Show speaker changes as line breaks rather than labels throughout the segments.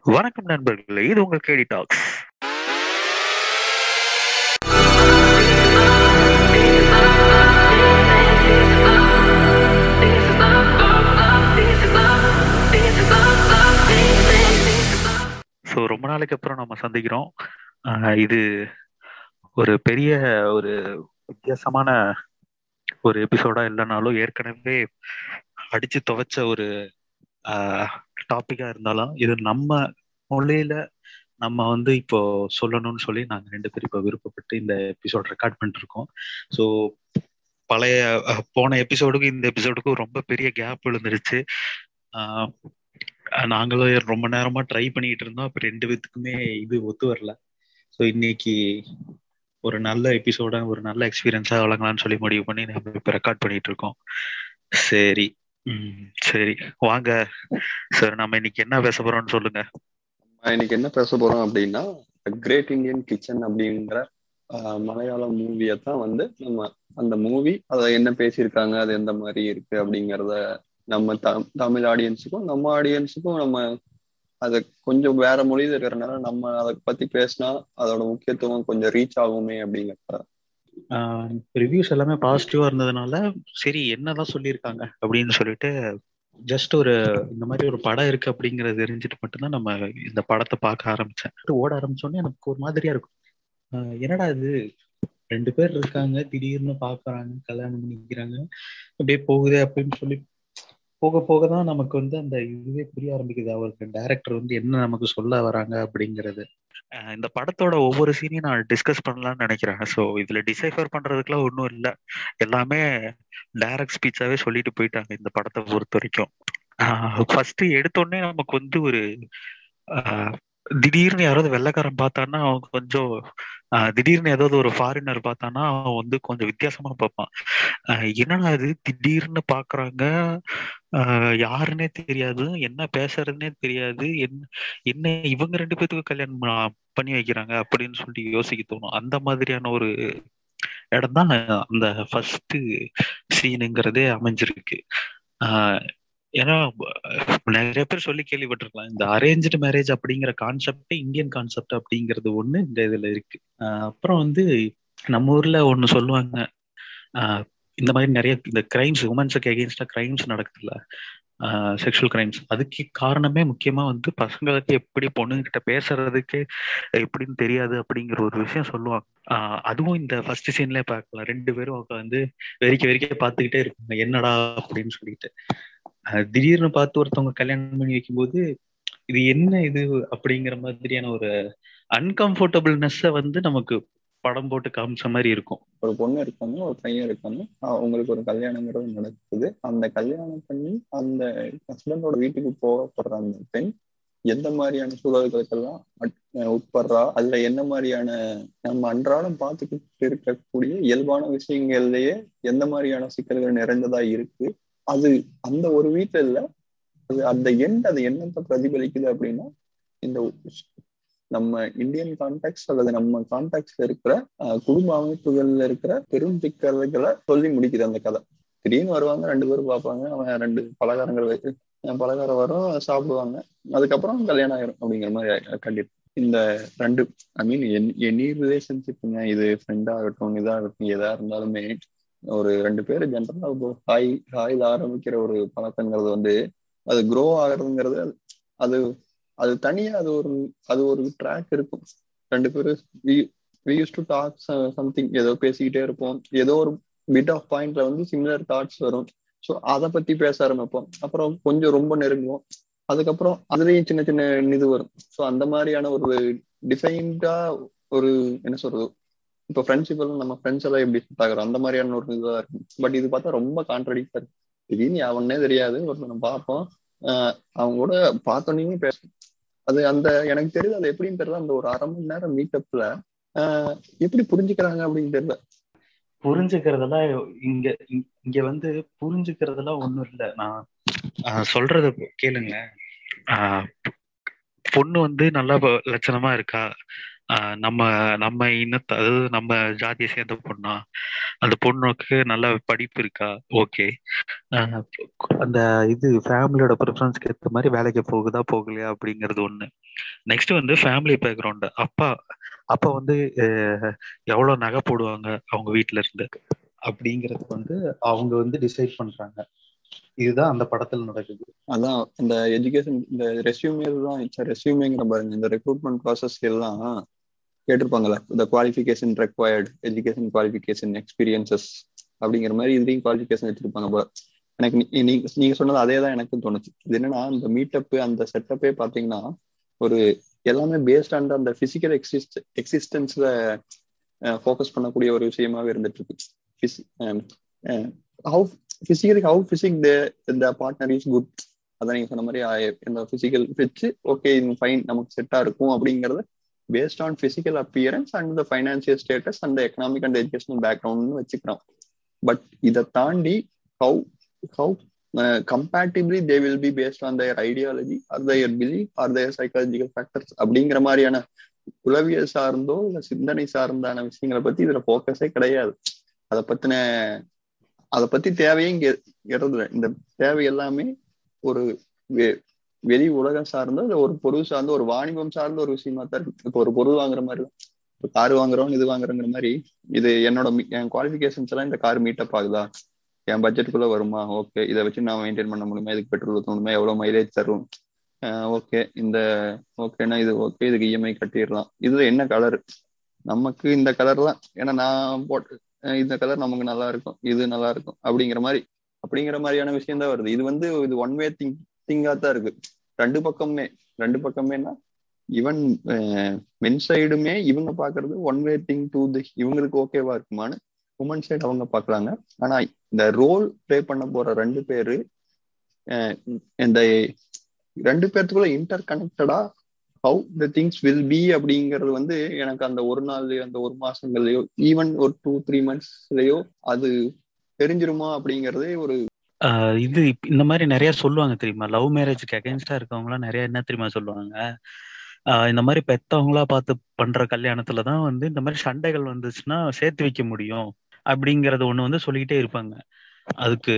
வணக்கம் நண்பர்களே இது உங்கள் கேடி டாக்ஸ் ஸோ ரொம்ப நாளைக்கு அப்புறம் நம்ம சந்திக்கிறோம் ஆஹ் இது ஒரு பெரிய ஒரு வித்தியாசமான ஒரு எபிசோடா இல்லைனாலும் ஏற்கனவே அடிச்சு துவைச்ச ஒரு டாபிக்கா இருந்தாலும் இது நம்ம மொழியில நம்ம வந்து இப்போ சொல்லணும்னு சொல்லி நாங்க ரெண்டு பேரும் இப்போ விருப்பப்பட்டு இந்த எபிசோட் ரெக்கார்ட் பண்ணிட்டு இருக்கோம் ஸோ பழைய அஹ், போன எபிசோடுக்கும் இந்த எபிசோடுக்கும் ரொம்ப பெரிய கேப் விழுந்துருச்சு ஆஹ், நாங்களும் ரொம்ப நேரமா ட்ரை பண்ணிட்டு இருந்தோம் அப்ப ரெண்டு பேத்துக்குமே இது ஒத்து வரல ஸோ இன்னைக்கு ஒரு நல்ல எபிசோட ஒரு நல்ல எக்ஸ்பீரியன்ஸா வழங்கலாம்னு சொல்லி முடிவு பண்ணி நம்ம இப்போ ரெக்கார்ட் பண்ணிட்டு இருக்கோம் சரி ம் சரி வாங்க சார் நம்ம இன்னைக்கு என்ன பேச போறோம்னு சொல்லுங்க
நான் இன்னைக்கு என்ன பேச போறோம் அப்படின்னா கிரேட் இந்தியன் கிச்சன் அப்படிங்கிற ஆஹ், மலையாளம் மூவியை தான் வந்து நம்ம அந்த மூவி அதை என்ன பேசியிருக்காங்க அது எந்த மாதிரி இருக்கு அப்படிங்கிறத நம்ம த- தமிழ் ஆடியன்ஸுக்கும் நம்ம ஆடியன்ஸுக்கும் நம்ம அதை கொஞ்சம் வேற மொழியில இருக்கிறனால நம்ம அதை பத்தி பேசினா அதோட முக்கியத்துவம் கொஞ்சம் ரீச் ஆகுமே அப்படிங்கிறத
ரிவ்யூஸ் எல்லாமே பாசிட்டிவா இருந்ததுனால சரி என்னதான் சொல்லியிருக்காங்க அப்படின்னு சொல்லிட்டு ஜஸ்ட் ஒரு இந்த மாதிரி ஒரு படம் இருக்கு அப்படிங்கறது தெரிஞ்சுட்டு மட்டும்தான் நம்ம இந்த படத்தை பார்க்க ஆரம்பிச்சேன் ஓட ஆரம்பிச்சோடனே எனக்கு ஒரு மாதிரியா இருக்கும் ஆஹ் என்னடா இது ரெண்டு பேர் இருக்காங்க திடீர்னு பாக்குறாங்க கல்யாணம் பண்ணிக்கிறாங்க அப்படியே போகுதே அப்படின்னு சொல்லி போக போக தான் நமக்கு வந்து அந்த இதுவே புரிய ஆரம்பிக்குது அவருக்கு டைரக்டர் வந்து என்ன நமக்கு சொல்ல வராங்க அப்படிங்கிறது அஹ் இந்த படத்தோட ஒவ்வொரு சீனையும் நான் டிஸ்கஸ் பண்ணலாம்னு நினைக்கிறேன் ஸோ இதுல டிசைஃபர் பண்றதுக்குலாம் ஒன்றும் இல்லை எல்லாமே டைரக்ட் ஸ்பீச்சாவே சொல்லிட்டு போயிட்டாங்க இந்த படத்தை பொறுத்த வரைக்கும் ஃபர்ஸ்ட் எடுத்தோடனே நமக்கு வந்து ஒரு ஆஹ் திடீர்னு யாராவது வெள்ளைக்காரன் பார்த்தான்னா அவன் கொஞ்சம் ஆஹ் திடீர்னு ஏதாவது ஒரு ஃபாரினர் பார்த்தானா அவன் வந்து கொஞ்சம் வித்தியாசமா பார்ப்பான் ஆஹ் என்னடா இது திடீர்னு பாக்குறாங்க ஆஹ் யாருன்னே தெரியாது என்ன பேசுறதுன்னே தெரியாது என்ன என்ன இவங்க ரெண்டு பேத்துக்கு கல்யாணம் ப- பண்ணி வைக்கிறாங்க அப்படின்னு சொல்லிட்டு யோசிக்க தோணும் அந்த மாதிரியான ஒரு இடம் தான் அந்த ஃபர்ஸ்ட் சீனுங்கிறதே அமைஞ்சிருக்கு ஆஹ் ஏன்னா அஹ் நிறைய பேர் சொல்லி கேள்விப்பட்டிருக்கலாம் இந்த அரேஞ்சு மேரேஜ் அப்படிங்கிற கான்செப்ட் இந்தியன் கான்செப்ட் அப்படிங்கிறது ஒண்ணு இந்த இதுல இருக்கு ஆஹ் அப்புறம் வந்து நம்ம ஊர்ல ஒண்ணு சொல்லுவாங்க ஆஹ் இந்த மாதிரி நிறைய இந்த கிரைம்ஸ் உமன்ஸுக்கு எகெயின்ஸ்டா கிரைம்ஸ் நடக்குதுல்ல செக்ஷுவல் கிரைம்ஸ் அதுக்கு காரணமே முக்கியமா வந்து பசங்களுக்கு எப்படி பொண்ணுங்கிட்ட பேசுறதுக்கு எப்படின்னு தெரியாது அப்படிங்கிற ஒரு விஷயம் சொல்லுவாங்க ஆஹ் அதுவும் இந்த ஃபர்ஸ்ட் சீன்ல பார்க்கலாம் ரெண்டு பேரும் உட்காந்து வெறிக்க வெறிக்க பார்த்துக்கிட்டே இருப்பாங்க என்னடா அப்படின்னு சொல்லிட்டு ஆஹ் திடீர்னு பார்த்து ஒருத்தவங்க கல்யாணம் பண்ணி வைக்கும்போது இது என்ன இது அப்படிங்கிற மாதிரியான ஒரு அன்கம்ஃபர்டபுள்னஸ் வந்து நமக்கு படம் போட்டு காமிச்ச மாதிரி இருக்கும்
ஒரு பொண்ணு இருக்காங்க ஒரு பையன் இருக்காங்க அவங்களுக்கு ஒரு கல்யாணங்கிறது நடக்குது அந்த கல்யாணம் பண்ணி அந்த ஹஸ்பண்டோட வீட்டுக்கு போகப்படுற அந்த பெண் எந்த மாதிரியான சூழல்களுக்கெல்லாம் அட்- அஹ் உட்படுறா அதுல என்ன மாதிரியான நம்ம அன்றாடம் பார்த்துக்கிட்டு இருக்கக்கூடிய இயல்பான விஷயங்கள்லயே எந்த மாதிரியான சிக்கல்கள் நிறைந்ததா இருக்கு அது அந்த ஒரு வீட்டுல இல்ல அது அந்த எண்ட் அது என்னத்தை பிரதிபலிக்குது அப்படின்னா இந்த நம்ம இந்தியன் கான்டாக்ட்ஸ் அல்லது நம்ம கான்டாக்ட்ஸ்ல இருக்கிற அஹ், குடும்ப அமைப்புகள்ல இருக்கிற பெரும் சிக்கல்களை சொல்லி முடிக்குது அந்த கதை திடீர்னு வருவாங்க ரெண்டு பேரும் பார்ப்பாங்க அவன் ரெண்டு பலகாரங்கள் வை- அஹ் பலகாரம் வரும் சாப்பிடுவாங்க அதுக்கப்புறம் கல்யாணம் ஆயிரும் அப்படிங்கிற மாதிரி கண்டிப்பா இந்த ரெண்டு ஐ மீன் எனி ரிலேஷன்ஷிப்புங்க இது ஃப்ரெண்ட் ஆகட்டும் இதாகட்டும் எதா இருந்தாலுமே ஒரு ரெண்டு பேர் ஜென்ரலா ஹாய் ஹாயில் ஆரம்பிக்கிற ஒரு பழக்கங்கிறது வந்து அது க்ரோ ஆகுறதுங்கிறது அது அது தனியா அது ஒரு அது ஒரு ட்ராக் இருக்கும் ரெண்டு பேரும் we use to talk something ஏதோ பேசிக்கிட்டே இருப்போம் ஏதோ ஒரு பிட் ஆஃப் பாயிண்ட்ல வந்து சிமிலர் தாட்ஸ் வரும் ஸோ அதை பத்தி பேச ஆரம்பிப்போம் அப்புறம் கொஞ்சம் ரொம்ப நெருங்குவோம் அதுக்கப்புறம் அதுலயும் சின்ன சின்ன இது வரும் ஸோ அந்த மாதிரியான ஒரு டிஃபைன்டா ஒரு என்ன சொல்றது இப்போ ஃப்ரெண்ட்ஷிப் எல்லாம் நம்ம ஃப்ரெண்ட்ஸ் எல்லாம் எப்படி செட் ஆகுறோம் அந்த மாதிரியான ஒரு இதுவா இருக்கும் பட் இது பார்த்தா ரொம்ப கான்ட்ரடிக்டா இருக்கு திடீர்னு அவனே தெரியாது ஒருத்தனை பார்ப்போம் ஆஹ் அவங்க கூட பார்த்தோன்னே பேசும் அது அந்த எனக்கு தெரியுது அது எப்படின்னு தெரியல அந்த ஒரு அரை மணி நேரம் மீட்டப்ல எப்படி புரிஞ்சுக்கிறாங்க அப்படின்னு தெரியல
புரிஞ்சுக்கிறதெல்லாம் இங்க இங்க- இங்க வந்து புரிஞ்சுக்கிறதெல்லாம் ஒண்ணும் இல்ல நான் ஆஹ் சொல்றத கேளுங்க ஆஹ் பொண்ணு வந்து நல்லா லட்சணமா இருக்கா நம்ம நம்ம இனத்தை அதாவது நம்ம ஜாதியை சேர்ந்த பொண்ணா அந்த பொண்ணுக்கு நல்ல படிப்பு இருக்கா ஓகே அந்த இது ஃபேமிலியோட ப்ரிஃபரன்ஸ்க்கு ஏற்ற மாதிரி வேலைக்கு போகுதா போகலையா அப்படிங்கிறது ஒண்ணு நெக்ஸ்ட் வந்து ஃபேமிலி பேக்ரவுண்ட் அப்பா அப்பா வந்து எவ்வளவு நகை போடுவாங்க அவங்க வீட்டுல இருந்து அப்படிங்கிறது வந்து அவங்க வந்து டிசைட் பண்றாங்க இதுதான் அந்த படத்துல நடக்குது
அதான் இந்த எஜுகேஷன் இந்த ரெஸ்யூமே தான் ரெஸ்யூமேங்கிற பாருங்க இந்த ரெக்ரூட்மெண்ட் ப்ராசஸ் எல்லாம் கேட்டிருப்பாங்கல்ல இந்த qualification required education qualification experiences அப்படிங்கிற மாதிரி இதுலயும் குவாலிஃபிகேஷன் வச்சிருப்பாங்க போல எனக்கு நீங்க நீங்க சொன்னது அதே தான் எனக்கும் தோணுச்சு இது என்னன்னா இந்த மீட்டப் அந்த செட்டப்பே பாத்தீங்கன்னா ஒரு எல்லாமே பேஸ்ட் ஆன் அந்த பிசிக்கல் எக்ஸிஸ்ட் எக்ஸிஸ்டன்ஸ்ல ஃபோக்கஸ் பண்ணக்கூடிய ஒரு விஷயமாவே இருந்துட்டு இருக்கு ஹவு பிசிக்கலி ஹவு பிசிக் இந்த பார்ட்னர் இஸ் குட் அதான் நீங்க சொன்ன மாதிரி இந்த பிசிக்கல் வச்சு ஓகே இது ஃபைன் நமக்கு செட்டா இருக்கும் அப்படிங்கறத based on physical appearance and the financial status and economic and educational பேக்ரவுண்ட்னு வச்சுக்கிறோம் பட் இதை தாண்டி how how compatibly they will be based on their ideology or their belief or their psychological factors அப்படிங்கிற மாதிரியான உளவியல் சார்ந்தோ இல்ல சிந்தனை சார்ந்தான விஷயங்களை பத்தி இதுல போக்கஸே கிடையாது அதை பத்தின அதை பத்தி தேவையே இங்க இடத்துல இந்த தேவை எல்லாமே ஒரு வெளி உலகம் சார்ந்த இல்ல ஒரு பொருள் சார்ந்த ஒரு வாணிபம் சார்ந்த ஒரு விஷயமா தான் இருக்கு இப்போ ஒரு பொருள் வாங்குற மாதிரி இப்போ கார் வாங்குறோம் இது வாங்குறோங்கிற மாதிரி இது என்னோட என் குவாலிஃபிகேஷன்ஸ் எல்லாம் இந்த கார் மீட்டப் ஆகுதா என் பட்ஜெட்டுக்குள்ள வருமா ஓகே இதை வச்சு நான் மெயின்டைன் பண்ண முடியுமா இதுக்கு பெட்ரோல் ஊற்றணுமா எவ்வளவு மைலேஜ் தரும் ஓகே இந்த ஓகேனா இது ஓகே இதுக்கு இஎம்ஐ கட்டிடலாம் இதுல என்ன கலர் நமக்கு இந்த கலர் தான் ஏன்னா நான் போட்டு இந்த கலர் நமக்கு நல்லா இருக்கும் இது நல்லா இருக்கும் அப்படிங்கிற மாதிரி அப்படிங்கிற மாதிரியான விஷயம் தான் வருது இது வந்து இது ஒன் வே திங்க் திங்கா தான் இருக்கு ரெண்டு பக்கமே ரெண்டு பக்கமேனா ஈவன் மென் சைடுமே இவங்க பாக்குறது one way thing to the இவங்களுக்கு ஓகேவா இருக்குமான்னு உமன் சைடு அவங்க பாக்குறாங்க ஆனா இந்த ரோல் பிளே பண்ண போற ரெண்டு பேரு இந்த ரெண்டு பேர்த்துக்குள்ள இன்டர் கனெக்டடா how the things will be அப்படிங்கிறது வந்து எனக்கு அந்த ஒரு நாள் அந்த ஒரு மாசங்கள்லயோ ஈவன் ஒரு டூ த்ரீ மந்த்ஸ்லயோ அது தெரிஞ்சிருமா அப்படிங்கறதே ஒரு
இது இந்த மாதிரி நிறைய சொல்லுவாங்க தெரியுமா லவ் மேரேஜ்க்கு அகேன்ஸ்டா இருக்கவங்களாம் நிறைய என்ன தெரியுமா சொல்லுவாங்க இந்த மாதிரி பெத்தவங்களா பார்த்து பண்ற கல்யாணத்துல தான் வந்து இந்த மாதிரி சண்டைகள் வந்துச்சுன்னா சேர்த்து வைக்க முடியும் அப்படிங்கறது ஒண்ணு வந்து சொல்லிக்கிட்டே இருப்பாங்க அதுக்கு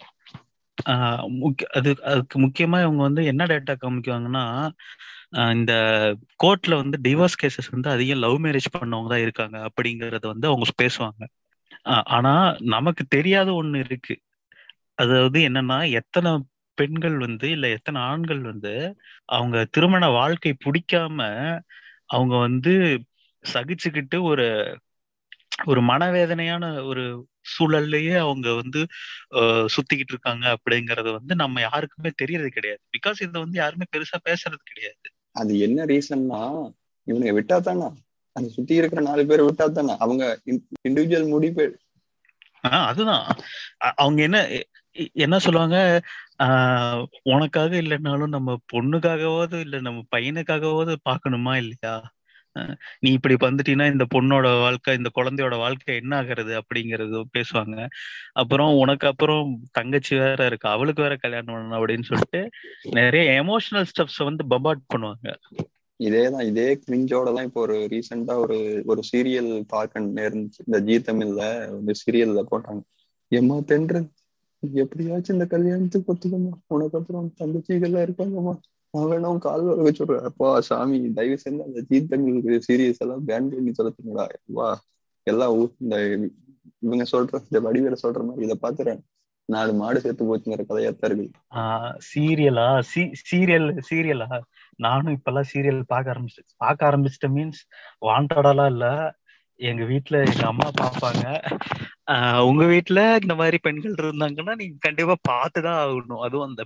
முக்கிய அது அதுக்கு முக்கியமா இவங்க வந்து என்ன டேட்டா காமிக்குவாங்கன்னா இந்த கோர்ட்ல வந்து டிவோர்ஸ் கேசஸ் வந்து அதிகம் லவ் மேரேஜ் பண்ணவங்க தான் இருக்காங்க அப்படிங்கறத வந்து அவங்க பேசுவாங்க ஆனா நமக்கு தெரியாத ஒண்ணு இருக்கு அதாவது என்னன்னா எத்தனை பெண்கள் வந்து இல்ல எத்தனை ஆண்கள் வந்து அவங்க திருமண வாழ்க்கை பிடிக்காம அவங்க வந்து சகிச்சுக்கிட்டு ஒரு ஒரு மனவேதனையான ஒரு சூழல்லையே அவங்க வந்து சுத்திக்கிட்டு இருக்காங்க அப்படிங்கறது வந்து நம்ம யாருக்குமே தெரியறது கிடையாது பிகாஸ் இதை வந்து யாருமே பெருசா பேசுறது கிடையாது
அது என்ன ரீசன்னா இவனுங்க விட்டா தானா அந்த சுத்தி இருக்கிற நாலு பேர் விட்டா தானே அவங்க இண்டிவிஜுவல் முடிவு
ஆஹ் அதுதான் அவங்க என்ன என்ன சொல்லுவாங்க ஆஹ் உனக்காக இல்லைன்னாலும் நம்ம பொண்ணுக்காகவாவது இல்ல நம்ம பையனுக்காகவாவது பாக்கணுமா இல்லையா நீ இப்படி வந்துட்டீங்கன்னா இந்த பொண்ணோட வாழ்க்கை இந்த குழந்தையோட வாழ்க்கை என்ன ஆகுறது அப்படிங்கறது பேசுவாங்க அப்புறம் உனக்கு அப்புறம் தங்கச்சி வேற இருக்கு அவளுக்கு வேற கல்யாணம் பண்ணணும் அப்படின்னு சொல்லிட்டு நிறைய எமோஷனல் ஸ்டெப்ஸ் வந்து பபாட் பண்ணுவாங்க
இதேதான் இதே கிரிஞ்சோட தான் இப்போ ஒரு ரீசெண்டா ஒரு ஒரு சீரியல் பார்க்க நேர்ந்துச்சு இந்த ஜி தமிழ்ல ஒரு சீரியல்ல போட்டாங்க எம்மா தென்று எப்படியாச்சும் இந்த கல்யாணத்துக்கு ஒத்துக்கமா உனக்கு அப்புறம் தங்கச்சிகள்லாம் இருக்காங்கம்மா நான் வேணும் கால் வர வச்சுடுறேன் அப்பா சாமி தயவு செஞ்சு அந்த ஜி தமிழ் சீரியஸ் எல்லாம் பேன் பண்ணி சொல்லுங்களா வா எல்லாம் இந்த இவங்க சொல்ற இந்த வடிவேல சொல்ற மாதிரி இதை பாத்துறேன் நாலு மாடு சேர்த்து போச்சுங்கிற கதையாத்தான் இருக்கு
சீரியலா சீரியல் சீரியலா நானும் இப்பெல்லாம் சீரியல் பார்க்க ஆரம்பிச்சு பார்க்க ஆரம்பிச்சிட்ட மீன்ஸ் வாண்டடாலாம் இல்ல எங்க வீட்டுல எங்க அம்மா பாப்பாங்க ஆஹ் உங்க வீட்டுல இந்த மாதிரி பெண்கள் இருந்தாங்கன்னா நீங்க கண்டிப்பா பார்த்துதான் ஆகணும் அதுவும் அந்த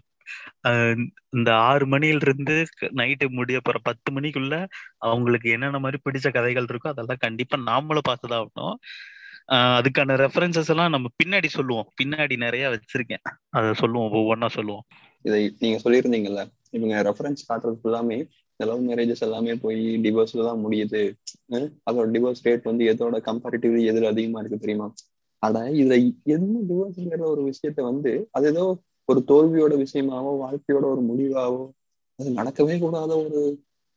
இந்த ஆறு மணில இருந்து நைட்டு முடிய போற பத்து மணிக்குள்ள அவங்களுக்கு என்னென்ன மாதிரி பிடிச்ச கதைகள் இருக்கோ அதெல்லாம் கண்டிப்பா நாமளும் பார்த்துதான் ஆகணும் அதுக்கான ரெஃபரன்சஸ் எல்லாம் நம்ம பின்னாடி சொல்லுவோம் பின்னாடி நிறைய வச்சிருக்கேன் அதை சொல்லுவோம் ஒவ்வொன்னா சொல்லுவோம்
இதை நீங்க சொல்லியிருந்தீங்கல்ல இவங்க ரெஃபரன்ஸ் காட்டுறது ஃபுல்லாமே லவ் மேரேஜஸ் எல்லாமே போய் டிவோர்ஸ்ல தான் முடியுது அதோட டிவோர்ஸ் ரேட் வந்து எதோட கம்பேரிட்டிவ்லி எதுல அதிகமா இருக்கு தெரியுமா ஆனா இதுல என்ன டிவோர்ஸ்ங்கிற ஒரு விஷயத்த வந்து அது ஏதோ ஒரு தோல்வியோட விஷயமாவோ வாழ்க்கையோட ஒரு முடிவாவோ அது நடக்கவே கூடாத ஒரு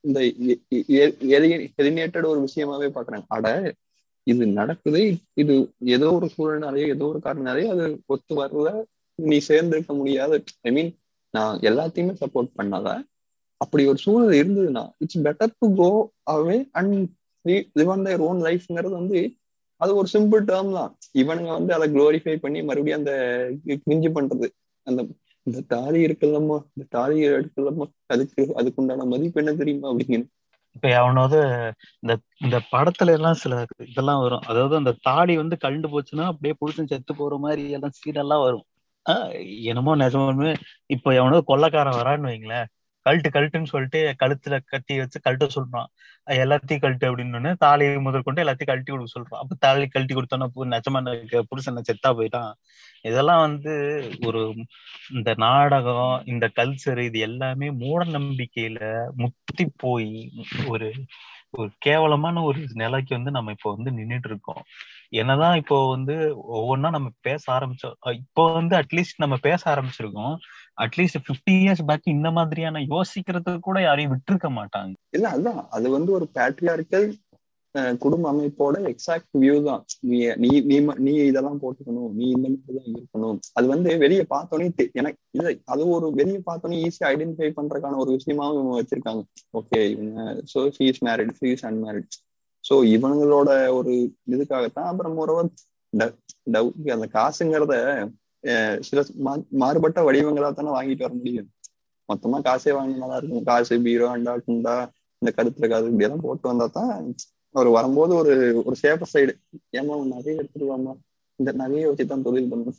இந்த எலினேட்டட் ஒரு விஷயமாவே பாக்குறாங்க அட இது நடக்குது இது ஏதோ ஒரு சூழ்நிலையோ ஏதோ ஒரு காரணனாலே அது ஒத்து வரல நீ சேர்ந்திருக்க முடியாது ஐ மீன் நான் எல்லாத்தையுமே சப்போர்ட் பண்ணாத அப்படி ஒரு சூழல் இருந்ததுன்னா it's better to go away and live on their own லைஃப்ங்கிறது வந்து அது ஒரு சிம்பிள் டேர்ம் தான் இவனுங்க வந்து அதை குளோரிஃபை பண்ணி மறுபடியும் அந்த கிரிஞ்சு பண்றது அந்த இந்த தாலி இருக்குல்லம்மா இந்த தாலி எடுக்கலம்மா அதுக்கு அதுக்கு உண்டான மதிப்பு என்ன தெரியுமா அப்படிங்கன்னு
இப்ப அவனாவது இந்த இந்த படத்துல எல்லாம் சில இதெல்லாம் வரும் அதாவது அந்த தாடி வந்து கண்டு போச்சுன்னா அப்படியே புடிச்சு செத்து போற மாதிரி எல்லாம் சீனெல்லாம் வரும் ஆஹ் என்னமோ நிஜமாலுமே இப்ப எவனோ கொள்ளக்காரன் வரான்னு வைங்களேன் கழட்டு கழட்டுன்னு சொல்லிட்டு கழுத்துல கட்டி வச்சு கழட்ட சொல்றான் எல்லாத்தையும் கழட்டு அப்படின்னு தாலி முதல் கொண்டு எல்லாத்தையும் கழட்டி கொடுக்க சொல்றான் அப்ப தாலி கழட்டி கொடுத்தோன்னா நிஜமான புருஷன் செத்தா போயிட்டான் இதெல்லாம் வந்து ஒரு இந்த நாடகம் இந்த கல்ச்சர் இது எல்லாமே மூட நம்பிக்கையில முத்தி போய் ஒரு ஒரு கேவலமான ஒரு நிலைக்கு வந்து நம்ம இப்போ வந்து நின்றுட்டு இருக்கோம் என்னதான் இப்போ வந்து ஒவ்வொன்றா நம்ம பேச ஆரம்பிச்சோம் இப்போ வந்து அட்லீஸ்ட் நம்ம பேச ஆரம்பிச்சிருக்கோம் அட்லீஸ்ட் பிப்டி இயர்ஸ் பேக் இந்த மாதிரியான யோசிக்கிறதுக்கு கூட யாரையும் விட்டுருக்க மாட்டாங்க
இல்ல அதான் அது வந்து ஒரு பேட்ரியார்கல் குடும்ப அமைப்போட எக்ஸாக்ட் வியூ தான் நீ நீ நீ நீ இதெல்லாம் போட்டுக்கணும் நீ இந்த மாதிரி தான் இருக்கணும் அது வந்து வெளியே பார்த்தோன்னே எனக்கு இல்ல அது ஒரு வெளியே பார்த்தோன்னே ஈஸியா ஐடென்டிஃபை பண்றதுக்கான ஒரு விஷயமாவும் இவங்க வச்சிருக்காங்க ஓகே இவங்க so she is married she is unmarried so இவங்களோட ஒரு இதுக்காகத்தான் அப்புறம் ஒருவர் டவு அந்த காசுங்கிறத சில மாறுபட்ட வடிவங்களா தானே வாங்கிட்டு வர முடியும் மொத்தமா காசே வாங்கினாதான் இருக்கும் காசு பீரோ அண்டா குண்டா இந்த கருத்துல காசு இப்படியெல்லாம் போட்டு வந்தா தான் அவர் வரும்போது ஒரு ஒரு சேஃபர் சைடு ஏமா நகையை எடுத்துட்டு வாமா இந்த நகையை வச்சுதான் தொழில் பண்ணணும்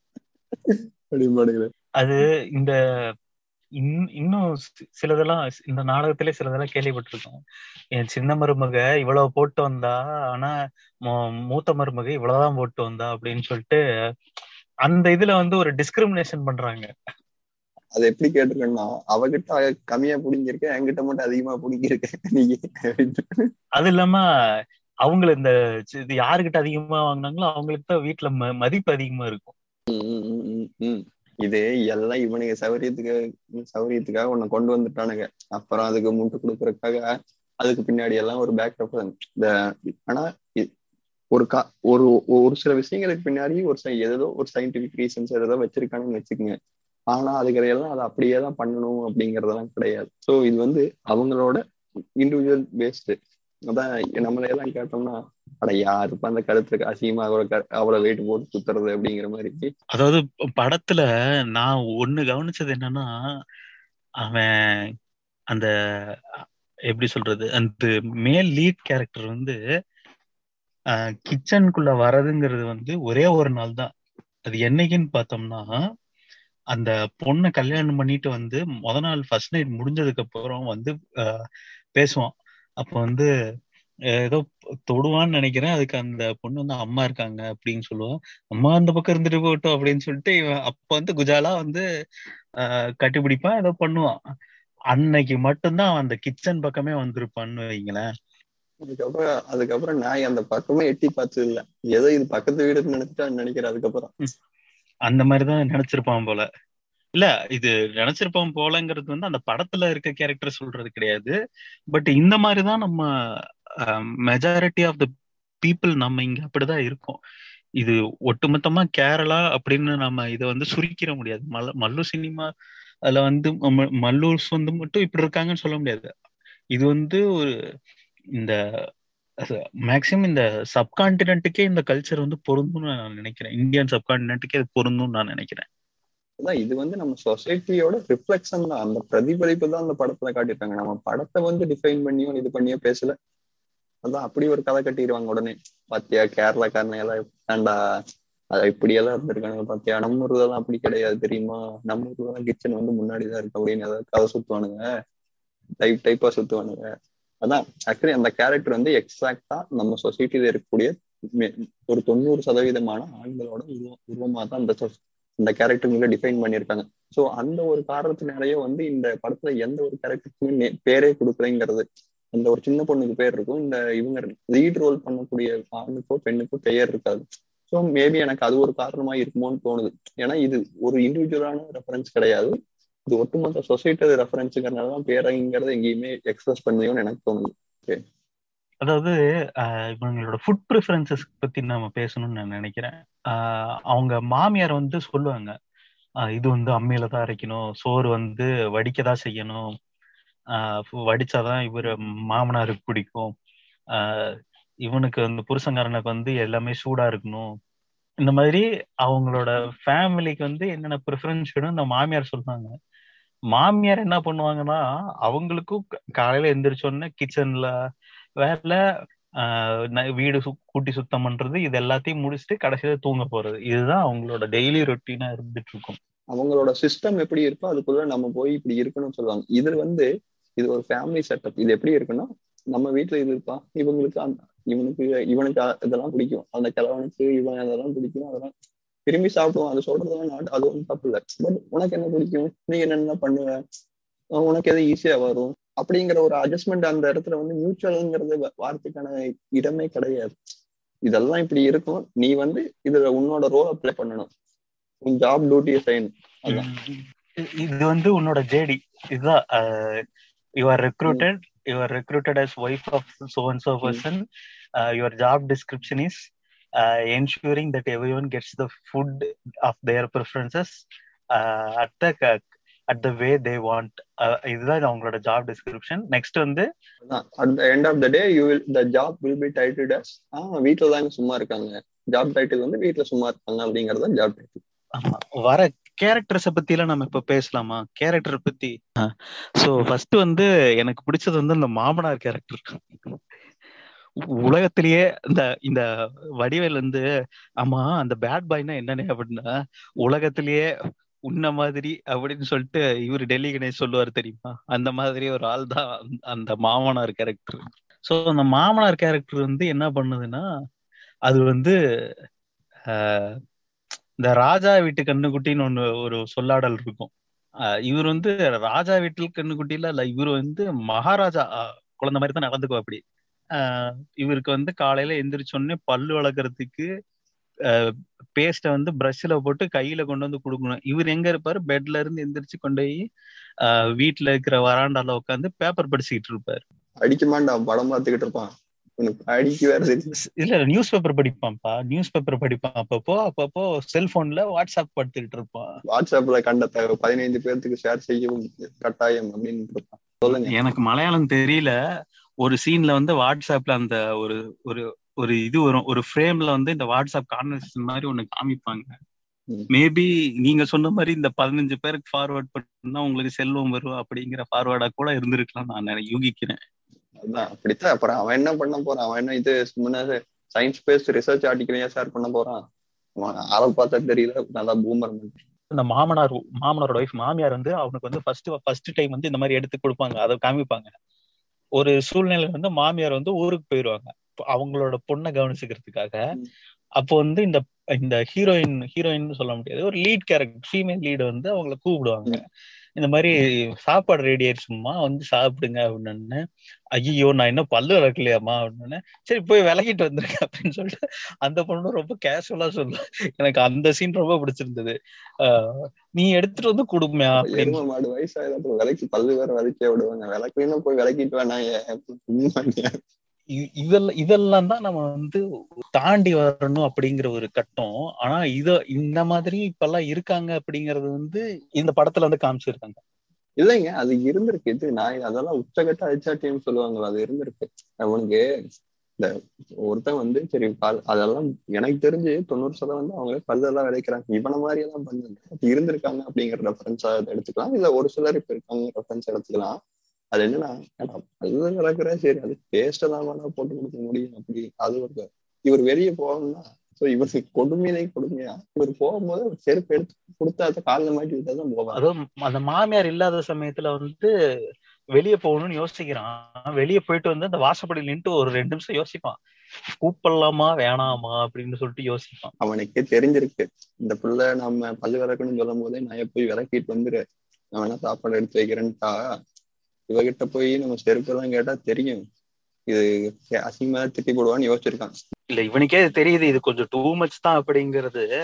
அப்படின்னு
அது இந்த இன்னும் சிலதெல்லாம் இந்த நாடகத்திலே சிலதெல்லாம் கேள்விப்பட்டிருக்கோம் என் சின்ன மருமக இவ்வளவு போட்டு வந்தா ஆனா மூத்த மருமக இவ்வளவுதான் போட்டு வந்தா அப்படின்னு சொல்லிட்டு அந்த இதுல வந்து ஒரு டிஸ்கிரிமினேஷன் பண்றாங்க
அது எப்படி கேட்டிருக்கேன்னா அவகிட்ட கம்மியா புடிங்கிருக்க என்கிட்ட மட்டும் அதிகமா புடிங்கிருக்க நீங்க
அது இல்லாம அவங்கள இந்த இது யாருக்கிட்ட அதிகமா வாங்கினாங்களோ அவங்களுக்கு தான் வீட்டுல மதிப்பு அதிகமா இருக்கும்
இது எல்லாம் இவனுங்க சௌரியத்துக்கு சௌரியத்துக்காக உன்னை கொண்டு வந்துட்டானுங்க அப்புறம் அதுக்கு முட்டு கொடுக்கறதுக்காக அதுக்கு பின்னாடி எல்லாம் ஒரு பேக்கப் இந்த ஆனா ஒரு கா ஒரு ஒரு சில விஷயங்களுக்கு பின்னாடி ஒரு ஏதோ ஒரு சயின்டிபிக் ரீசன்ஸ் ஏதோ வச்சிருக்கானுன்னு வச்சுக்கோங்க ஆனா அதுக்கறையெல்லாம் அதை அப்படியே தான் பண்ணணும் அப்படிங்கறதெல்லாம் கிடையாது ஸோ இது வந்து அவங்களோட இண்டிவிஜுவல் பேஸ்டு அதான் நம்மள எல்லாம் கேட்டோம்னா அட யாருப்பா அந்த கழுத்துக்கு அசிங்கமா அவ்வளவு அவ்வளவு வெயிட் போட்டு சுத்துறது அப்படிங்கிற மாதிரி
அதாவது படத்துல நான் ஒண்ணு கவனிச்சது என்னன்னா அவன் அந்த எப்படி சொல்றது அந்த மேல் லீட் கேரக்டர் வந்து கிச்சனுக்குள்ள வரதுங்கிறது வந்து ஒரே ஒரு நாள் தான் அது என்னைக்குன்னு பார்த்தோம்னா அந்த பொண்ணை கல்யாணம் பண்ணிட்டு வந்து முத நாள் ஃபர்ஸ்ட் நைட் முடிஞ்சதுக்கு அப்புறம் வந்து பேசுவான் அப்ப வந்து ஏதோ தொடுவான்னு நினைக்கிறேன் அதுக்கு அந்த பொண்ணு வந்து அம்மா இருக்காங்க அப்படின்னு சொல்லுவான் அம்மா அந்த பக்கம் இருந்துட்டு போகட்டும் அப்படின்னு சொல்லிட்டு இவன் அப்ப வந்து குஜாலா வந்து ஆஹ் கட்டிப்பிடிப்பான் ஏதோ பண்ணுவான் அன்னைக்கு மட்டும்தான் அந்த கிச்சன் பக்கமே வந்திருப்பான்னு வைங்களேன்
அதுக்கப்புறம் அதுக்கப்புறம் நான் அந்த பக்கமே எட்டி பார்த்தது இல்ல ஏதோ இது பக்கத்து வீடுன்னு நினைச்சிட்டான்னு நினைக்கிறேன் அதுக்கப்புறம்
அந்த மாதிரிதான் நினைச்சிருப்பான் போல இல்ல இது நினைச்சிருப்பான் போலங்கிறது வந்து அந்த படத்துல இருக்க கேரக்டர் சொல்றது கிடையாது பட் இந்த மாதிரிதான் நம்ம மெஜாரிட்டி ஆஃப் த பீப்புள் நம்ம இங்க அப்படிதான் இருக்கோம் இது ஒட்டுமொத்தமா கேரளா அப்படின்னு நம்ம இதை வந்து சுருக்கிட முடியாது மல் மல்லு சினிமா அதுல வந்து மல்லூர்ஸ் வந்து மட்டும் இப்படி இருக்காங்கன்னு சொல்ல முடியாது இது வந்து ஒரு இந்த மேக்சிமம் இந்த சப்கான்டினென்ட்டுக்கே இந்த கல்ச்சர் வந்து பொருந்தும்னு நான் நினைக்கிறேன் இந்தியன் சப்கான்டினென்ட்டுக்கே அது பொருந்தும்னு நான் நினைக்கிறேன்
அதான் இது வந்து நம்ம சொசைட்டியோட ரிஃப்ளெக்ஷன் தான் அந்த பிரதிபலிப்பு தான் அந்த படத்துல காட்டியிருக்காங்க நம்ம படத்தை வந்து டிஃபைன் பண்ணியோ இது பண்ணியோ பேசல அதான் அப்படி ஒரு கதை கட்டிடுவாங்க உடனே பாத்தியா கேரளாக்காரனை எல்லாம் ஏண்டா அது இப்படி எல்லாம் இருந்திருக்காங்க பாத்தியா நம்ம ஊர்லாம் அப்படி கிடையாது தெரியுமா நம்ம ஊர்லாம் கிச்சன் வந்து முன்னாடிதான் இருக்கு அப்படின்னு ஏதாவது கதை சுத்துவானுங்க டைப் டைப்பா சுத்துவானுங்க அதான் ஆக்சுவலி அந்த கேரக்டர் வந்து எக்ஸாக்டா நம்ம சொசைட்டில இருக்கக்கூடிய ஒரு தொண்ணூறு சதவீதமான ஆண்களோட உருவம் உருவமா தான் அந்த இந்த கேரக்டருங்களை டிஃபைன் பண்ணியிருக்காங்க ஸோ அந்த ஒரு காரணத்தினாலேயே வந்து இந்த படத்துல எந்த ஒரு கேரக்டருக்குமே பேரே கொடுக்கலைங்கிறது அந்த ஒரு சின்ன பொண்ணுக்கு பேர் இருக்கும் இந்த இவங்க லீட் ரோல் பண்ணக்கூடிய ஆணுக்கோ பெண்ணுக்கோ பெயர் இருக்காது ஸோ மேபி எனக்கு அது ஒரு காரணமா இருக்குமோன்னு தோணுது ஏன்னா இது ஒரு இண்டிவிஜுவலான ரெஃபரன்ஸ் கிடையாது இது ஒட்டுமொத்த சொசைட்டி ரெஃபரன்ஸுங்கிறனால தான் பேரங்கிறத எங்கேயுமே எக்ஸ்பிரஸ் பண்ணுவோம்னு எனக்கு தோணுது
அதாவது இவங்களோட ஃபுட் ப்ரிஃபரன்சஸ் பத்தி நம்ம பேசணும்னு நான் நினைக்கிறேன் அவங்க மாமியார் வந்து சொல்லுவாங்க இது வந்து அம்மியில தான் அரைக்கணும் சோறு வந்து வடிக்கதான் செய்யணும் வடிச்சாதான் இவர் மாமனாருக்கு பிடிக்கும் இவனுக்கு வந்து புருஷங்காரனுக்கு வந்து எல்லாமே சூடா இருக்கணும் இந்த மாதிரி அவங்களோட ஃபேமிலிக்கு வந்து என்னென்ன ப்ரிஃபரன்ஸ் வேணும் இந்த மாமியார் சொல்றாங்க மாமியார் என்ன பண்ணுவாங்கன்னா அவங்களுக்கும் காலையில எந்திரிச்சோடனே கிச்சன்ல வேலை வீடு கூட்டி சுத்தம் பண்றது இது எல்லாத்தையும் முடிச்சுட்டு கடைசியில தூங்க போறது இதுதான் அவங்களோட டெய்லி ரொட்டீனா இருந்துட்டு இருக்கும்
அவங்களோட சிஸ்டம் எப்படி இருக்கோ அதுக்குள்ள நம்ம போய் இப்படி இருக்கணும்னு சொல்லுவாங்க இது வந்து இது ஒரு ஃபேமிலி செட்டப் இது எப்படி இருக்குன்னா நம்ம வீட்டுல இது இருப்பா இவங்களுக்கு அந்த இவனுக்கு இவனுக்கு இதெல்லாம் பிடிக்கும் அந்த கிழவனுக்கு இவன் அதெல்லாம் பிடிக்கும் அதெல்லாம் விரும்பி சாப்பிடுவோம் அது சொல்றதெல்லாம் நாட் அது ஒன்றும் தப்பு இல்லை பட் உனக்கு என்ன பிடிக்கும் நீ என்னென்ன பண்ணுவ உனக்கு எது ஈஸியா வரும் அப்படிங்கிற ஒரு அட்ஜஸ்ட்மெண்ட் அந்த இடத்துல வந்து மியூச்சுவல்ங்கிறது வார்த்தைக்கான இடமே கிடையாது இதெல்லாம் இப்படி இருக்கும் நீ வந்து இதுல உன்னோட ரோல் அப்ளை பண்ணணும் உன் ஜாப் டியூட்டியை செய்யணும் அதான்
இது வந்து உன்னோட ஜேடி இதுதான் you are recruited you are recruited as wife of so and so person your job description is ensuring that everyone gets the food of their preferences uh, at the at the way they want இதுதான் அவங்களோட job description next வந்து
at the end of the day you will the job will be title as ஆ வீட்ல தாங்க சும்மா இருக்காங்க job title வந்து வீட்ல சும்மா இருக்காங்க அப்படிங்கறது ஜாப் டைட்டில்
ஆமா வர கேரக்டர்ஸ பத்தி எல்லாம் நம்ம இப்ப பேசலாமா கேரக்டர் பத்தி சோ ஃபர்ஸ்ட் வந்து எனக்கு பிடிச்சது வந்து இந்த மாமனார் கேரக்டர் உலகத்திலேயே இந்த இந்த வடிவேல் வந்து ஆமா அந்த பேட் பாய்னா என்னன்னு அப்படின்னா உலகத்திலேயே உன்ன மாதிரி அப்படின்னு சொல்லிட்டு இவர் டெல்லி கணேஷ் சொல்லுவார் தெரியுமா அந்த மாதிரி ஒரு ஆள் தான் அந்த மாமனார் கேரக்டர் ஸோ அந்த மாமனார் கேரக்டர் வந்து என்ன பண்ணுதுன்னா அது வந்து இந்த ராஜா வீட்டு கண்ணுக்குட்டின்னு ஒண்ணு ஒரு சொல்லாடல் இருக்கும் இவர் வந்து ராஜா வீட்டில் கண்ணுக்குட்டியில இல்ல இவர் வந்து மகாராஜா குழந்தை மாதிரி தான் நடந்துக்குவா அப்படி இவருக்கு வந்து காலையில எந்திரிச்சோடனே பல்லு வளர்க்கறதுக்கு பேஸ்ட வந்து பிரஷ்ல போட்டு கையில கொண்டு வந்து கொடுக்கணும் இவர் எங்க இருப்பாரு பெட்ல இருந்து எந்திரிச்சு கொண்டு போய் வீட்டுல இருக்கிற வராண்டால உட்காந்து பேப்பர் படிச்சுக்கிட்டு இருப்பாரு
அடிக்க மாட்டான் படம் பார்த்துக்கிட்டு இருப்பான் அடிக்க வேற
இல்ல நியூஸ் பேப்பர் படிப்பான்ப்பா நியூஸ் பேப்பர் படிப்பான் அப்பப்போ அப்பப்போ செல்போன்ல வாட்ஸ்அப் படுத்துக்கிட்டு இருப்பான்
வாட்ஸ்அப்ல கண்ட பதினைந்து பேர்த்துக்கு ஷேர் செய்யவும் கட்டாயம் அப்படின்னு இருப்பான் சொல்லுங்க
எனக்கு மலையாளம் தெரியல ஒரு சீன்ல வந்து வாட்ஸ்அப்ல அந்த ஒரு ஒரு ஒரு இது வரும் ஒரு ஃப்ரேம்ல வந்து இந்த வாட்ஸ்அப் கான்வர்சேஷன் மாதிரி ஒண்ணு காமிப்பாங்க மேபி நீங்க சொன்ன மாதிரி இந்த பதினஞ்சு பேருக்கு ஃபார்வர்ட் பண்ணா உங்களுக்கு செல்வம் வரும் அப்படிங்கிற ஃபார்வர்டா கூட இருந்திருக்கலாம் நான் யூகிக்கிறேன்
அதான் அப்படித்தான் அப்புறம் அவன் என்ன பண்ண போறான் அவன் என்ன இது முன்னாடி சயின்ஸ் பேஸ்ட் ரிசர்ச் ஆர்டிக்கலையா ஷேர் பண்ண போறான் ஆளை பார்த்தா தெரியல நல்லா பூமர்
இந்த மாமனார் மாமனாரோட ஒய்ஃப் மாமியார் வந்து அவனுக்கு வந்து ஃபர்ஸ்ட் ஃபர்ஸ்ட் டைம் வந்து இந்த மாதிரி எடுத்து கொடுப்பாங்க அதை காமிப்பாங்க ஒரு சூழ்நிலை வந்து மாமியார் வந்து ஊருக்கு போயிருவாங்க அவங்களோட பொண்ணை கவனிச்சுக்கிறதுக்காக அப்போ வந்து இந்த இந்த ஹீரோயின் ஹீரோயின் சொல்ல முடியாது ஒரு லீட் கேரக்டர் ஃபீமேல் லீடு வந்து அவங்கள கூப்பிடுவாங்க இந்த மாதிரி சாப்பாடு ரெடி ஆயிடுச்சுமா வந்து சாப்பிடுங்க அப்படின்னு ஐயோ நான் இன்னும் பல்லு வளர்க்கலையாமா அப்படின்னு சரி போய் விலகிட்டு வந்திருக்கேன் அப்படின்னு சொல்லிட்டு அந்த பொண்ணு ரொம்ப கேஷுவலா சொல்லு எனக்கு அந்த சீன் ரொம்ப பிடிச்சிருந்தது நீ எடுத்துட்டு வந்து கொடுமையா
அப்படின்னு மாடு வயசாயிரம் விலைக்கு பல்லு வேற விலைக்கே விடுவாங்க விளக்குன்னு போய் விளக்கிட்டு வேணாம்
இதெல்லாம் இதெல்லாம் தான் நம்ம வந்து தாண்டி வரணும் அப்படிங்கிற ஒரு கட்டம் ஆனா இத இந்த மாதிரி இப்பெல்லாம் இருக்காங்க அப்படிங்கறது வந்து இந்த படத்துல வந்து காமிச்சிருக்காங்க
இல்லைங்க அது இருந்திருக்கு இது நான் அதெல்லாம் உச்சகட்ட அச்சாட்டியம் சொல்லுவாங்க அது இருந்திருக்கு அவனுக்கு இந்த ஒருத்தன் வந்து சரி அதெல்லாம் எனக்கு தெரிஞ்சு தொண்ணூறு சதம் வந்து அவங்களே பல்லெல்லாம் விளைக்கிறாங்க இவன மாதிரி எல்லாம் பண்ணு இருந்திருக்காங்க அப்படிங்கிற ரெஃபரன்ஸா எடுத்துக்கலாம் இல்ல ஒரு சிலர் இப்ப இருக்காங்க ரெஃபரன்ஸ் எடுத்துக்கலாம் அது என்னன்னா பல்லு விளக்குற சரி அது டேஸ்ட் தான் வேணா போட்டு கொடுக்க முடியும் அப்படி அது ஒரு இவர் வெளியே போகணும்னா சோ இவருக்கு கொடுமையிலே கொடுமையா இவர் போகும்போது செருப்பு எடுத்து கொடுத்தா அதை காலில் மாட்டி விட்டாதான் போவாங்க
அதுவும் அந்த மாமியார் இல்லாத சமயத்துல வந்து வெளியே போகணும்னு யோசிக்கிறான் வெளியே போயிட்டு வந்து அந்த வாசப்படி நின்று ஒரு ரெண்டு நிமிஷம் யோசிப்பான் கூப்பிடலாமா வேணாமா அப்படின்னு சொல்லிட்டு யோசிப்பான்
அவனுக்கே தெரிஞ்சிருக்கு இந்த பிள்ளை நம்ம பல்லு விளக்கணும்னு சொல்லும் போதே நான் போய் விளக்கிட்டு வந்துரு நான் வேணா சாப்பாடு எடுத்து வைக்கிறேன்ட்டா இவகிட்ட போய் நம்ம செருப்பு எல்லாம் கேட்டா தெரியும் இது அசிங்கமா திட்டி போடுவான்னு யோசிச்சிருக்கான்
இல்ல இவனுக்கே தெரியுது இது கொஞ்சம் டூ மச் தான் அப்படிங்கிறது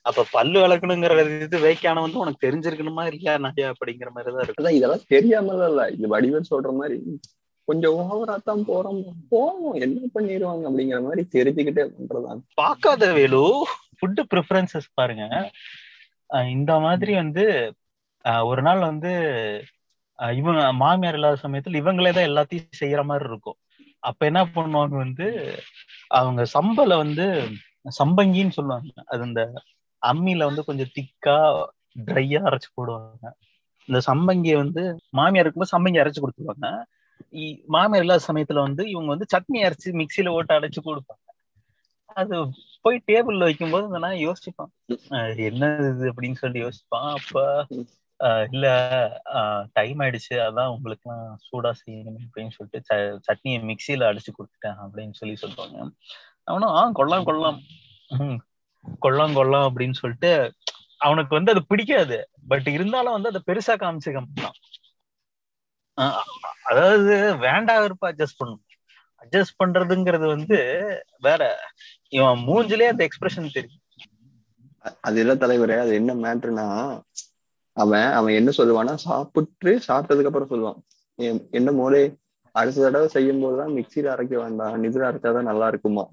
அப்ப பல்லு விளக்கணுங்கிற இது வேக்கான வந்து உனக்கு தெரிஞ்சிருக்கணுமா இல்லையா நிறையா அப்படிங்கிற மாதிரிதான் இருக்கு
அதான் இதெல்லாம் தெரியாமல இல்ல இது வடிவேல் சொல்ற மாதிரி கொஞ்சம் ஓவரா தான் போறோம் போவோம் என்ன பண்ணிடுவாங்க அப்படிங்கிற மாதிரி தெரிஞ்சுக்கிட்டே பண்றதான்
பார்க்காத வேலு ஃபுட் ப்ரிஃபரன்சஸ் பாருங்க அஹ் இந்த மாதிரி வந்து அஹ் ஒரு நாள் வந்து அஹ் இவங்க மாமியார் இல்லாத சமயத்துல இவங்களே தான் எல்லாத்தையும் செய்யற மாதிரி இருக்கும் அப்ப என்ன பண்ணுவாங்க வந்து அவங்க சம்பல வந்து சம்பங்கின்னு சொல்லுவாங்க அது இந்த அம்மியில வந்து கொஞ்சம் திக்கா ட்ரையா அரைச்சு போடுவாங்க இந்த சம்பங்கியை வந்து மாமியார் இருக்கும்போது சம்பங்கி அரைச்சு கொடுத்துருவாங்க இ- மாமியார் இல்லாத சமயத்துல வந்து இவங்க வந்து சட்னி அரைச்சு மிக்சியில ஓட்டு அடைச்சு கொடுப்பாங்க அது போய் டேபிள்ல வைக்கும்போது நான் யோசிப்பான் அஹ் என்ன இது அப்படின்னு சொல்லி யோசிப்பான் அப்ப அஹ் இல்ல டைம் ஆயிடுச்சு அதான் உங்களுக்கு எல்லாம் சூடா செய்யணும் அப்படின்னு சொல்லிட்டு ச- சட்னியை மிக்சியில அடிச்சு கொடுத்துட்டேன் அப்படின்னு சொல்லி சொல்லுவாங்க அவனும் ஆஹ் கொள்ளலாம் கொள்ளலாம் ஹம், கொள்ளலாம் கொள்ளலாம் அப்படின்னு சொல்லிட்டு அவனுக்கு வந்து அது பிடிக்காது பட் இருந்தாலும் வந்து அதை பெருசா காமிச்சு காமிப்பான் அஹ் அதாவது வேண்டா விருப்ப அட்ஜஸ்ட் பண்ணணும் அட்ஜஸ்ட் பண்றதுங்கிறது வந்து வேற இவன் மூஞ்சிலே அந்த எக்ஸ்பிரஷன் தெரியும்
அ- அது இல்ல தலைவரே அது என்ன மேட்ருனா அவன் அவன் என்ன சொல்லுவான்னா சாப்பிட்டு சாப்பிட்டதுக்கு அப்புறம் சொல்லுவான் என்- என்ன மோளே அடுத்த தடவை செய்யும் போதுதான் மிக்சியில அரைக்க வேண்டாம் இதுல அரைச்சாதான் நல்லா இருக்குமா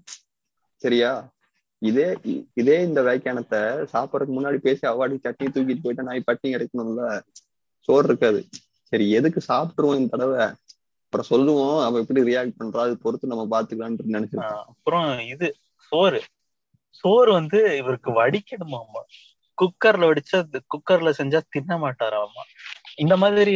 சரியா இதே இ- இதே இந்த வியாக்கியானத்தை சாப்பிடறதுக்கு முன்னாடி பேசி அவாடி சட்னி தூக்கிட்டு போயிட்டா நான் பட்டி கிடைக்கணும்ல சோறு இருக்காது சரி எதுக்கு சாப்பிட்டுருவோம் இந்த தடவை அப்புறம் சொல்லுவோம் அவ எப்படி ரியாக்ட் பண்றா அது பொறுத்து நம்ம பாத்துக்கலாம்னு நினைச்சிருக்கேன்
ஆஹ் அப்புறம் இது சோறு சோறு வந்து இவருக்கு வடிக்கணுமாமா குக்கர்ல வடிச்சா குக்கர்ல செஞ்சா தின்ன மாட்டாராமா இந்த மாதிரி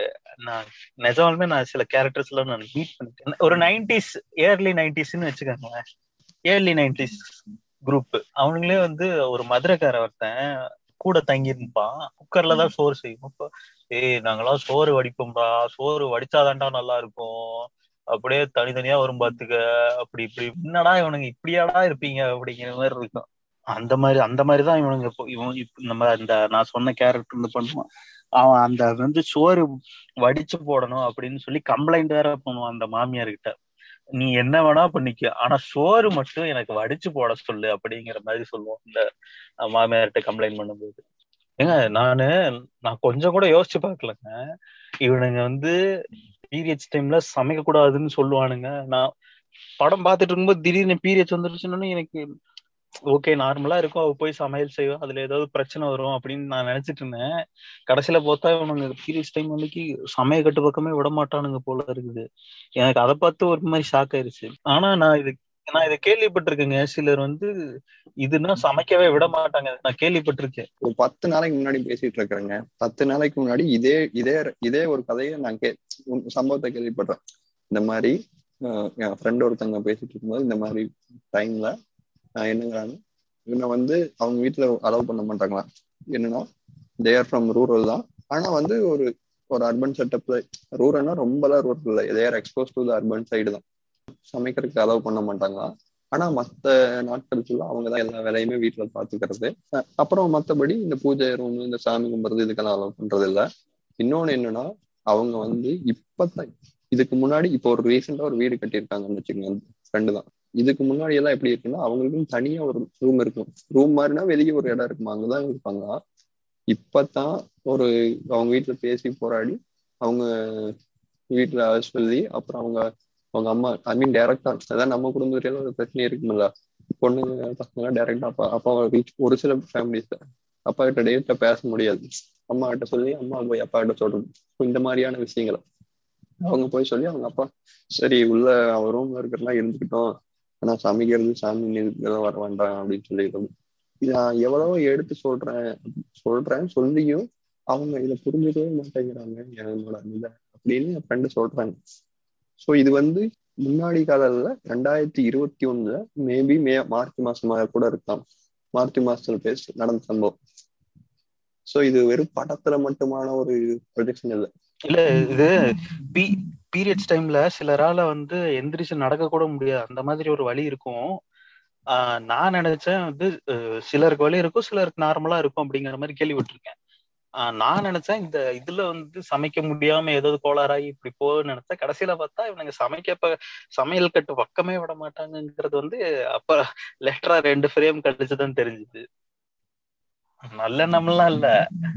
நான் நிஜமாலுமே நான் சில கேரக்டர்ஸ் எல்லாம் நான் மீட் பண்ணிட்டேன் ஒரு நைன்டிஸ் ஏர்லி நைன்டிஸ்ன்னு வச்சுக்கோங்களேன் ஏர்லி நைன்டிஸ் குரூப் அவனுங்களே வந்து ஒரு மதுரைக்கார ஒருத்தன் கூட தங்கி இருப்பான் குக்கர்ல தான் சோறு செய்வோம் இப்போ ஏய் நாங்கெல்லாம் சோறு வடிப்போம்டா சோறு வடிச்சாதான்டா நல்லா இருக்கும் அப்படியே தனித்தனியா வரும் பாத்துக்க அப்படி இப்படி என்னடா இவனுங்க இப்படியாடா இருப்பீங்க அப்படிங்கிற மாதிரி இருக்கும் அந்த மாதிரி அந்த மாதிரிதான் இவனுங்க இப்போ இவன் இப்ப நம்ம அந்த நான் சொன்ன கேரக்டர் வந்து பண்ணுவான் அவன் அந்த வந்து சோறு வடிச்சு போடணும் அப்படின்னு சொல்லி கம்ப்ளைண்ட் வேற பண்ணுவான் அந்த மாமியார் கிட்ட நீ என்ன வேணா பண்ணிக்க ஆனா சோறு மட்டும் எனக்கு வடிச்சு போட சொல்லு அப்படிங்கிற மாதிரி சொல்லுவோம் இந்த மாமியார்கிட்ட கம்ப்ளைண்ட் பண்ணும்போது ஏங்க நானு நான் கொஞ்சம் கூட யோசிச்சு பார்க்கலங்க இவனுங்க வந்து பீரியட்ஸ் டைம்ல சமைக்க கூடாதுன்னு சொல்லுவானுங்க நான் படம் பார்த்துட்டு இருக்கும்போது திடீர்னு பீரியட்ஸ் வந்துருச்சுன்னு எனக்கு ஓகே நார்மலா இருக்கும் அவ போய் சமையல் செய்வோம் அதுல ஏதாவது பிரச்சனை வரும் அப்படின்னு நான் நினைச்சிட்டு இருந்தேன் கடைசியில பார்த்தா இவனுங்க பீரியட்ஸ் டைம் அன்னைக்கு சமையல் கட்டு பக்கமே விட மாட்டானுங்க போல இருக்குது எனக்கு அதை பார்த்து ஒரு மாதிரி ஷாக் ஆயிருச்சு ஆனா நான் இது நான் இதை கேள்விப்பட்டிருக்கேங்க சிலர் வந்து இதுன்னா சமைக்கவே விட மாட்டாங்க நான் கேள்விப்பட்டிருக்கேன்
ஒரு பத்து நாளைக்கு முன்னாடி பேசிட்டு இருக்கிறேங்க பத்து நாளைக்கு முன்னாடி இதே இதே இதே ஒரு கதையை நான் கே உம் சம்பவத்தை கேள்விப்பட்டேன் இந்த மாதிரி அஹ், என் ஃப்ரெண்ட் ஒருத்தங்க பேசிட்டு இருக்கும்போது இந்த மாதிரி டைம்ல என்னங்கிறாங்க இவனை வந்து அவங்க வீட்டுல அலோவ் பண்ண மாட்டாங்களாம் என்னன்னா தேர் ஃப்ரம் ரூரல் தான் ஆனா வந்து ஒரு ஒரு அர்பன் செட்டப்ல ரூரல்னா ரொம்பலாம் ரூரல் இல்லை they're expose to the urban side தான் சமைக்கிறதுக்கு அலோவ் பண்ண மாட்டாங்களாம் ஆனா மத்த நாட்கள் ஃபுல்லா அவங்க தான் எல்லா வேலையுமே வீட்டுல பாத்துக்கிறது அஹ் அப்புறம் மத்தபடி இந்த பூஜை ரூம் இந்த சாமி கும்பிடுறது இதுக்கெல்லாம் அலோவ் பண்றது இல்ல இன்னொன்னு என்னன்னா அவங்க வந்து இப்பதான் இதுக்கு முன்னாடி இப்போ ஒரு ரீசெண்டா ஒரு வீடு கட்டியிருக்காங்கன்னு வச்சுக்கோங்க ஃப்ரெண்டு தான் இதுக்கு முன்னாடி எல்லாம் எப்படி இருக்குன்னா அவங்களுக்கும் தனியா ஒரு ரூம் இருக்கும் ரூம் மாதிரினா வெளியே ஒரு இடம் இருக்குமா அங்கதான் இருப்பாங்க இப்பதான் ஒரு அவங்க வீட்டுல பேசி போராடி அவங்க வீட்டுல சொல்லி அப்புறம் அவங்க அவங்க அம்மா ஐ மீன் டைரக்டா அதான் நம்ம குடும்பத்துல ஒரு பிரச்சனை இருக்குமில்ல பொண்ணுங்க பசங்க டைரக்டா அப்பா அப்பா வீட்டு ஒரு சில ஃபேமிலிஸ் அப்பா கிட்ட டேரக்டா பேச முடியாது அம்மா கிட்ட சொல்லி அம்மா போய் அப்பா கிட்ட சொல்றது So இந்த மாதிரியான விஷயங்களை அவங்க போய் சொல்லி அவங்க அப்பா சரி உள்ள அவன் ரூம்ல இருக்கிறதெல்லாம் இருந்துக்கிட்டோம் ஆனா சமைக்கிறது சாமி இதெல்லாம் வர வேண்டாம் அப்படின்னு சொல்லிடுறது இது நான் எவ்வளவோ எடுத்து சொல்றேன் சொல்றேன் சொல்லியும் அவங்க இதை புரிஞ்சுக்கவே மாட்டேங்கிறாங்க என்னோட இதை அப்படின்னு என் ஃப்ரெண்டு சொல்றாங்க ஸோ இது வந்து முன்னாடி காலத்துல ரெண்டாயிரத்தி இருபத்தி ஒண்ணுல மேபி மே மார்ச் மாசமாக கூட இருக்கலாம் மார்ச் மாசத்துல பேச நடந்த சம்பவம் ஸோ இது வெறும் படத்துல மட்டுமான ஒரு ப்ரொஜெக்ஷன் இல்லை
இல்ல இது பீ பீரியட்ஸ் டைம்ல சிலரால வந்து எந்திரிச்சு நடக்க கூட முடியாது அந்த மாதிரி ஒரு வழி இருக்கும் ஆஹ் நான் நினைச்சேன் வந்து அஹ் சிலருக்கு வழி இருக்கும் சிலருக்கு நார்மலா இருக்கும் அப்படிங்கிற மாதிரி கேள்விப்பட்டிருக்கேன் ஆஹ் நான் நினைச்சேன் இந்த இதுல வந்து சமைக்க முடியாம ஏதாவது கோளாறாகி இப்படி போகும்னு நினைச்சேன் கடைசியில பார்த்தா இவனுங்க சமைக்க ப- சமையல் கட்டு பக்கமே விட மாட்டாங்கங்கிறது வந்து அப்ப லெட்டரா ரெண்டு ஃப்ரேம் கழிச்சுதான் தெரிஞ்சுது நல்லெண்ணம்லாம் இல்ல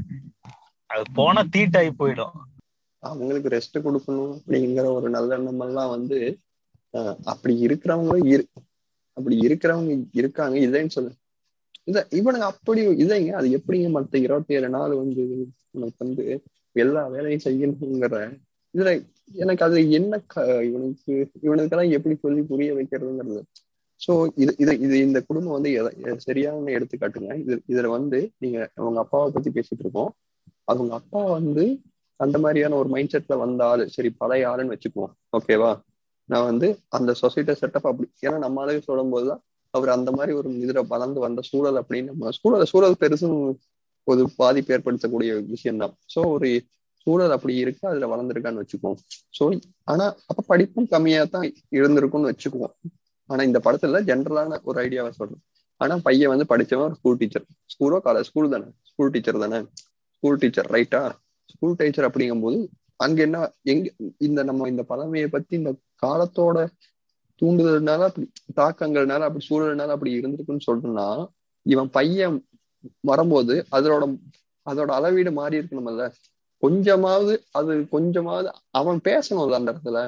அது போனா தீட்டாகி போயிடும்
அவங்களுக்கு ரெஸ்ட் கொடுக்கணும் அப்படிங்கிற ஒரு நல்லெண்ணம் எல்லாம் வந்து அஹ், அப்படி இருக்கிறவங்களும் இரு அப்படி இருக்கிறவங்க இருக்காங்க இல்லைன்னு சொல்லு இத இவனுங்க அப்படி இல்லைங்க அது எப்படிங்க மத்த இருபத்தி ஏழு நாள் வந்து உனக்கு வந்து எல்லா வேலையும் செய்யணுங்கிற இதுல எனக்கு அது என்ன க- இவனுக்கு இவனுக்கெல்லாம் எப்படி சொல்லி புரிய வைக்கிறதுங்கிறது சோ இது இது இது இந்த குடும்பம் வந்து எத- எ- சரியான எடுத்துக்காட்டுங்க இது இதுல வந்து நீங்க அவங்க அப்பாவை பத்தி பேசிட்டு இருக்கோம் அவங்க அப்பா வந்து அந்த மாதிரியான ஒரு மைண்ட் செட்ல வந்த ஆளு சரி பழைய ஆளுன்னு வச்சுக்குவோம் ஓகேவா நான் வந்து அந்த சொசைட்டி செட்டப் அப்படி ஏன்னா நம்ம ஆளுங்க சொல்லும் போதுதான் அவர் அந்த மாதிரி ஒரு இதுல வளர்ந்து வந்த சூழல் அப்படின்னு நம்ம சூழல் சூழல் பெருசும் ஒரு பாதிப்பு ஏற்படுத்தக்கூடிய விஷயம் தான் சோ ஒரு சூழல் அப்படி இருக்கு அதுல வளர்ந்துருக்கான்னு வச்சுக்குவோம் சோ ஆனா அப்ப படிப்பும் கம்மியா தான் இருந்திருக்கும்னு வச்சுக்குவோம் ஆனா இந்த படத்துல ஜென்ரலான ஒரு ஐடியாவை சொல்றேன் ஆனா பையன் வந்து படிச்சவன் ஒரு ஸ்கூல் டீச்சர் ஸ்கூலோ காலேஜ் ஸ்கூல் தானே ஸ்கூல் டீச்சர் தானே ஸ்கூல் டீச்சர் ரைட்டா ஸ்கூல் டீச்சர் அப்படிங்கும்போது அங்க என்ன எங்க இந்த நம்ம இந்த பழமையை பத்தி இந்த காலத்தோட தூண்டுதல்னால அப்படி தாக்கங்கள்னால அப்படி சூழல்னால அப்படி இருந்திருக்குன்னு சொல்றோம்னா இவன் பையன் வரும்போது அதோட அதோட அளவீடு மாறி இருக்கணும்ல கொஞ்சமாவது அது கொஞ்சமாவது அவன் பேசணும்ல அந்த இடத்துல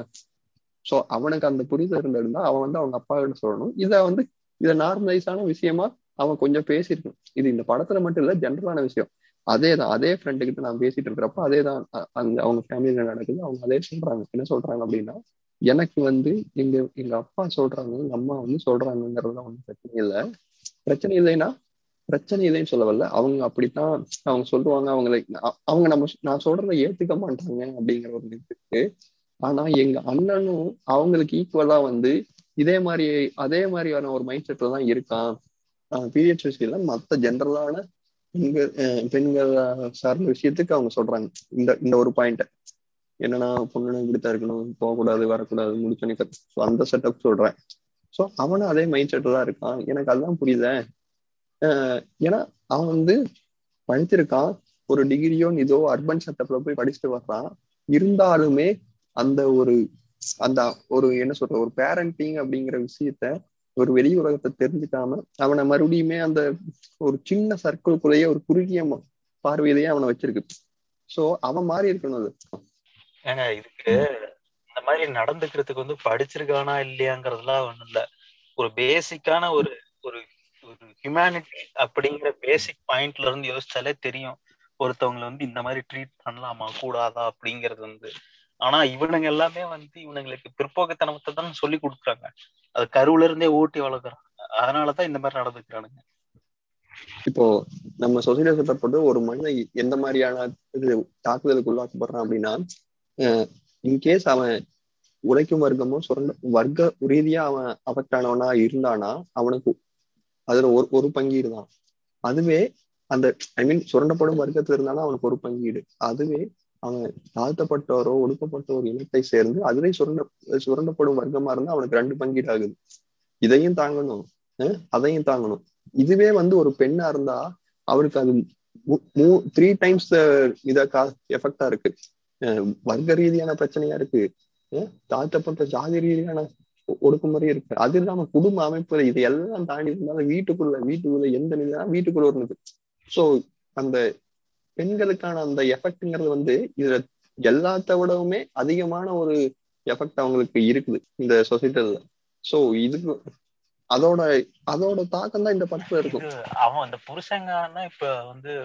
சோ அவனுக்கு அந்த புரிதல் இருந்திருந்தா அவன் வந்து அவங்க அப்பா கிட்ட சொல்லணும் இத வந்து இத நார்மலைஸான விஷயமா அவன் கொஞ்சம் பேசியிருக்கணும் இது இந்த படத்துல மட்டும் இல்ல ஜென்ரலான விஷயம் அதேதான் அதே ஃப்ரெண்டு கிட்ட நான் பேசிட்டு இருக்கிறப்ப அதேதான் அ- அங்க அவங்க ஃபேமிலியில நடக்குது அவங்க அதே சொல்றாங்க என்ன சொல்றாங்க அப்படின்னா எனக்கு வந்து எங்க எங்க அப்பா சொல்றாங்க எங்க அம்மா வந்து சொல்றாங்கிறதுலாம் ஒண்ணும் பிரச்சனை இல்லை பிரச்சனை இல்லைன்னா பிரச்சனை இல்லைன்னு சொல்ல வரல அவங்க அப்படித்தான் அவங்க சொல்லுவாங்க அவங்களை அ- அவங்க நம்ம நான் சொல்றதை ஏத்துக்க மாட்டாங்க அப்படிங்கிற ஒரு இது இருக்கு ஆனா எங்க அண்ணனும் அவங்களுக்கு ஈக்குவலா வந்து இதே மாதிரி அதே மாதிரியான ஒரு மைண்ட் செட்ல தான் இருக்கான் பீரியட்ஸ் மத்த ஜென்ரலான பெண்கள் அஹ் பெண்கள் சார்ந்த விஷயத்துக்கு அவங்க சொல்றாங்க இந்த இந்த ஒரு பாயிண்ட் என்னன்னா பொண்ணு இப்படித்தான் இருக்கணும் போகக்கூடாது வரக்கூடாது முடிச்சோன்னே ஸோ அந்த செட்டப் சொல்றேன் ஸோ அவனும் அதே மைண்ட் செட்ல தான் இருக்கான் எனக்கு அதுதான் புரியுத ஏன்னா அவன் வந்து படிச்சிருக்கான் ஒரு டிகிரியோ இதோ அர்பன் செட்டப்ல போய் படிச்சுட்டு வர்றான் இருந்தாலுமே அந்த ஒரு அந்த ஒரு என்ன சொல்ற ஒரு பேரண்டிங் அப்படிங்கிற விஷயத்த ஒரு வெளி உலகத்தை தெரிஞ்சுக்காம அவனை மறுபடியுமே அந்த ஒரு சின்ன சர்க்கிள்குள்ளேயே ஒரு குறுகிய ம- பார்வையிலேயே அவனை வச்சிருக்கு சோ அவன் மாறி இருக்கணும் அது
ஏங்க இதுக்கு இந்த மாதிரி நடந்துக்கிறதுக்கு வந்து படிச்சிருக்கானா இல்லையாங்கிறதுலாம் ஒண்ணும் இல்ல ஒரு பேசிக்கான ஒரு ஒரு ஒரு ஹியூமனிட்டி அப்படிங்கிற பேசிக் பாயிண்ட்ல இருந்து யோசிச்சாலே தெரியும் ஒருத்தவங்களை வந்து இந்த மாதிரி ட்ரீட் பண்ணலாமா கூடாதா அப்படிங்கிறது வந்து ஆனா இவனுங்க எல்லாமே வந்து இவனுங்களுக்கு பிற்போக்குத்தனத்தை தான் சொல்லி கொடுக்குறாங்க அது கருவுல இருந்தே ஊட்டி வளர்க்குறாங்க அதனாலதான் இந்த மாதிரி நடந்துக்கிறானுங்க
இப்போ நம்ம சொசைட்டியை சுற்றப்பட்டு ஒரு மனிதன் எந்த மாதிரியான இது தாக்குதலுக்கு உள்ளாக்கப்படுறான் அப்படின்னா இன்கேஸ் அவன் உழைக்கும் வர்க்கமும் சுரண்ட வர்க்க ரீதியா அவன் அஃபெக்ட் ஆனவனா இருந்தானா அவனுக்கு அதுல ஒரு ஒரு பங்கீடு தான் அதுவே அந்த ஐ மீன் சுரண்டப்படும் வர்க்கத்துல இருந்தானா அவனுக்கு ஒரு பங்கீடு அதுவே அவன் தாழ்த்தப்பட்டவரோ ஒடுக்கப்பட்ட ஒரு இனத்தை சேர்ந்து அதுவே சுரண்ட சுரண்டப்படும் வர்க்கமா இருந்தா அவனுக்கு ரெண்டு பங்கீடு ஆகுது இதையும் தாங்கணும் அஹ் அதையும் தாங்கணும் இதுவே வந்து ஒரு பெண்ணா இருந்தா அவருக்கு அது த்ரீ டைம்ஸ் இதா கா எஃபெக்டா இருக்கு அஹ் வர்க்க ரீதியான பிரச்சனையா இருக்கு அஹ் தாழ்த்தப்பட்ட ஜாதி ரீதியான ஒ- ஒடுக்குமுறை இருக்கு அது இல்லாம குடும்ப அமைப்புல இது எல்லாம் தாண்டி இருந்தாலும் வீட்டுக்குள்ள வீட்டுக்குள்ள எந்த நிலை வீட்டுக்குள்ள இருந்தது சோ அந்த பெண்களுக்கான அந்த எஃபெக்ட்ங்கிறது வந்து இதுல எல்லாத்த விடவுமே அதிகமான ஒரு எஃபெக்ட் அவங்களுக்கு இருக்குது இந்த சொசைட்டில சோ இதுக்கு அதோட அதோட தாக்கம் தான் இந்த படத்துல இருக்கும்
இது அவன் அந்த புருஷங்கன்னா இப்ப வந்து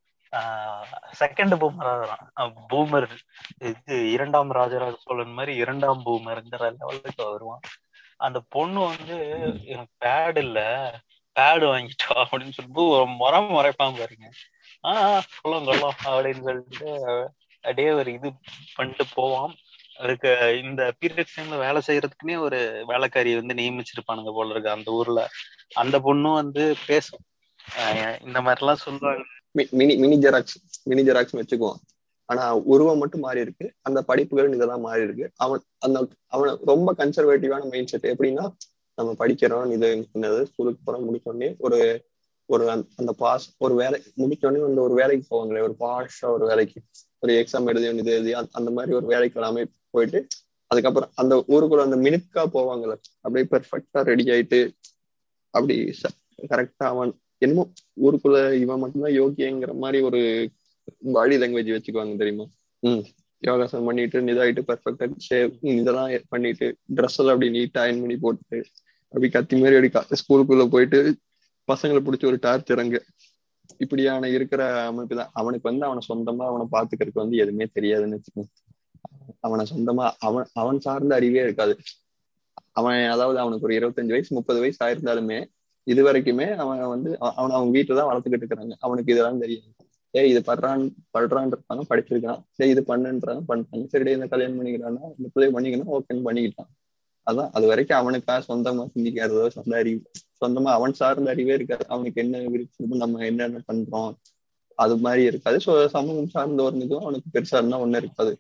செகண்ட் பூமர் ஆகிறான் பூமர் இது இரண்டாம் ராஜராஜ சோழன் மாதிரி இரண்டாம் பூமர்ங்கிற லெவலுக்கு வருவான் அந்த பொண்ணு வந்து எனக்கு பேட் இல்ல பேடு வாங்கிட்டா அப்படின்னு சொல்லிட்டு ஒரு முறை முறைப்பான் பாருங்க ஆஹ் சொல்லும் சொல்லும் அப்படின்னு சொல்லிட்டு அப்படியே ஒரு இது பண்ணிட்டு போவான் அதுக்கு இந்த பீரியட் டைம்ல வேலை செய்யறதுக்குன்னே ஒரு வேலைக்காரி வந்து நியமிச்சிருப்பானுங்க போல இருக்கு அந்த ஊர்ல அந்த பொண்ணும் வந்து பேசும் ஆஹ் இந்த மாதிரி எல்லாம் சொல்லுவாங்க
மி- mini mini xerox mini xerox வச்சுக்குவான் ஆனா உருவம் மட்டும் மாறி இருக்கு அந்த படிப்புகள் இதெல்லாம் மாறி இருக்கு அவன் அந்த அவன ரொம்ப கன்சர்வேட்டிவான மைண்ட் செட் எப்படின்னா நம்ம படிக்கிறோம் இது என்னது ஸ்கூலுக்கு போறோம் முடிச்சோடனே ஒரு ஒரு அந்த- அந்த பாஸ் ஒரு வேலை முடிச்சோடனே வந்து ஒரு வேலைக்கு போவாங்களே ஒரு பாஷா ஒரு வேலைக்கு ஒரு எக்ஸாம் எழுதி இது எழுதி அந்த- அந்த மாதிரி ஒரு வேலைக்கு எல்லாமே போயிட்டு அதுக்கப்புறம் அந்த ஊருக்குள்ள அந்த மினுக்கா போவாங்கல்ல அப்படியே பெர்ஃபெக்டா ரெடி ஆயிட்டு அப்படி கரெக்டா அவன் என்னமோ ஊருக்குள்ள இவன் மட்டும்தான் யோகியங்கிற மாதிரி ஒரு பாடி லாங்குவேஜ் வச்சுக்குவாங்க தெரியுமா ம் யோகாசனம் பண்ணிட்டு இதாயிட்டு பெர்ஃபெக்டா ஷேவ் இதெல்லாம் பண்ணிட்டு ட்ரெஸ் எல்லாம் அப்படி நீட்டா அயன் பண்ணி போட்டு அப்படி கத்தி மாதிரி அப்படி ஸ்கூலுக்குள்ள போயிட்டு பசங்களை பிடிச்சி ஒரு டார்ச்சர் அங்க இப்படியான இருக்கிற அமைப்பு தான் அவனுக்கு வந்து அவனை சொந்தமா அவனை பாத்துக்கிறதுக்கு வந்து எதுவுமே தெரியாதுன்னு வச்சுக்கோங்க அவனை சொந்தமா அவன் அவன் சார்ந்த அறிவே இருக்காது அவன் அதாவது அவனுக்கு ஒரு இருபத்தஞ்சு வயசு முப்பது வயசு ஆயிருந்தாலுமே இது வரைக்குமே அவன் வந்து அவன் அவங்க வீட்டுல தான் வளர்த்துக்கிட்டு இருக்கிறாங்க அவனுக்கு இதெல்லாம் தெரியும் ஏய் இது படுறான் படுறான்றப்பாங்க படிச்சிருக்கான் சரி இது பண்ணுன்றாங்க பண்ணிட்டாங்க சரி இந்த கல்யாணம் பண்ணிக்கிறான்னா இந்த பிள்ளை பண்ணிக்கணும் ஓகேன்னு பண்ணிக்கிட்டான் அதான் அது வரைக்கும் அவனுக்கா சொந்தமா சிந்திக்கிறதோ சொந்த அறிவு சொந்தமா அவன் சார்ந்த அறிவே இருக்காது அவனுக்கு என்ன விருப்பம் நம்ம என்னென்ன பண்றோம் அது மாதிரி இருக்காது ஸோ சமூகம் சார்ந்த ஒரு இதுவும் அவனுக்கு பெருசா இருந்தா ஒண்ணு இருக்காது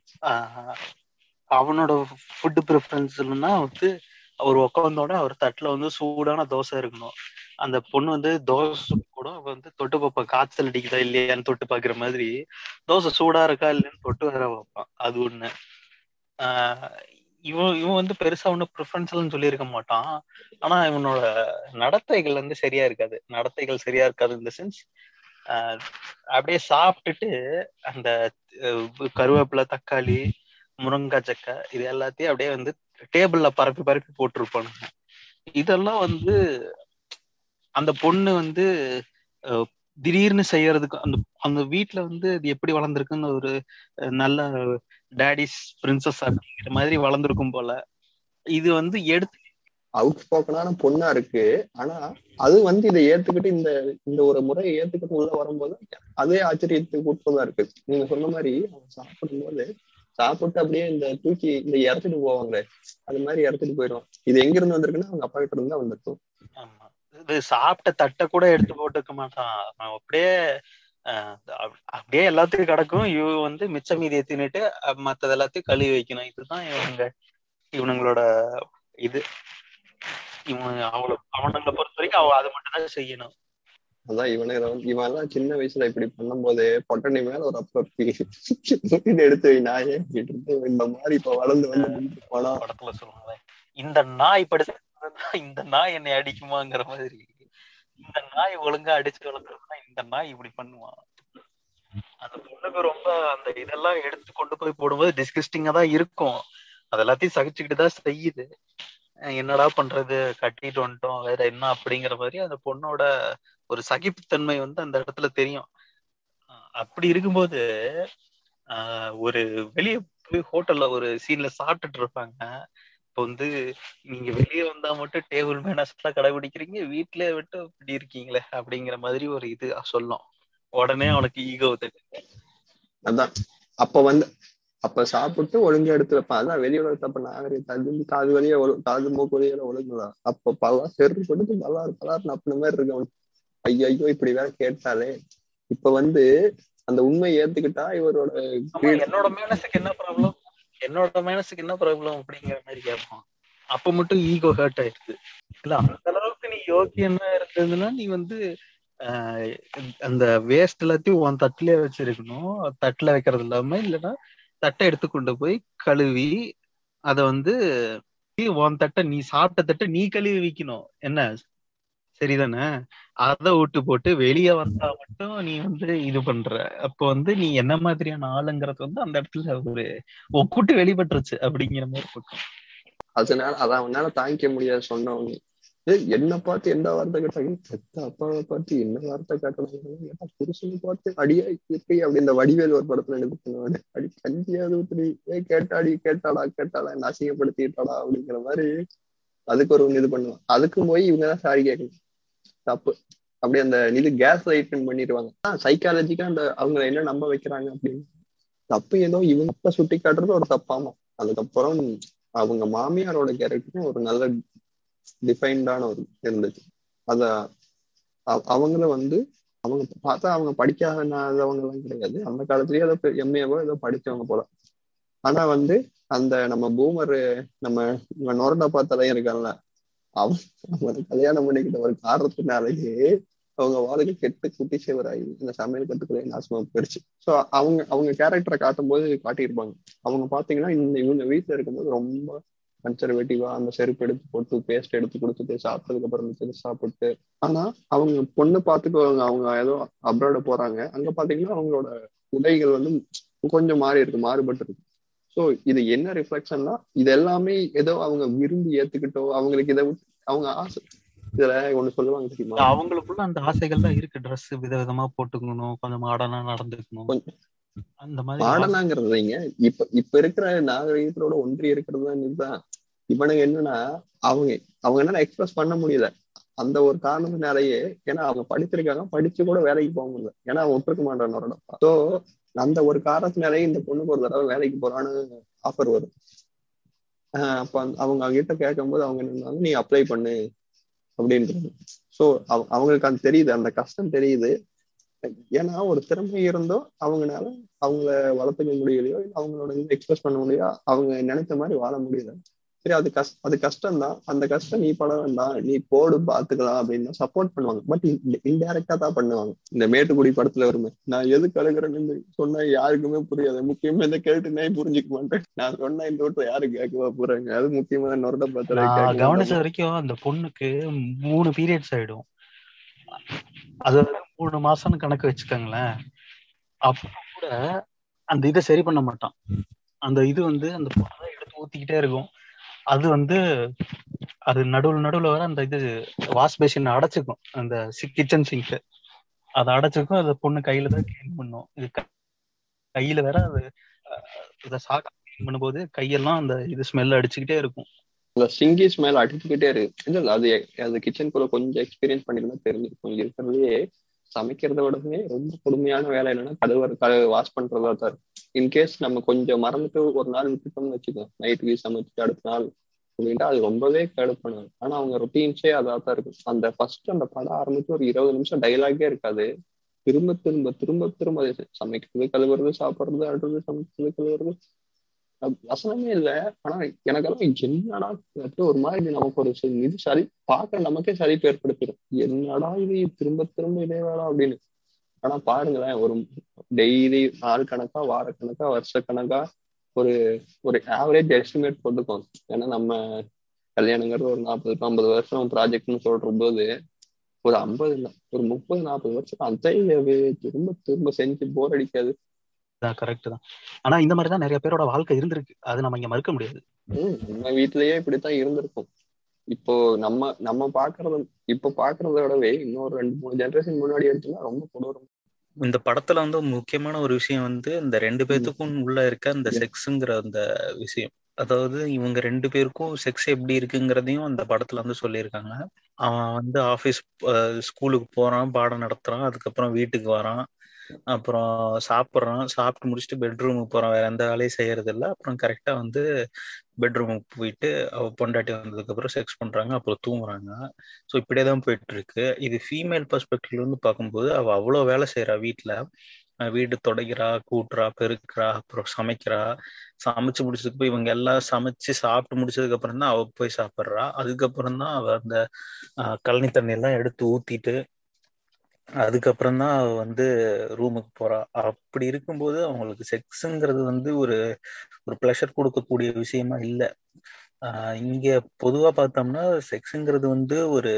அவனோட ஃபுட் ப்ரிஃபரன்ஸ்னா வந்து அவர் உட்காந்தோட அவர் தட்டுல வந்து சூடான தோசை இருக்கணும் அந்த பொண்ணு வந்து தோசை கூட வந்து தொட்டு பார்ப்பான் காய்ச்சல் அடிக்குதா இல்லையான்னு தொட்டு பாக்குற மாதிரி தோசை சூடா இருக்கா இல்லைன்னு தொட்டு வர வைப்பான் அது ஒண்ணு ஆஹ் இவன் இவன் வந்து பெருசா ஒன்னும் ப்ரிஃபரன்ஸ்லன்னு சொல்லியிருக்க மாட்டான் ஆனா இவனோட நடத்தைகள் வந்து சரியா இருக்காது நடத்தைகள் சரியா இருக்காது இந்த சென்ஸ் அப்படியே சாப்பிட்டுட்டு அந்த கருவேப்பிலை தக்காளி முருங்காய் சக்கை இது எல்லாத்தையும் அப்படியே வந்து டேபிள்ல பரப்பி பரப்பி போட்டிருப்பானுங்க இதெல்லாம் வந்து அந்த பொண்ணு வந்து திடீர்னு செய்யறதுக்கு அந்த அந்த வீட்டுல வந்து அது எப்படி வளர்ந்துருக்குன்னு ஒரு நல்ல டேடிஸ் பிரின்சஸ் அப்படிங்கிற மாதிரி வளர்ந்துருக்கும் போல இது வந்து எடுத்து
அவுட் ஸ்போக்கனான பொண்ணா இருக்கு ஆனா அது வந்து இதை ஏத்துக்கிட்டு இந்த இந்த ஒரு முறையை ஏத்துக்கிட்டு உள்ள வரும்போது அதே ஆச்சரியத்துக்கு உட்பதா இருக்கு நீங்க சொன்ன மாதிரி அவன் சாப்பிடும் போது சாப்பிட்டு அப்படியே இந்த தூக்கி இந்த இறச்சிட்டு போவாங்களே அது மாதிரி இறச்சிட்டு போயிடும் இது எங்க இருந்து வந்திருக்குன்னா அவங்க அப்பா கிட்ட இருந்து வந்திருக்கும்
ஆமா இது சாப்பிட்ட தட்டை கூட எடுத்து போட்டுக்க மாட்டான் அப்படியே அப்படியே எல்லாத்துக்கும் கிடக்கும் இவ வந்து மிச்ச மீதியை தின்னுட்டு மத்தது எல்லாத்தையும் கழுவி வைக்கணும் இதுதான் இவங்க இவனுங்களோட இது இவன் அவளை அவனுங்களை பொறுத்த வரைக்கும் அவ அதை மட்டும் தான் செய்யணும்
அதான் இவனே இவன் எல்லாம் சின்ன வயசுல இப்படி பண்ணும் போது பொட்டணி மேல ஒரு அப்பி எடுத்து வை நாயே அப்படின்ட்டு இந்த மாதிரி இப்ப வளர்ந்து வந்து போனா
படத்துல சொல்லுவாங்க இந்த நாய் படுத்து இந்த நாய் என்னை அடிக்குமாங்கிற மாதிரி இந்த நாய் ஒழுங்கா அடிச்சு வளர்த்துறதுனா இந்த நாய் இப்படி பண்ணுவான் அந்த பொண்ணுக்கு ரொம்ப அந்த இதெல்லாம் எடுத்து கொண்டு போய் போடும்போது டிஸ்கஸ்டிங்கா தான் இருக்கும் அது எல்லாத்தையும் சகிச்சுக்கிட்டு தான் செய்யுது என்னடா பண்றது கட்டிட்டு வந்துட்டோம் வேற என்ன அப்படிங்கிற மாதிரி அந்த பொண்ணோட ஒரு சகிப்புத்தன்மை வந்து அந்த இடத்துல தெரியும் அப்படி இருக்கும்போது ஆஹ் ஒரு வெளியே போய் ஹோட்டல்ல ஒரு சீன்ல சாப்பிட்டுட்டு இருப்பாங்க இப்போ வந்து நீங்க வெளியே வந்தா மட்டும் டேபிள் மேனர்ஸ் எல்லாம் கடைபிடிக்கிறீங்க வீட்டுல விட்டு இப்படி இருக்கீங்களே அப்படிங்கிற மாதிரி ஒரு இது சொல்லும் உடனே அவனுக்கு ஈகோ தெரியும்
அதான் அப்ப வந்து அப்ப சாப்பிட்டு ஒழுங்கா எடுத்து வைப்பான் அதான் வெளியோட தப்ப நாகரி தது காது வழியா காது மூக்கு வழியா ஒழுங்குதான் அப்ப பல்லா செரு கொடுத்து பல்லாறு பல்லாறு அப்படி மாதிரி இருக்கு ஐயோ ஐயோ இப்படி வேற கேட்டாலே இப்ப வந்து அந்த உண்மையை ஏத்துக்கிட்டா இவரோட
என்னோட மேனஸுக்கு என்ன ப்ராப்ளம் என்னோட மேனஸுக்கு என்ன ப்ராப்ளம் அப்படிங்கிற மாதிரி கேட்பான் அப்ப மட்டும் ஈகோ ஹர்ட் ஆயிடுது இல்ல அந்த அளவுக்கு நீ யோக்கியமா இருந்ததுன்னா நீ வந்து அந்த வேஸ்ட் எல்லாத்தையும் உன் தட்டுலயே வச்சிருக்கணும் தட்டுல வைக்கிறது இல்லாம இல்லைன்னா தட்டை எடுத்து கொண்டு போய் கழுவி அத வந்து உன் தட்டை நீ சாப்பிட்ட தட்டை நீ கழுவி வைக்கணும் என்ன சரிதானே அத விட்டு போட்டு வெளியே வந்தா மட்டும் நீ வந்து இது பண்ற அப்போ வந்து நீ என்ன மாதிரியான ஆளுங்கிறது வந்து அந்த இடத்துல ஒரு ஒக்குட்டு வெளிப்பட்டுருச்சு அப்படிங்கிற மாதிரி இருக்கும்
அதனால அதான் அவனால தாங்கிக்க முடியாது சொன்னவங்க என்ன பார்த்து எந்த வார்த்தை கேட்டாங்க பெத்த அப்பாவை பார்த்து என்ன வார்த்தை கேட்டாங்க புருஷனை பார்த்து அடியா இப்படி அப்படி இந்த வடிவேல் ஒரு படத்துல எடுத்து பண்ணுவாரு அடி கஞ்சியாவது ஊத்துடி ஏ கேட்டாடி கேட்டாடா கேட்டாடா என்ன அசிங்கப்படுத்திட்டாடா அப்படிங்கிற மாதிரி அதுக்கு ஒரு இது பண்ணுவான் அதுக்கும் போய் இவங்க தான் சாரி கேட்கணும் தப்பு அப்படி அந்த இது கேஸ் லைட்டன் பண்ணிடுவாங்க சைக்காலஜிக்கா அந்த அவங்க என்ன நம்ப வைக்கிறாங்க அப்படின்னு தப்பு ஏதோ இவங்க சுட்டி காட்டுறது ஒரு தப்பாமா அதுக்கப்புறம் அவங்க மாமியாரோட கேரக்டரும் ஒரு நல்ல டிஃபைன்டான ஒரு இருந்துச்சு அத அவங்கள வந்து அவங்க பார்த்தா அவங்க படிக்காதவங்க எல்லாம் கிடையாது அந்த காலத்துலயே ஏதோ எம்ஏவோ ஏதோ படிச்சவங்க போல ஆனா வந்து அந்த நம்ம பூமர் நம்ம நொரண்டா பார்த்தாலையும் இருக்கான்ல அவன் அவனை கல்யாணம் பண்ணிக்கிட்ட ஒரு காரணத்தினாலேயே அவங்க வாழ்க்கை கெட்டு குட்டி சேவராகி இந்த சமையல் கட்டுக்குள்ளே நாசமா போயிடுச்சு ஸோ அவங்க அவங்க கேரக்டரை காட்டும் போது காட்டியிருப்பாங்க அவங்க பாத்தீங்கன்னா இந்த இவங்க வீட்டுல இருக்கும்போது ரொம்ப கன்சர்வேட்டிவா அந்த செருப்பு எடுத்து போட்டு பேஸ்ட் எடுத்து கொடுத்துட்டு சாப்பிட்டதுக்கு அப்புறம் மிச்சத்தை சாப்பிட்டு ஆனா அவங்க பொண்ணு பார்த்துக்குவாங்க அவங்க ஏதோ அப்ராட போறாங்க அங்க பாத்தீங்கன்னா அவங்களோட உடைகள் வந்து கொஞ்சம் மாறி இருக்கு மாறுபட்டு இருக்கு ஸோ இது என்ன ரிஃப்ளெக்ஷன்னா இது எல்லாமே ஏதோ அவங்க விரும்பி ஏத்துக்கிட்டோ அவங்களுக்கு இதை விட்டு அவங்க ஆசை இதுல ஒண்ணு சொல்லுவாங்க தெரியுமா
அவங்களுக்குள்ள அந்த ஆசைகள் தான் இருக்கு ட்ரெஸ் விதவிதமா போட்டுக்கணும் கொஞ்சம் மாடர்னா நடந்துக்கணும்
கொஞ்சம்
அந்த மாதிரி
மாடர்னாங்கிறதுங்க இப்ப இப்ப இருக்கிற நாகரீகத்தோட ஒன்றி இருக்கிறது தான் இதுதான் இவனுங்க என்னன்னா அவங்க அவங்க என்ன எக்ஸ்பிரஸ் பண்ண முடியல அந்த ஒரு காரணத்தினாலேயே ஏன்னா அவங்க படிச்சிருக்காங்க படிச்சு கூட வேலைக்கு போக முடியல ஏன்னா அவன் விட்டுருக்க மாட்டான் ஸோ அந்த ஒரு காரணத்தினாலேயே இந்த பொண்ணுக்கு ஒரு தடவை வேலைக்கு போறான்னு ஆஃபர் வரும் ஆஹ் அப்ப அந்த- அவங்க அவங்க கிட்ட கேட்கும்போது அவங்க என்ன நீ அப்ளை பண்ணு அப்படின்றது ஸோ அவங்களுக்கு அது தெரியுது அந்த கஷ்டம் தெரியுது ஏன்னா ஒரு திறமை இருந்தோ அவங்கனால அவங்கள வளர்த்துக்க முடியலையோ இல்ல அவங்களோட இது எக்ஸ்பிரஸ் பண்ண முடியலையோ அவங்க நினைச்ச மாதிரி வாழ முடியல சரி அது கஷ்ட அது கஷ்டம் தான் அந்த கஷ்டம் நீ பட வேண்டாம் நீ போடு பாத்துக்கலாம் அப்படின்னு சப்போர்ட் பண்ணுவாங்க பட் இன்டைரக்டா தான் பண்ணுவாங்க இந்த மேட்டுக்குடி படத்துல வருமே நான் எதுக்கு அழுகிறேன்னு சொன்னா யாருக்குமே புரியாது முக்கியமா இந்த கேட்டு நான் புரிஞ்சுக்க மாட்டேன் நான் சொன்னா இந்த வீட்டுல யாரு கேட்கவா போறாங்க அது முக்கியமா நொரட
நான் கவனிச்ச
பத்திர
வரைக்கும் அந்த பொண்ணுக்கு மூணு பீரியட்ஸ் ஆயிடும் அது வந்து மூணு மாசம்னு கணக்கு வச்சுக்கோங்களேன் அப்ப கூட அந்த இதை சரி பண்ண மாட்டான் அந்த இது வந்து அந்த பொண்ணை எடுத்து ஊத்திக்கிட்டே இருக்கும் அது வந்து அது நடுவுல நடுவுல வர அந்த இது வாஷ் பேசின் அடைச்சுக்கும் அந்த கிச்சன் சிங்க் அதை அடைச்சுக்கும் அந்த பொண்ணு கையில தான் கிளீன் பண்ணும் இது க- கையில வேற அது அஹ், இத சாக்கா கிளீன் பண்ணும்போது கையெல்லாம் அந்த இது ஸ்மெல் அடிச்சுக்கிட்டே இருக்கும்
அந்த சிங்கி ஸ்மெல் அடிச்சுக்கிட்டே இருக்கு இல்ல இல்ல அது அது கிச்சனுக்குள்ள கொஞ்சம் எக்ஸ்பீரியன்ஸ் பண்ணிருந்தா தெரிஞ்சிருக்கும் இருக்கிறதுலயே சமைக்கிறத விடவே ரொம்ப கொடுமையான வேலை என்னன்னா கழுவ கழு வாஷ் பண்றதா தான் இருக்கு இன்கேஸ் நம்ம கொஞ்சம் மறந்துட்டு ஒரு நாள் விட்டுட்டோம்னு வச்சுக்கோ நைட்டுக்கு சமைச்சிட்டு அடுத்த நாள் அப்படின்ட்டு அது ரொம்பவே கடுப்பானது ஆனா அவங்க ரொட்டீன்ஸே அதாக தான் இருக்கும் அந்த ஃபர்ஸ்ட் அந்த படம் ஆரம்பிச்சு ஒரு இருபது நிமிஷம் டைலாகே இருக்காது திரும்ப திரும்ப திரும்ப திரும்ப அது சமைக்கிறது கழுவுறது சாப்பிடுறது அடுறது சமைக்கிறது கழுவுறது அது வசனமே இல்ல ஆனா எனக்கெல்லாம் என்னடா இது ஒரு மாதிரி நமக்கு ஒரு சி- இது சரி பார்க்க நமக்கே சலிப்பு ஏற்படுத்திடும் என்னடா இது திரும்ப திரும்ப இதே வேலை அப்படின்னு ஆனா பாருங்களேன் ஒரு டெய்லி நாள் கணக்கா வார கணக்கா வருஷ கணக்கா ஒரு ஒரு ஆவரேஜ் எஸ்டிமேட் போட்டுக்கோம் ஏன்னா நம்ம கல்யாணங்கிறது ஒரு நாற்பது ஐம்பது வருஷம் ப்ராஜெக்ட்னு சொல்ற போது ஒரு ஐம்பது இல்ல ஒரு முப்பது நாற்பது வருஷம் அதையவே திரும்ப திரும்ப செஞ்சு போர் அடிக்காது
கரெக்ட் தான் ஆனா இந்த மாதிரி தான் நிறைய பேரோட வாழ்க்கை இருந்திருக்கு அது நம்ம இங்க மறுக்க முடியாது
ஹம் நம்ம வீட்லயே இப்படித்தான் இருந்திருக்கும் இப்போ நம்ம நம்ம பாக்குறது இப்போ பாக்குறத விடவே இன்னொரு ரெண்டு மூணு ஜெனரேஷன் முன்னாடி எடுத்தோம்னா ரொம்ப கொடூரம்
இந்த படத்துல வந்து முக்கியமான ஒரு விஷயம் வந்து இந்த ரெண்டு பேத்துக்கும் உள்ள இருக்க அந்த
Yeah.
செக்ஸுங்கிற அந்த விஷயம் அதாவது இவங்க ரெண்டு பேருக்கும் செக்ஸ் எப்படி இருக்குங்கிறதையும் அந்த படத்துல வந்து சொல்லியிருக்காங்க அவன் வந்து ஆபீஸ் ஸ்கூலுக்கு போறான் பாடம் நடத்துறான் அதுக்கப்புறம் வீட்டுக்கு வரான் அப்புறம் சாப்பிட்றான் சாப்பிட்டு முடிச்சுட்டு பெட்ரூமுக்கு போறான் வேற எந்த வேலையும் செய்யறது இல்ல அப்புறம் கரெக்டா வந்து பெட்ரூமுக்கு போயிட்டு அவ பொண்டாட்டி வந்ததுக்கு அப்புறம் செக்ஸ் பண்றாங்க அப்புறம் தூங்குறாங்க ஸோ இப்படியே தான் போயிட்டு இருக்கு இது ஃபீமேல் பெர்ஸ்பெக்டிவ்ல இருந்து பார்க்கும்போது அவ அவ்வளோ வேலை செய்யறா வீட்டுல அஹ் வீடு துடைக்கிறா கூட்டுறா பெருக்கிறா அப்புறம் சமைக்கிறா சமைச்சு முடிச்சதுக்கு போய் இவங்க எல்லாம் சமைச்சு சாப்பிட்டு முடிச்சதுக்கு அப்புறம் தான் அவ போய் சாப்பிட்றா அதுக்கப்புறம் தான் அவ அந்த அஹ், கழனி தண்ணி எல்லாம் எடுத்து ஊத்திட்டு அதுக்கப்புறம் தான் அவ வந்து ரூமுக்கு போறா அப்படி இருக்கும்போது அவங்களுக்கு செக்ஸுங்கிறது வந்து ஒரு ஒரு ப்ளஷர் கொடுக்கக்கூடிய விஷயமா இல்லை ஆஹ் இங்க பொதுவா பார்த்தோம்னா செக்ஸுங்கிறது வந்து ஒரு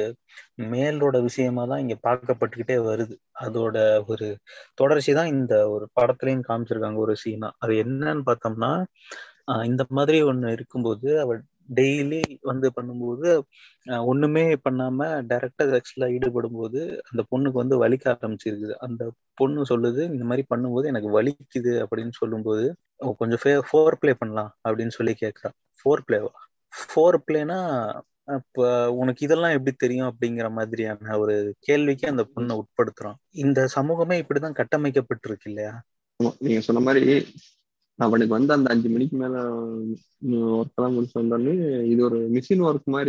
மேலோட விஷயமா தான் இங்க பார்க்கப்பட்டுக்கிட்டே வருது அதோட ஒரு தொடர்ச்சி தான் இந்த ஒரு படத்துலயும் காமிச்சிருக்காங்க ஒரு சீனா அது என்னன்னு பார்த்தோம்னா ஆஹ் இந்த மாதிரி ஒண்ணு இருக்கும்போது அவ டெய்லி வந்து பண்ணும்போது ஆஹ் ஒண்ணுமே பண்ணாம டைரக்டா செக்ஸ்ல ஈடுபடும் போது அந்த பொண்ணுக்கு வந்து வலிக்க ஆரம்பிச்சிருக்குது அந்த பொண்ணு சொல்லுது இந்த மாதிரி பண்ணும்போது எனக்கு வலிக்குது அப்படின்னு சொல்லும்போது "ஓ, கொஞ்சம் ஃபோர் ப்ளே பண்ணலாம் அப்படின்னு சொல்லி கேட்கறா ஃபோர் பிளேவா ஃபோர் பிளேனா அப்ப உனக்கு இதெல்லாம் எப்படி தெரியும் அப்படிங்கிற மாதிரியான ஒரு கேள்விக்கு அந்த பொண்ணை உட்படுத்துறான் இந்த சமூகமே இப்படிதான் கட்டமைக்கப்பட்டிருக்கு இல்லையா
ஆமா, நீங்க சொன்ன மாதிரி அவனுக்கு வந்து அந்த அஞ்சு மணிக்கு மேல ஒர்க் எல்லாம் முடிச்சு வந்தோடனே இது ஒரு மிஷின் ஒர்க் மாதிரி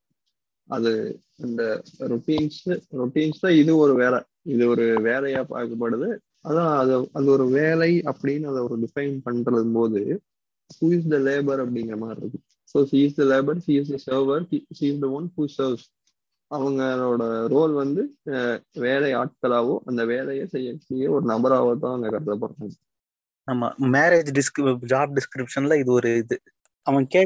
அது அந்த ரொட்டீன்ஸ் ரொட்டீன்ஸ் தான் இது ஒரு வேலை இது ஒரு வேலையா பார்க்கப்படுது அதான் அது அது ஒரு வேலை அப்படின்னு அதை ஒரு டிஃபைன் பண்றது போது ஹூ இஸ் த லேபர் அப்படிங்கிற மாதிரி இருக்கு so she is the labour she is the server she is the one who serves அவங்களோட ரோல் வந்து அஹ், வேலை ஆட்களாவோ அந்த வேலையை செய்யக்கூடிய ஒரு நபராவோ தான் அங்க கருதப்படுறாங்க
ஆமா மேரேஜ் டிஸ்க் ஜாப் டிஸ்கிரிப்ஷன்ல இது ஒரு இது அவன் கேக்குறான்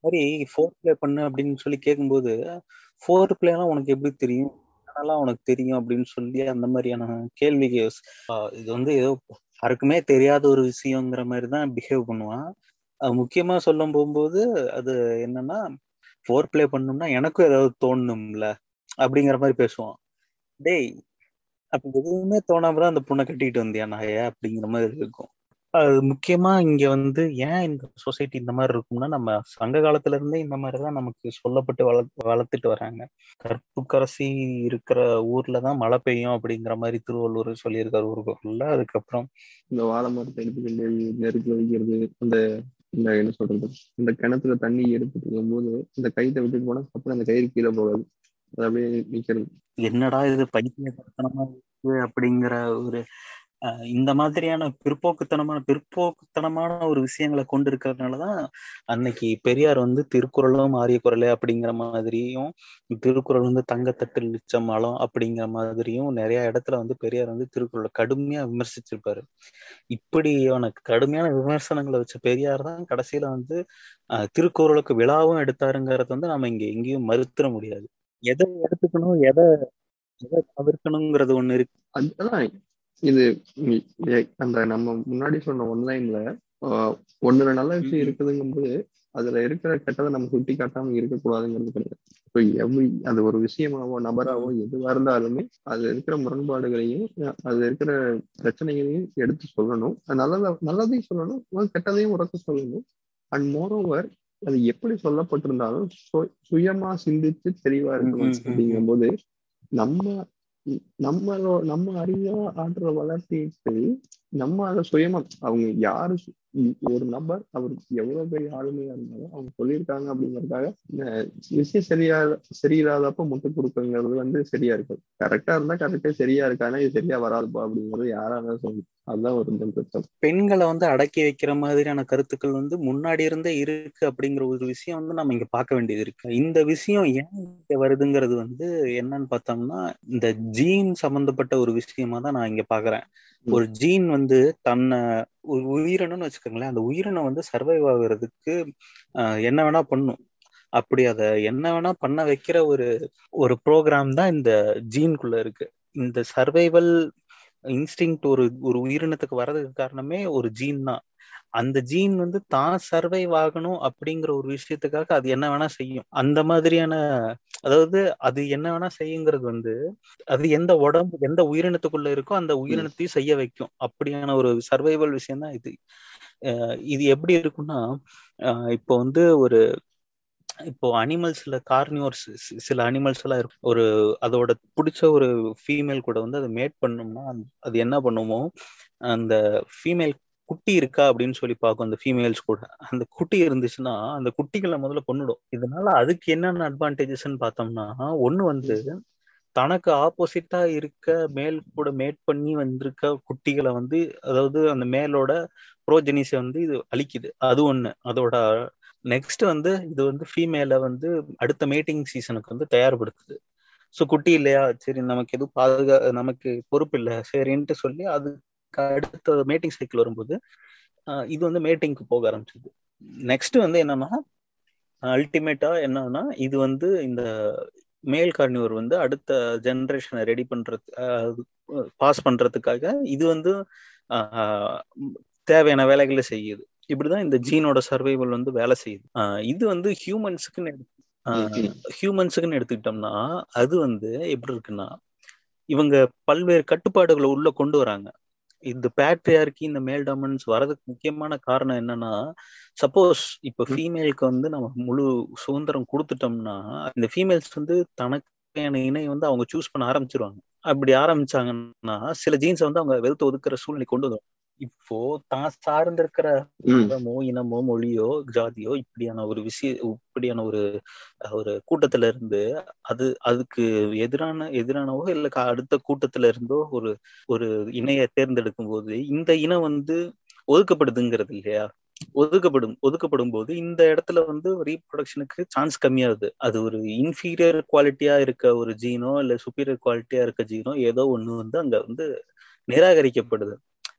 மாதிரி ஃபோர் பிளே பண்ணு அப்படின்னு சொல்லி கேட்கும்போது ஃபோர் பிளேலாம் உனக்கு எப்படி தெரியும் அதெல்லாம் உனக்கு தெரியும் அப்படின்னு சொல்லி அந்த மாதிரியான கேள்விக்கு ஆஹ் இது வந்து ஏதோ யாருக்குமே தெரியாத ஒரு விஷயங்கிற மாதிரி தான் பிஹேவ் பண்ணுவான் அது முக்கியமா சொல்ல போகும்போது அது என்னன்னா ஃபோர் பிளே பண்ணணும்னா எனக்கும் ஏதாவது தோணணும்ல அப்படிங்கிற மாதிரி பேசுவான் டேய் அப்ப எதுவுமே தோணாம தான் அந்த பொண்ணை கட்டிட்டு வந்தியா நாய அப்படிங்கிற மாதிரி இருக்கும் அது முக்கியமா இங்க வந்து ஏன் இந்த சொசைட்டி இந்த மாதிரி இருக்கும்னா நம்ம சங்க காலத்துல இருந்தே இந்த மாதிரிதான் நமக்கு சொல்லப்பட்டு வள வளர்த்துட்டு வராங்க கற்புக்கரசி இருக்கிற ஊர்ல தான் மழை பெய்யும் அப்படிங்கிற மாதிரி திருவள்ளுவர் சொல்லியிருக்காரு ஊருக்குள்ள அதுக்கப்புறம்
இந்த வாழை மரத்தை எடுத்துக்கிட்டு நெருப்புல வைக்கிறது அந்த இந்த என்ன சொல்றது இந்த கிணத்துல தண்ணி எடுத்துட்டு இருக்கும்போது இந்த கயித்தை விட்டுட்டு போனா அப்புறம் அந்த கயிறு கீழே போகாது அது அப்படியே நிக்கிறது
என்னடா இது பைத்தியத்தனமா இருக்கு அப்படிங்கிற ஒரு அஹ், இந்த மாதிரியான பிற்போக்குத்தனமான பிற்போக்குத்தனமான ஒரு விஷயங்களை கொண்டு இருக்கிறதுனாலதான் அன்னைக்கு பெரியார் வந்து திருக்குறளும் ஆரிய குரலே அப்படிங்கிற மாதிரியும் திருக்குறள் வந்து தங்கத்தட்டில் நிச்சம் மலம் அப்படிங்கிற மாதிரியும் நிறைய இடத்துல வந்து பெரியார் வந்து திருக்குறளை கடுமையா விமர்சிச்சிருப்பாரு இப்படியான கடுமையான விமர்சனங்களை வச்ச பெரியார் தான் கடைசியில வந்து அஹ், திருக்குறளுக்கு விழாவும் எடுத்தாருங்கிறது வந்து நம்ம இங்க எங்கேயும் மறுத்துற முடியாது எதை எடுத்துக்கணும் எதை எதை தவிர்க்கணுங்கிறது ஒண்ணு இருக்கு
அதுதான் இது இ- எ- அந்த நம்ம முன்னாடி சொன்ன ஒன்லைன்ல ஒண்ணுல நல்ல விஷயம் இருக்குதுங்கும் போது அதுல இருக்கிற கெட்டதை நம்ம சுட்டி காட்டாம இருக்கக்கூடாதுங்கிறது கிடையாது இப்போ எவ்ரி அது ஒரு விஷயமாவோ நபராவோ எதுவா இருந்தாலுமே அதுல இருக்கிற முரண்பாடுகளையும் அஹ் அதுல இருக்கிற பிரச்சனைகளையும் எடுத்து சொல்லணும் அது நல்லத நல்லதையும் சொல்லணும் அஹ் கெட்டதையும் உறக்க சொல்லணும் அண்ட் மோரோவர் அது எப்படி சொல்லப்பட்டிருந்தாலும் சு- சுயமா சிந்திச்சு தெளிவா இருக்கணும்
ம், ம், ம்.
அப்படிங்கும்போது நம்ம நம்மளோ நம்ம அறிவா ஆற்றுற வளர்ச்சிக்கு நம்ம அதை சுயமா அவங்க யாரு சு- ஒரு நபர் அவர் எவ்வளவு பெரிய ஆளுமையா இருந்தாலும் அவங்க சொல்லியிருக்காங்க அப்படிங்கறதுக்காக அஹ் விஷயம் சரியா சரியில்லாதப்ப முட்டு கொடுக்குங்கிறது வந்து சரியா இருக்கு கரெக்டா இருந்தா கரெக்டா சரியா இருக்கானா இது சரியா வராதுப்பா அப்படிங்கிறது யாரா இருந்தாலும் சொல்லணும் அதுதான் ஒரு பிரச்சனை
பெண்களை வந்து அடக்கி வைக்கிற மாதிரியான கருத்துக்கள் வந்து முன்னாடி இருந்தே இருக்கு அப்படிங்கிற ஒரு விஷயம் வந்து நம்ம இங்க பார்க்க வேண்டியது இருக்கு இந்த விஷயம் ஏன் இங்க வருதுங்கிறது வந்து என்னன்னு பார்த்தோம்னா இந்த ஜீன் சம்பந்தப்பட்ட ஒரு விஷயமா தான் நான் இங்க பாக்குறேன் ஒரு ஜீன் வந்து தன்னை ஒரு உயிரினம்னு வச்சுக்கோங்களேன் அந்த உயிரினம் வந்து சர்வைவ் ஆகுறதுக்கு ஆஹ், என்ன வேணா பண்ணும் அப்படி அதை என்ன வேணா பண்ண வைக்கிற ஒரு ஒரு ப்ரோக்ராம் தான் இந்த ஜீன்குள்ள இருக்கு இந்த சர்வைவல் இன்ஸ்டிங் ஒரு ஒரு உயிரினத்துக்கு வர்றதுக்கு காரணமே ஒரு ஜீன் தான் அந்த ஜீன் வந்து தான் சர்வைவ் ஆகணும் அப்படிங்கிற ஒரு விஷயத்துக்காக அது என்ன வேணா செய்யும் அந்த மாதிரியான அதாவது அது என்ன வேணா செய்யுங்கிறது வந்து அது எந்த உடம்பு எந்த உயிரினத்துக்குள்ள இருக்கோ அந்த உயிரினத்தையும் செய்ய வைக்கும் அப்படியான ஒரு சர்வைவல் விஷயம் தான் இது அஹ் இது எப்படி இருக்கும்னா அஹ் இப்போ வந்து ஒரு இப்போ அனிமல்ஸ்ல கார்னியோர்ஸ் சில அனிமல்ஸ் எல்லாம் இருக்கும் ஒரு அதோட பிடிச்ச ஒரு ஃபீமேல் கூட வந்து அதை மேட் பண்ணோம்னா அந்த- அது என்ன பண்ணுமோ அந்த ஃபீமேல் குட்டி இருக்கா அப்படின்னு சொல்லி பார்க்கும் அந்த ஃபீமேல்ஸ் கூட அந்த குட்டி இருந்துச்சுன்னா அந்த குட்டிகளை முதல்ல கொன்னுடும் இதனால அதுக்கு என்னென்ன அட்வான்டேஜஸ்ன்னு பார்த்தோம்னா ஒண்ணு வந்து தனக்கு ஆப்போசிட்டா இருக்க மேல் கூட மேட் பண்ணி வந்திருக்க குட்டிகளை வந்து அதாவது அந்த மேலோட ப்ரோஜெனிஸை வந்து இது அழிக்குது அது ஒண்ணு அதோட நெக்ஸ்ட் வந்து இது வந்து ஃபீமேல வந்து அடுத்த மேட்டிங் சீசனுக்கு வந்து தயார்படுத்துது ஸோ குட்டி இல்லையா சரி நமக்கு எதுவும் பாதுகா நமக்கு பொறுப்பு இல்லை சரின்ட்டு சொல்லி அதுக்கு அடுத்த மேட்டிங் சைக்கிள் வரும்போது ஆஹ் இது வந்து மேட்டிங்க்கு போக ஆரம்பிச்சது நெக்ஸ்ட் வந்து என்னன்னா அல்டிமேட்டா என்னன்னா இது வந்து இந்த மேல் கார்னிவர் வந்து அடுத்த ஜெனரேஷனை ரெடி பண்றது பாஸ் பண்றதுக்காக இது வந்து ஆஹ் தேவையான வேலைகளை செய்யுது இப்படிதான் இந்த ஜீனோட சர்வைவல் வந்து வேலை செய்யுது ஆஹ் இது வந்து ஹியூமன்ஸுக்குன்னு ஹியூமன்ஸுக்குன்னு எடுத்துக்கிட்டோம்னா அது வந்து எப்படி இருக்குன்னா இவங்க பல்வேறு கட்டுப்பாடுகளை உள்ள கொண்டு வராங்க இந்த பேட்ரியார்கி இந்த மேல் டாமன்ஸ் வரதுக்கு முக்கியமான காரணம் என்னன்னா சப்போஸ் இப்ப ஃபீமேலுக்கு வந்து நம்ம முழு சுதந்திரம் கொடுத்துட்டோம்னா இந்த ஃபீமேல்ஸ் வந்து தனக்கான இணை வந்து அவங்க சூஸ் பண்ண ஆரம்பிச்சிருவாங்க அப்படி ஆரம்பிச்சாங்கன்னா சில ஜீன்ஸை வந்து அவங்க வெறுத்து ஒதுக்குற சூழ்நிலை கொண்டு வரும் இப்போ தான் சார்ந்திருக்கிற மதமோ இனமோ மொழியோ ஜாதியோ இப்படியான ஒரு விஷய இப்படியான ஒரு ஒரு கூட்டத்துல இருந்து அது அதுக்கு எதிரான எதிரானவோ இல்ல அடுத்த கூட்டத்துல இருந்தோ ஒரு ஒரு இணைய தேர்ந்தெடுக்கும் போது இந்த இனம் வந்து ஒதுக்கப்படுதுங்கிறது இல்லையா ஒதுக்கப்படும் ஒதுக்கப்படும் போது இந்த இடத்துல வந்து ரீப்ரொடக்ஷனுக்கு சான்ஸ் கம்மியாகுது அது ஒரு இன்ஃபீரியர் குவாலிட்டியா இருக்க ஒரு ஜீனோ இல்ல சுப்பீரியர் குவாலிட்டியா இருக்க ஜீனோ ஏதோ ஒண்ணு வந்து அங்க வந்து நிராகரிக்கப்படுது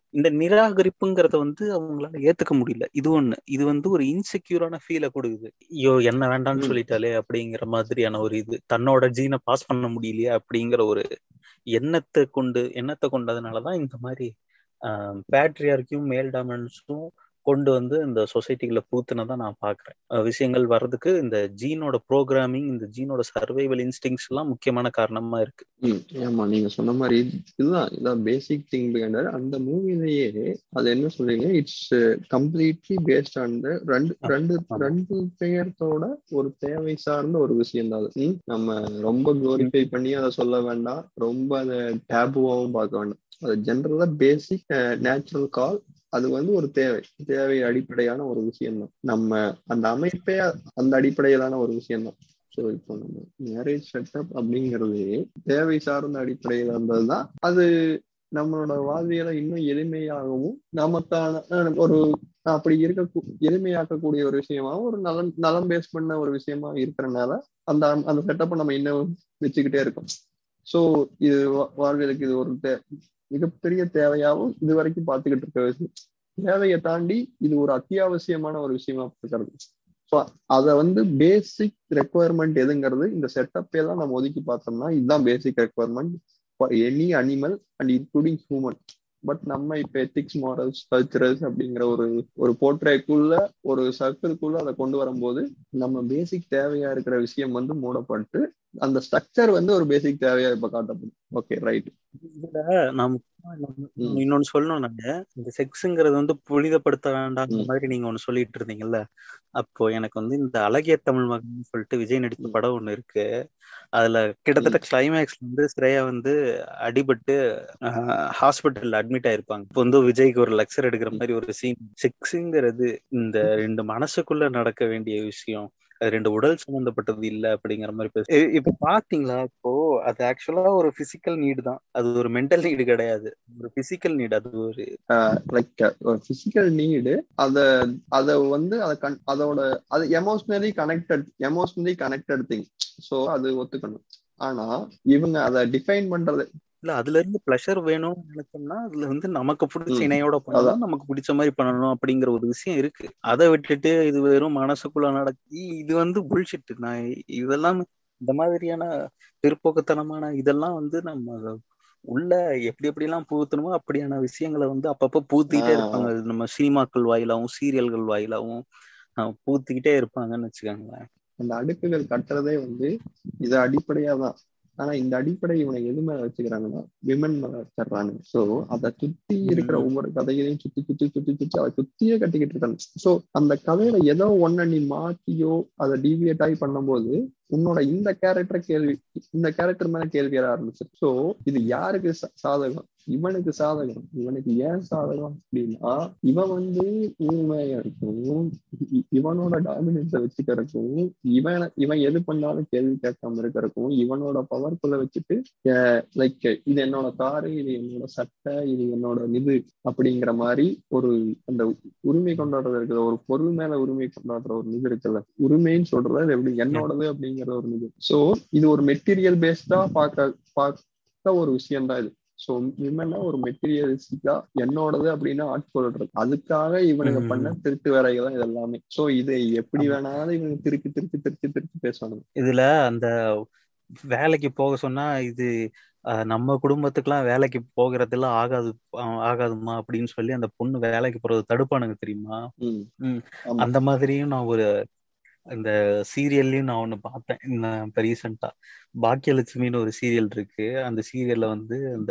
இந்த நிராகரிப்புங்கிறத வந்து அவங்களால ஏத்துக்க முடியல இது ஒண்ணு இது வந்து ஒரு இன்செக்யூரான ஃபீலை கொடுக்குது ஐயோ என்ன வேண்டாம்னு
ம்.
சொல்லிட்டாலே அப்படிங்கிற மாதிரியான ஒரு இது தன்னோட ஜீனை பாஸ் பண்ண முடியலையா அப்படிங்கிற ஒரு எண்ணத்தை கொண்டு எண்ணத்தை கொண்டதுனாலதான் இந்த மாதிரி பேட்ரியார்க்கியும் மேல் டாமினன்ஸும் கொண்டு வந்து இந்த சொசைட்டிக்குள்ள பூத்துனதை நான் பாக்குறேன் அஹ் விஷயங்கள் வர்றதுக்கு இந்த ஜீனோட ப்ரோக்ராமிங் இந்த ஜீனோட சர்வைவல் இன்ஸ்டிங்ஸ் எல்லாம் முக்கியமான காரணமா இருக்கு
ம் ஆமா நீங்க சொன்ன மாதிரி இதுதான் இதான் பேசிக் திங் பிஹைண்ட் அந்த மூவிலேயே அது என்ன சொல்றீங்க it's completely based on the ரெண்டு
ஆ,
ரெண்டு
ஆமா.
ரெண்டு பெயர்த்தோட ஒரு தேவை சார்ந்த ஒரு விஷயம் தான் அது ம், நம்ம ரொம்ப குளோரிஃபை பண்ணி அதை சொல்ல வேண்டாம் ரொம்ப அதை டேபுவாகவும் பார்க்க வேண்டாம் அது ஜென்ரலா பேசிக் நேச்சுரல் கால் அது வந்து ஒரு தேவை தேவை அடிப்படையான ஒரு விஷயம் தான் நம்ம அந்த அமைப்பே அந்த அடிப்படையிலான ஒரு விஷயம் தான் ஸோ இப்போ நம்ம மேரேஜ் செட்டப் அப்படிங்கிறது தேவை சார்ந்த அடிப்படையில் இருந்ததுதான் அது நம்மளோட வாழ்வியலை இன்னும் எளிமையாகவும் நமக்கான அஹ், ஒரு அப்படி இருக்க எளிமையாக்கக்கூடிய ஒரு விஷயமாவும் ஒரு நலம் நலம் பேஸ் பண்ண ஒரு விஷயமா இருக்கிறனால அந்த அந்த செட்டப்பை நம்ம இன்னும் வச்சுக்கிட்டே இருக்கோம் ஸோ இது வா- வாழ்வியலுக்கு இது ஒரு தே- மிகப்பெரிய தேவையாகவும் இது வரைக்கும் பார்த்துக்கிட்டு இருக்க விஷயம் தேவையை தாண்டி இது ஒரு அத்தியாவசியமான ஒரு விஷயமா இருக்கிறது ஸோ அதை வந்து பேசிக் ரெக்குவயர்மெண்ட் எதுங்கிறது இந்த செட்டப் எல்லாம் நம்ம ஒதுக்கி பார்த்தோம்னா இதுதான் basic requirement for any animal and including human but நம்ம இப்ப எத்திக்ஸ் மாரல்ஸ் கல்ச்சரல்ஸ் அப்படிங்கிற ஒரு ஒரு போர்ட்ரேக்குள்ள ஒரு சர்க்கிள்குள்ள அதை கொண்டு வரும்போது நம்ம பேசிக் தேவையா இருக்கிற விஷயம் வந்து மூடப்பட்டு அந்த ஸ்ட்ரக்சர் வந்து ஒரு பேசிக் தேவையா இப்ப காட்டப்படும் ஓகே ரைட்
இதுல நாம் இன்னொன்னு சொல்லணும் நாங்க இந்த செக்ஸுங்கிறது வந்து புனிதப்படுத்த வேண்டாங்கிற
ம்.
மாதிரி நீங்க ஒண்ணு சொல்லிட்டு இருந்தீங்கல்ல அப்போ எனக்கு வந்து இந்த அழகிய தமிழ் மகன் சொல்லிட்டு விஜய் நடித்த
ம்.
படம் ஒண்ணு இருக்கு அதுல கிட்டத்தட்ட கிளைமேக்ஸ்ல வந்து ஸ்ரேயா வந்து அடிபட்டு ஹாஸ்பிட்டல்ல அட்மிட் ஆயிருப்பாங்க இப்போ வந்து விஜய்க்கு ஒரு லெக்சர் எடுக்கிற மாதிரி ஒரு சீன் செக்ஸுங்கிறது இந்த ரெண்டு மனசுக்குள்ள நடக்க வேண்டிய விஷயம் அது ரெண்டு உடல் சம்பந்தப்பட்டது இல்ல அப்படிங்கிற மாதிரி பேச இ- இப்ப பாத்தீங்களா இப்போ அது ஆக்சுவலா ஒரு பிசிக்கல் நீடு தான் அது ஒரு மென்டல் நீடு கிடையாது ஒரு பிசிக்கல் நீடு அது ஒரு
லைக் பிசிக்கல் நீடு அத அத வந்து அத கன் அதோட அது emotionally connected emotionally connected thing so அது ஒத்துக்கணும் ஆனா இவங்க அதை டிஃபைன் பண்றது
இல்ல அதுல இருந்து பிளஷர் வேணும்னு நினைச்சோம்னா அதுல வந்து நமக்கு பிடிச்ச
ம்.
இணையோட பண்ணணும் நமக்கு பிடிச்ச மாதிரி பண்ணணும் அப்படிங்கிற ஒரு விஷயம் இருக்கு அதை விட்டுட்டு இது வெறும் மனசுக்குள்ள நடக்கி இது வந்து புல்ஷிட் நான் இதெல்லாம் இந்த மாதிரியான பிற்போக்குத்தனமான இதெல்லாம் வந்து நம்ம உள்ள எப்படி எப்படி எல்லாம் பூத்தணுமோ அப்படியான விஷயங்களை வந்து அப்பப்ப பூத்திக்கிட்டே
ஆ.
இருப்பாங்க அது நம்ம சினிமாக்கள் வாயிலாவும் சீரியல்கள் வாயிலாவும் ஆஹ் பூத்திக்கிட்டே இருப்பாங்கன்னு வச்சுக்கோங்களேன்
அந்த அடுக்குகள் கட்டுறதே வந்து இது அடிப்படையா தான் ஆனா இந்த அடிப்படை இவனை எது மேல வச்சுக்கிறாங்கன்னா விமன் மேல வச்சிடறாங்க சோ அதை சுத்தி இருக்கிற
ம்.
ஒவ்வொரு கதைகளையும் சுத்தி சுத்தி சுத்தி சுத்தி அதை சுத்தியே கட்டிக்கிட்டு இருக்காங்க சோ அந்த கதையில ஏதோ ஒன்ன நீ மாத்தியோ அதை டீவியேட் ஆகி பண்ணும்போது உன்னோட இந்த கேரக்டர் கேள்வி இந்த கேரக்டர் மேல கேள்வி வர ஆரம்பிச்சு சோ இது யாருக்கு சா- சாதகம் இவனுக்கு சாதகம் இவனுக்கு ஏன் சாதகம் அப்படின்னா இவன் வந்து ஊமையா இருக்கும் இ- இவனோட டாமினன்ஸை வச்சுக்கிறதுக்கும் இவன் இவன் எது பண்ணாலும் கேள்வி கேட்காம இருக்கிறதுக்கும் இவனோட பவர்க்குள்ள வச்சுட்டு லைக் இது என்னோட காரு இது என்னோட சட்டை இது என்னோட இது அப்படிங்கிற மாதிரி ஒரு அந்த உரிமை கொண்டாடுறது இருக்குது ஒரு பொருள் மேல உரிமை கொண்டாடுற ஒரு இது இருக்குல்ல உரிமைன்னு சொல்றது அது எப்படி என்னோடது அப்படிங்கிற ஒரு இது சோ இது ஒரு மெட்டீரியல் பேஸ்டா பார்க்க பார்க்க ஒரு விஷயம் தான் இது சோ விமனா ஒரு மெட்டீரியலிஸ்டிக்கா என்னோடது அப்படின்னு ஆட்கொள்றது அதுக்காக இவனுங்க
ம்.
பண்ண திருட்டு வேலைகள் தான் இது எல்லாமே சோ இதை எப்படி
ஆமா.
வேணாலும் இவங்க திருப்பி திருப்பி திருப்பி திருப்பி பேசணும்
இதுல அந்த வேலைக்கு போக சொன்னா இது அஹ், நம்ம குடும்பத்துக்குலாம் வேலைக்கு போகிறதெல்லாம் ஆகாது அஹ், ஆகாதுமா அப்படின்னு சொல்லி அந்த பொண்ணு வேலைக்கு போறது தடுப்பானுங்க தெரியுமா
ம்
ம்.
ஆமா
அந்த மாதிரியும் நான் ஒரு இந்த சீரியல்லையும் நான் ஒண்ணு பார்த்தேன் இந்த- இப்ப ரீசெண்டா பாக்கியலட்சுமின்னு ஒரு சீரியல் இருக்கு அந்த சீரியல்ல வந்து அந்த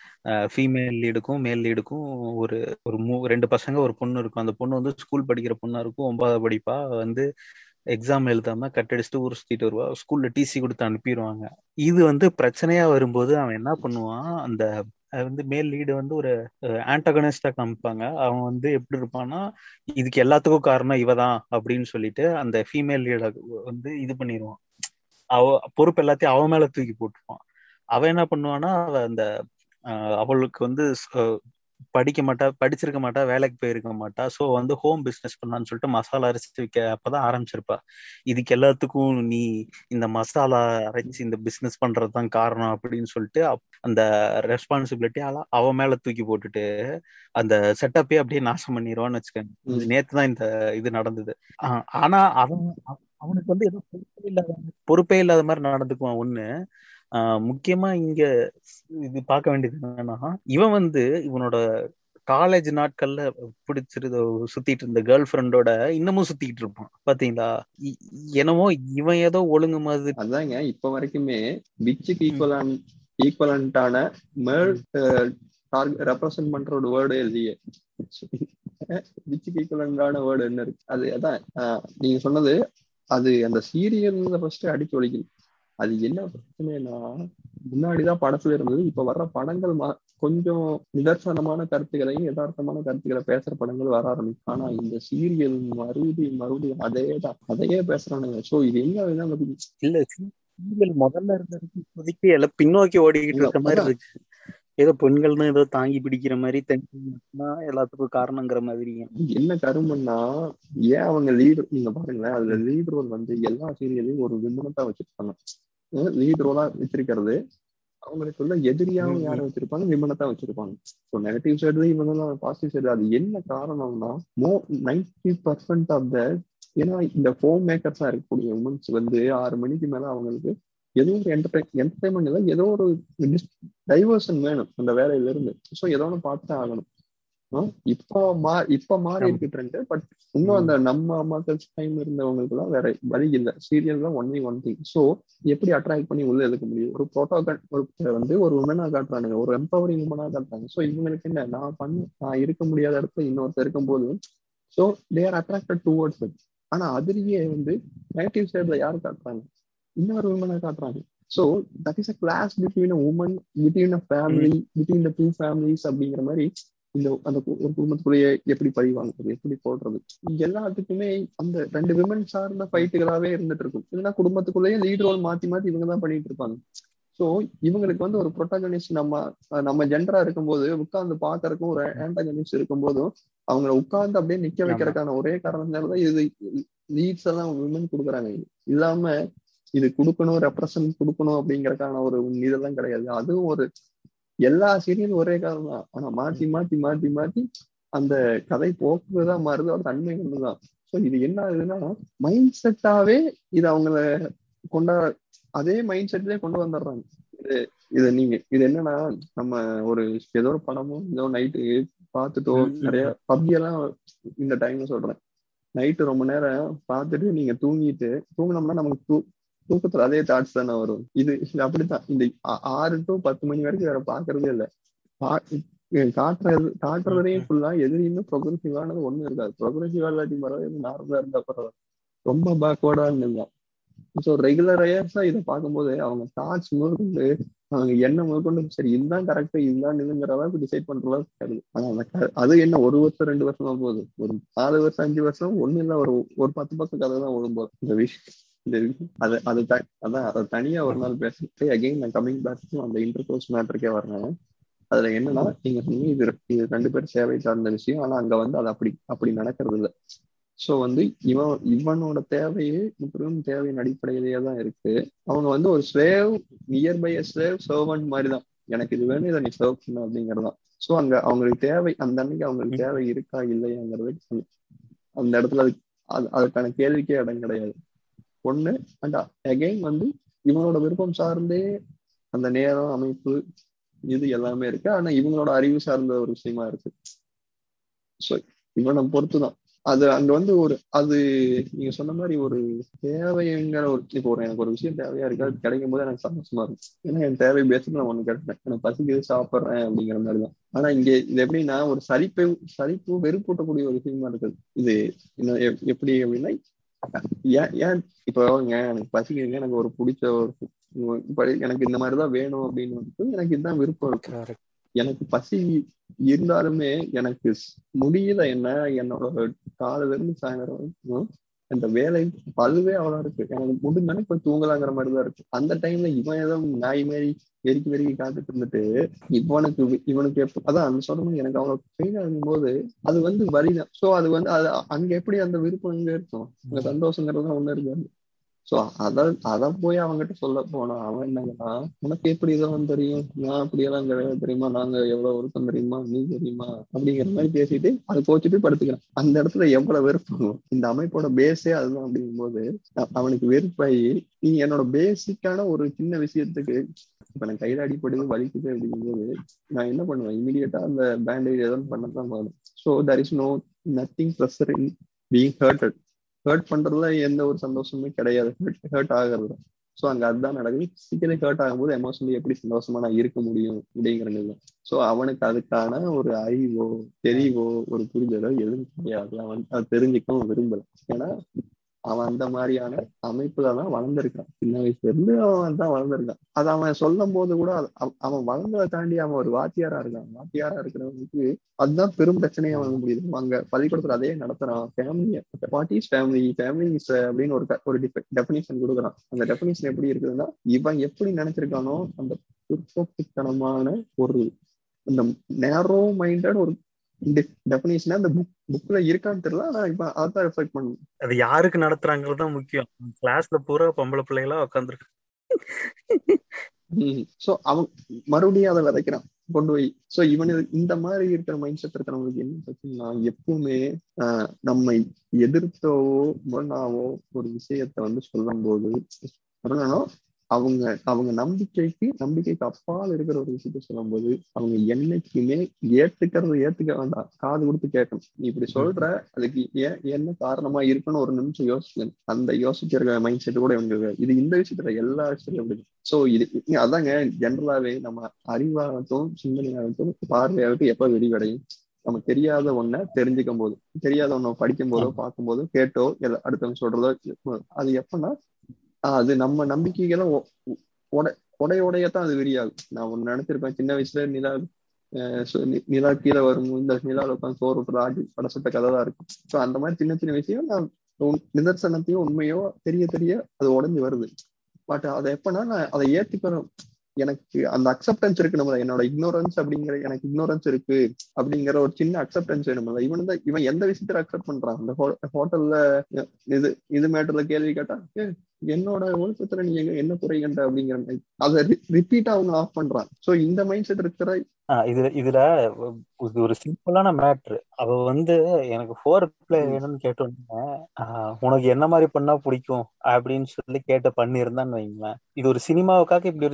ஃபீமேல் லீடுக்கும் மேல் லீடுக்கும் ஒரு ஒரு மூ ரெண்டு பசங்க ஒரு பொண்ணு இருக்கும் அந்த பொண்ணு வந்து ஸ்கூல் படிக்கிற பொண்ணா இருக்கும் ஒன்பதாவது படிப்பா வந்து எக்ஸாம் எழுதாம கட்டடிச்சுட்டு ஊர் சுத்திட்டு வருவா ஸ்கூல்ல டிசி கொடுத்து அனுப்பிடுவாங்க இது வந்து பிரச்சனையா வரும்போது அவன் என்ன பண்ணுவான் அந்த அது வந்து மேல் லீடு வந்து ஒரு ஆண்டகனிஸ்டா காமிப்பாங்க அவன் வந்து எப்படி இருப்பான்னா இதுக்கு எல்லாத்துக்கும் காரணம் இவதான் அப்படின்னு சொல்லிட்டு அந்த ஃபீமேல் லீட வந்து இது பண்ணிடுவான் அவ பொறுப்பு எல்லாத்தையும் அவன் மேல தூக்கி போட்டுருவான் அவன் என்ன பண்ணுவான்னா அவ அந்த அஹ், அவளுக்கு வந்து படிக்க மாட்டா படிச்சிருக்க மாட்டா வேலைக்கு போயிருக்க மாட்டா ஸோ வந்து ஹோம் பிஸ்னஸ் பண்ணலான்னு சொல்லிட்டு மசாலா அரைச்சி விற்க அப்பதான் ஆரம்பிச்சிருப்பா இதுக்கு எல்லாத்துக்கும் நீ இந்த மசாலா அரைச்சி இந்த பிஸ்னஸ் பண்றதுதான் காரணம் அப்படின்னு சொல்லிட்டு அந்த ரெஸ்பான்சிபிலிட்டி அவ மேல தூக்கி போட்டுட்டு அந்த செட்டப்பே அப்படியே நாசம் பண்ணிடுவான்னு வச்சுக்கோங்க நேத்து தான் இந்த இது நடந்தது ஆனா அவன் அவனுக்கு வந்து ஏதோ பொறுப்பே இல்லாத பொறுப்பே இல்லாத மாதிரி நடந்துக்குவான் ஒண்ணு முக்கியமா இங்க இது பார்க்க வேண்டியது என்னன்னா இவன் வந்து இவனோட காலேஜ் நாட்கள்ல பிடிச்சிருந்த சுத்திட்டு இருந்த கேர்ள் ஃப்ரெண்டோட இன்னமும் சுத்திட்டு இருப்பான் பாத்தீங்களா என்னமோ இவன் ஏதோ ஒழுங்கு மாதிரி
அதாங்க இப்ப வரைக்குமே பிச்சுக்கு ஈக்குவலான் ஈக்குவலண்டான மேல் ரெப்ரசன்ட் பண்ற ஒரு வேர்டு இல்லையே பிச்சுக்கு ஈக்குவலண்டான வேர்டு என்ன இருக்கு அது அதான் நீங்க சொன்னது அது அந்த சீரியல்ல ஃபர்ஸ்ட் அடிச்சு ஒழிக்குது அது என்ன பிரச்சனைனா முன்னாடிதான் படத்துல இருந்தது இப்ப வர்ற படங்கள் கொஞ்சம் நிதர்சனமான கருத்துக்களையும் யதார்த்தமான கருத்துக்களை பேசுற படங்கள் வர ஆரம்பிக்கும் ஆனா இந்த சீரியல் மறுபடியும் மறுபடியும் அதே தான் அதையே பேசுறானுங்க சோ இது என்ன
இல்ல சீரியல் முதல்ல இருந்ததுக்கு இப்போதைக்கு எல்லாம் பின்னோக்கி ஓடிக்கிட்டு இருக்க மாதிரி இருக்கு ஏதோ பெண்கள் தான் ஏதோ தாங்கி பிடிக்கிற மாதிரி தான் எல்லாத்துக்கும் காரணங்கிற மாதிரி
என்ன கருமன்னா ஏன் அவங்க லீடர் நீங்க பாருங்களேன் அதுல லீட் ரோல் வந்து எல்லா சீரியலையும் ஒரு விமனத்தா வச்சிருப்பாங்க லீட் ரோலா வச்சிருக்கிறது அவங்களுக்குள்ள எதிரியாவும் யாரை வச்சிருப்பாங்க விமனத்தா வச்சிருப்பாங்க ஸோ நெகட்டிவ் சைடு இவங்க தான் பாசிட்டிவ் சைடு அது என்ன காரணம்னா மோ நைன்டி பர்சன்ட் ஆஃப் த ஏன்னா இந்த ஹோம் மேக்கர்ஸா இருக்கக்கூடிய உமன்ஸ் வந்து ஆறு மணிக்கு மேல அவங்களுக்கு ஏதோ ஒரு என்டர்டைன் என்டர்டைன்மெண்ட் இல்லை ஏதோ ஒரு டைவர்ஷன் வேணும் அந்த வேலையில இருந்து ஸோ ஏதோ ஒன்று பார்த்து ஆகணும் இப்போ மா இப்ப மாறி இருக்கு ட்ரெண்ட் பட் இன்னும் அந்த நம்ம மக்கள் டைம் இருந்தவங்களுக்கு எல்லாம் வேற வழி இல்லை சீரியல் தான் ஒன்லி ஒன் திங் ஸோ எப்படி அட்ராக்ட் பண்ணி உள்ள எடுக்க முடியும் ஒரு ப்ரோட்டோகால் ஒரு வந்து ஒரு உமனா காட்டுறானுங்க ஒரு எம்பவரிங் உமனா காட்டுறாங்க ஸோ இவங்களுக்கு என்ன நான் பண்ண நான் இருக்க முடியாத இடத்துல இன்னொருத்தர் இருக்கும் போது so they are attracted towards it ஆனா அதுலயே வந்து நெகட்டிவ் சைட்ல யார் காட்டுறாங்க இன்னொரு உமனை காட்டுறாங்க so that is a clash between a woman between a family between the two families அப்படிங்கிற மாதிரி இந்த அந்த ஒரு குடும்பத்துக்குள்ளேயே எப்படி பழி வாங்குறது எப்படி போடுறது எல்லாத்துக்குமே அந்த ரெண்டு விமன் சார்ந்த ஃபைட்டுகளாவே இருந்துட்டு இருக்கும் இல்லைன்னா குடும்பத்துக்குள்ளேயே லீட் ரோல் மாத்தி மாத்தி இவங்க தான் பண்ணிட்டு இருப்பாங்க ஸோ இவங்களுக்கு வந்து ஒரு ப்ரொட்டகனிஸ்ட் நம்ம நம்ம ஜென்டரா இருக்கும்போது உட்கார்ந்து பாக்குறதுக்கும் ஒரு ஆன்டகனிஸ்ட் இருக்கும்போதும் அவங்களை உட்கார்ந்து அப்படியே நிக்க வைக்கிறதுக்கான ஒரே காரணத்தினாலதான் இது லீட்ஸ் எல்லாம் விமன் கொடுக்குறாங்க இல்லாம இது கொடுக்கணும் ரெப்ரசன்ட் கொடுக்கணும் அப்படிங்கறதுக்கான ஒரு இதெல்லாம் கிடையாது அதுவும் ஒரு எல்லா சீரியலும் ஒரே காரணம் தான் ஆனா மாத்தி மாத்தி மாத்தி மாத்தி அந்த கதை போக்குதான் மாறுது ஒரு தன்மை ஒண்ணுதான் ஸோ இது என்ன ஆகுதுன்னா மைண்ட் செட்டாவே இது அவங்கள கொண்டா அதே மைண்ட் செட்லயே கொண்டு வந்துடுறாங்க இது இது நீங்க இது என்னன்னா நம்ம ஒரு ஏதோ ஒரு படமோ ஏதோ நைட்டு பார்த்துட்டோ நிறைய பப்ஜி எல்லாம் இந்த டைம்ல சொல்றேன் நைட்டு ரொம்ப நேரம் பார்த்துட்டு நீங்க தூங்கிட்டு தூங்கினோம்னா நமக்கு தூ தூக்கத்துல அதே தாட்ஸ் தானே வரும் இது அப்படித்தான் இந்த ஆறு டு பத்து மணி வரைக்கும் வேற பாக்குறதே இல்ல காட்டுறது காட்டுறதையும் ஃபுல்லா எதிரியுமே ப்ரொக்ரெசிவானது ஒண்ணும் இருக்காது ப்ரொக்ரெசிவா இல்லாட்டி பரவாயில்ல நார்மலா இருந்தா பரவாயில்ல ரொம்ப பேக்வர்டா இருந்தா ஸோ ரெகுலர் இயர்ஸா இதை பார்க்கும்போது அவங்க தாட்ஸ் முதற்கொண்டு அவங்க என்ன முதற்கொண்டு சரி இதுதான் கரெக்ட் இதுதான் இதுங்கிற அளவுக்கு டிசைட் பண்ற அளவுக்கு கிடையாது ஆனா அந்த அது என்ன ஒரு வருஷம் ரெண்டு வருஷமா போகுது ஒரு நாலு வருஷம் அஞ்சு வருஷம் ஒண்ணு இல்ல ஒரு ஒரு பத்து பக்கம் கதை தான் ஓடும் போது இந்த விஷயம் அது அது அதான் அதை தனியா ஒரு நாள் பேசிட்டு அகைன் நான் கமிங் பேக் அந்த இன்டர் கோர்ஸ் மேட்டருக்கே வரேன் அதுல என்னன்னா நீங்க சொன்னீங்க இது இது ரெண்டு பேரும் சேவை சார்ந்த விஷயம் ஆனா அங்க வந்து அது அப்படி அப்படி நடக்கிறது இல்லை ஸோ வந்து இவன் இவனோட தேவையே முற்றிலும் தேவையின் அடிப்படையிலேயே தான் இருக்கு அவங்க வந்து ஒரு ஸ்லேவ் நியர்பை ஸ்லேவ் சர்வன்ட் மாதிரி தான் எனக்கு இது வேணும் இதை நீ சர்வ் பண்ண அப்படிங்கிறது தான் ஸோ அங்க அவங்களுக்கு தேவை அந்த அன்னைக்கு அவங்களுக்கு தேவை இருக்கா இல்லையாங்கிறது அந்த இடத்துல அது அதுக்கான கேள்விக்கே இடம் கிடையாது ஒண்ணு அண்ட் அகைன் வந்து இவனோட விருப்பம் சார்ந்தே அந்த நேரம் அமைப்பு இது எல்லாமே இருக்கு ஆனா இவங்களோட அறிவு சார்ந்த ஒரு விஷயமா இருக்கு ஸோ இவனை பொறுத்துதான் அது அங்க வந்து ஒரு அது நீங்க சொன்ன மாதிரி ஒரு தேவைங்கிற ஒரு இப்போ ஒரு எனக்கு ஒரு விஷயம் தேவையா இருக்கு அது கிடைக்கும் போது எனக்கு சந்தோஷமா இருக்கும் ஏன்னா என் தேவை பேசுறது நான் ஒண்ணு கேட்டேன் எனக்கு பசிக்குது சாப்பிட்றேன் அப்படிங்கிற மாதிரி தான் ஆனா இங்க இது எப்படின்னா ஒரு சலிப்பை சலிப்பு வெறுப்பூட்டக்கூடிய ஒரு விஷயமா இருக்குது இது எப்படி அப்படின்னா ஏன் ஏன் இப்போ எனக்கு பசிக்குதுங்க எனக்கு ஒரு பிடிச்ச ஒரு எனக்கு இந்த மாதிரிதான் வேணும் அப்படின்னு வந்து எனக்கு இதுதான் விருப்பம் இருக்கு எனக்கு பசி இருந்தாலுமே எனக்கு முடியல என்ன என்னோட காலையில இருந்து சாயந்தரம் வரைக்கும் அந்த வேலை பழுவே அவ்வளவு இருக்கு எனக்கு முடிஞ்சானே போய் தூங்கலாங்கிற மாதிரிதான் இருக்கு அந்த டைம்ல இவன் ஏதோ நாய் மாரி வெறிக்கி வெறிக்கி காத்துட்டு இருந்துட்டு இவனுக்கு இவனுக்கு எப்ப அதான் அந்த சொன்ன மாதிரி எனக்கு அவ்வளவு பெயின் ஆகும் போது அது வந்து வரிதான் சோ அது வந்து அது அங்க எப்படி அந்த விருப்பம் இங்க இருக்கும் அங்க சந்தோஷங்கிறது ஒண்ணு இருக்காது சோ அத அத போய் அவங்ககிட்ட சொல்ல போனா அவன் என்னங்கன்னா உனக்கு எப்படி இதெல்லாம் தெரியும் நான் அப்படியெல்லாம் கிடையாது தெரியுமா நாங்க எவ்வளவு ஒருத்தம் தெரியுமா நீ தெரியுமா அப்படிங்கிற மாதிரி பேசிட்டு அதை கோச்சிட்டு படுத்துக்கிறான் அந்த இடத்துல எவ்வளவு வெறுப்பாகும் இந்த அமைப்போட பேஸே அதுதான் அப்படிங்கும்போது அவனுக்கு வெறுப்பாயி நீ என்னோட பேசிக்கான ஒரு சின்ன விஷயத்துக்கு இப்ப நான் கையில அடிப்படுது வலிக்குது அப்படிங்கும்போது நான் என்ன பண்ணுவேன் இமீடியட்டா அந்த பேண்டேஜ் எதுவும் பண்ணதான் போதும் so there is no nothing pressure in being hurted hurt பண்றதுல எந்த ஒரு சந்தோஷமுமே கிடையாது ஹர்ட் ஆகிறது ஸோ அங்க அதுதான் நடக்குது பிசிக்கலி ஹர்ட் ஆகும்போது எமோஷனலி எப்படி சந்தோஷமா நான் இருக்க முடியும் அப்படிங்கிறது ஸோ அவனுக்கு அதுக்கான ஒரு அறிவோ தெளிவோ ஒரு புரிதலோ எதுவும் கிடையாது அவன் அது தெரிஞ்சுக்கவும் விரும்பல ஏன்னா அவன் அந்த மாதிரியான அமைப்புல தான் வளர்ந்துருக்கான் சின்ன வயசுல இருந்து அவன் தான் வளர்ந்துருக்கான் அது அவன் சொல்லும் போது கூட அவன் வளர்ந்ததை தாண்டி அவன் ஒரு வாத்தியாரா இருக்கான் வாத்தியாரா இருக்கிறவனுக்கு அதுதான் பெரும் பிரச்சனையா வாங்க முடியுது அங்க பள்ளிக்கூடத்துல அதே நடத்துறான் family what is family family is அப்படின்னு ஒரு ஒரு டெபினிஷன் கொடுக்குறான் அந்த டெபினிஷன் எப்படி இருக்குதுன்னா இவன் எப்படி நினைச்சிருக்கானோ அந்த பிற்போக்குத்தனமான ஒரு அந்த நேரோ மைண்டட் ஒரு டெபினிஷன் அந்த புக் புக்ல இருக்கான்னு தெரியல ஆனா இப்ப அதான் ரெஃபெக்ட் பண்ணும்
அது யாருக்கு நடத்துறாங்கிறது தான் முக்கியம் கிளாஸ்ல பூரா பொம்பளை பிள்ளைகளா உட்காந்துருக்கு
சோ அவன் மறுபடியும் அதை விதைக்கிறான் கொண்டு போய் சோ இவனு இந்த மாதிரி இருக்கிற மைண்ட் செட் இருக்கிறவங்களுக்கு என்ன பிரச்சனைனா எப்பவுமே ஆஹ் நம்மை எதிர்த்தவோ முரணாவோ ஒரு விஷயத்த வந்து சொல்லும் போது அவங்க அவங்க நம்பிக்கைக்கு நம்பிக்கைக்கு அப்பால் இருக்கிற ஒரு விஷயத்த சொல்லும் போது அவங்க என்னைக்குமே ஏத்துக்கிறது ஏத்துக்க வேண்டாம் காது கொடுத்து கேட்கணும் நீ இப்படி சொல்ற அதுக்கு ஏன் என்ன காரணமா இருக்குன்னு ஒரு நிமிஷம் யோசிக்கணும் அந்த யோசிக்கிற மைண்ட் செட் கூட இவங்க இது இந்த விஷயத்துல எல்லா விஷயத்துலயும் அப்படி சோ இது அதாங்க ஜென்ரலாவே நம்ம அறிவாகட்டும் சிந்தனையாகட்டும் பார்வையாகட்டும் எப்ப விரிவடையும் நமக்கு தெரியாத ஒன்ன தெரிஞ்சுக்கும் போது தெரியாத ஒன்ன படிக்கும் போதோ பார்க்கும் போதோ கேட்டோ அடுத்தவங்க சொல்றதோ அது எப்பன்னா அது நம்ம நம்பிக்கைகளை உடைய உடையத்தான் அது விரியாது நான் ஒண்ணு நினைச்சிருப்பேன் சின்ன வயசுல நிலா நிலா கீழே வரும் இந்த நிலாவில் உட்காந்து சோறு விட்டுற ஆடி படப்பட்ட கதை தான் இருக்கும் ஸோ அந்த மாதிரி சின்ன சின்ன விஷயம் நான் நிதர்சனத்தையும் உண்மையோ தெரிய தெரிய அது உடஞ்சி வருது பட் அதை எப்பன்னா நான் அதை ஏத்துக்கிறோம் எனக்கு அந்த அக்செப்டன்ஸ் இருக்கு நம்ம என்னோட இக்னோரன்ஸ் அப்படிங்கிற எனக்கு இக்னோரன்ஸ் இருக்கு அப்படிங்கிற ஒரு சின்ன அக்செப்டன்ஸ் வேணும் இவன் தான் இவன் எந்த விஷயத்துல அக்செப்ட் பண்றான் அந்த ஹோட்டல்ல இது இது மேட்டர்ல கேள்வி கேட்டா என்னோட ஒழுக்கத்துல நீ எங்க என்ன குறை கண்ட அப்படிங்கிற மாதிரி அதை ரிப்பீட்டா அவங்க ஆஃப் பண்றான் சோ இந்த மைண்ட் செட் இருக்கிற
இதுல இதுல இது ஒரு சிம்பிளான மேட்ரு அவ வந்து எனக்கு ஃபோர் பிளே வேணும்னு கேட்டோன்னே உனக்கு என்ன மாதிரி பண்ணா பிடிக்கும் அப்படின்னு சொல்லி கேட்டு பண்ணியிருந்தான்னு வைங்களேன் இது ஒரு சினிமாவுக்காக இப்படி ஒரு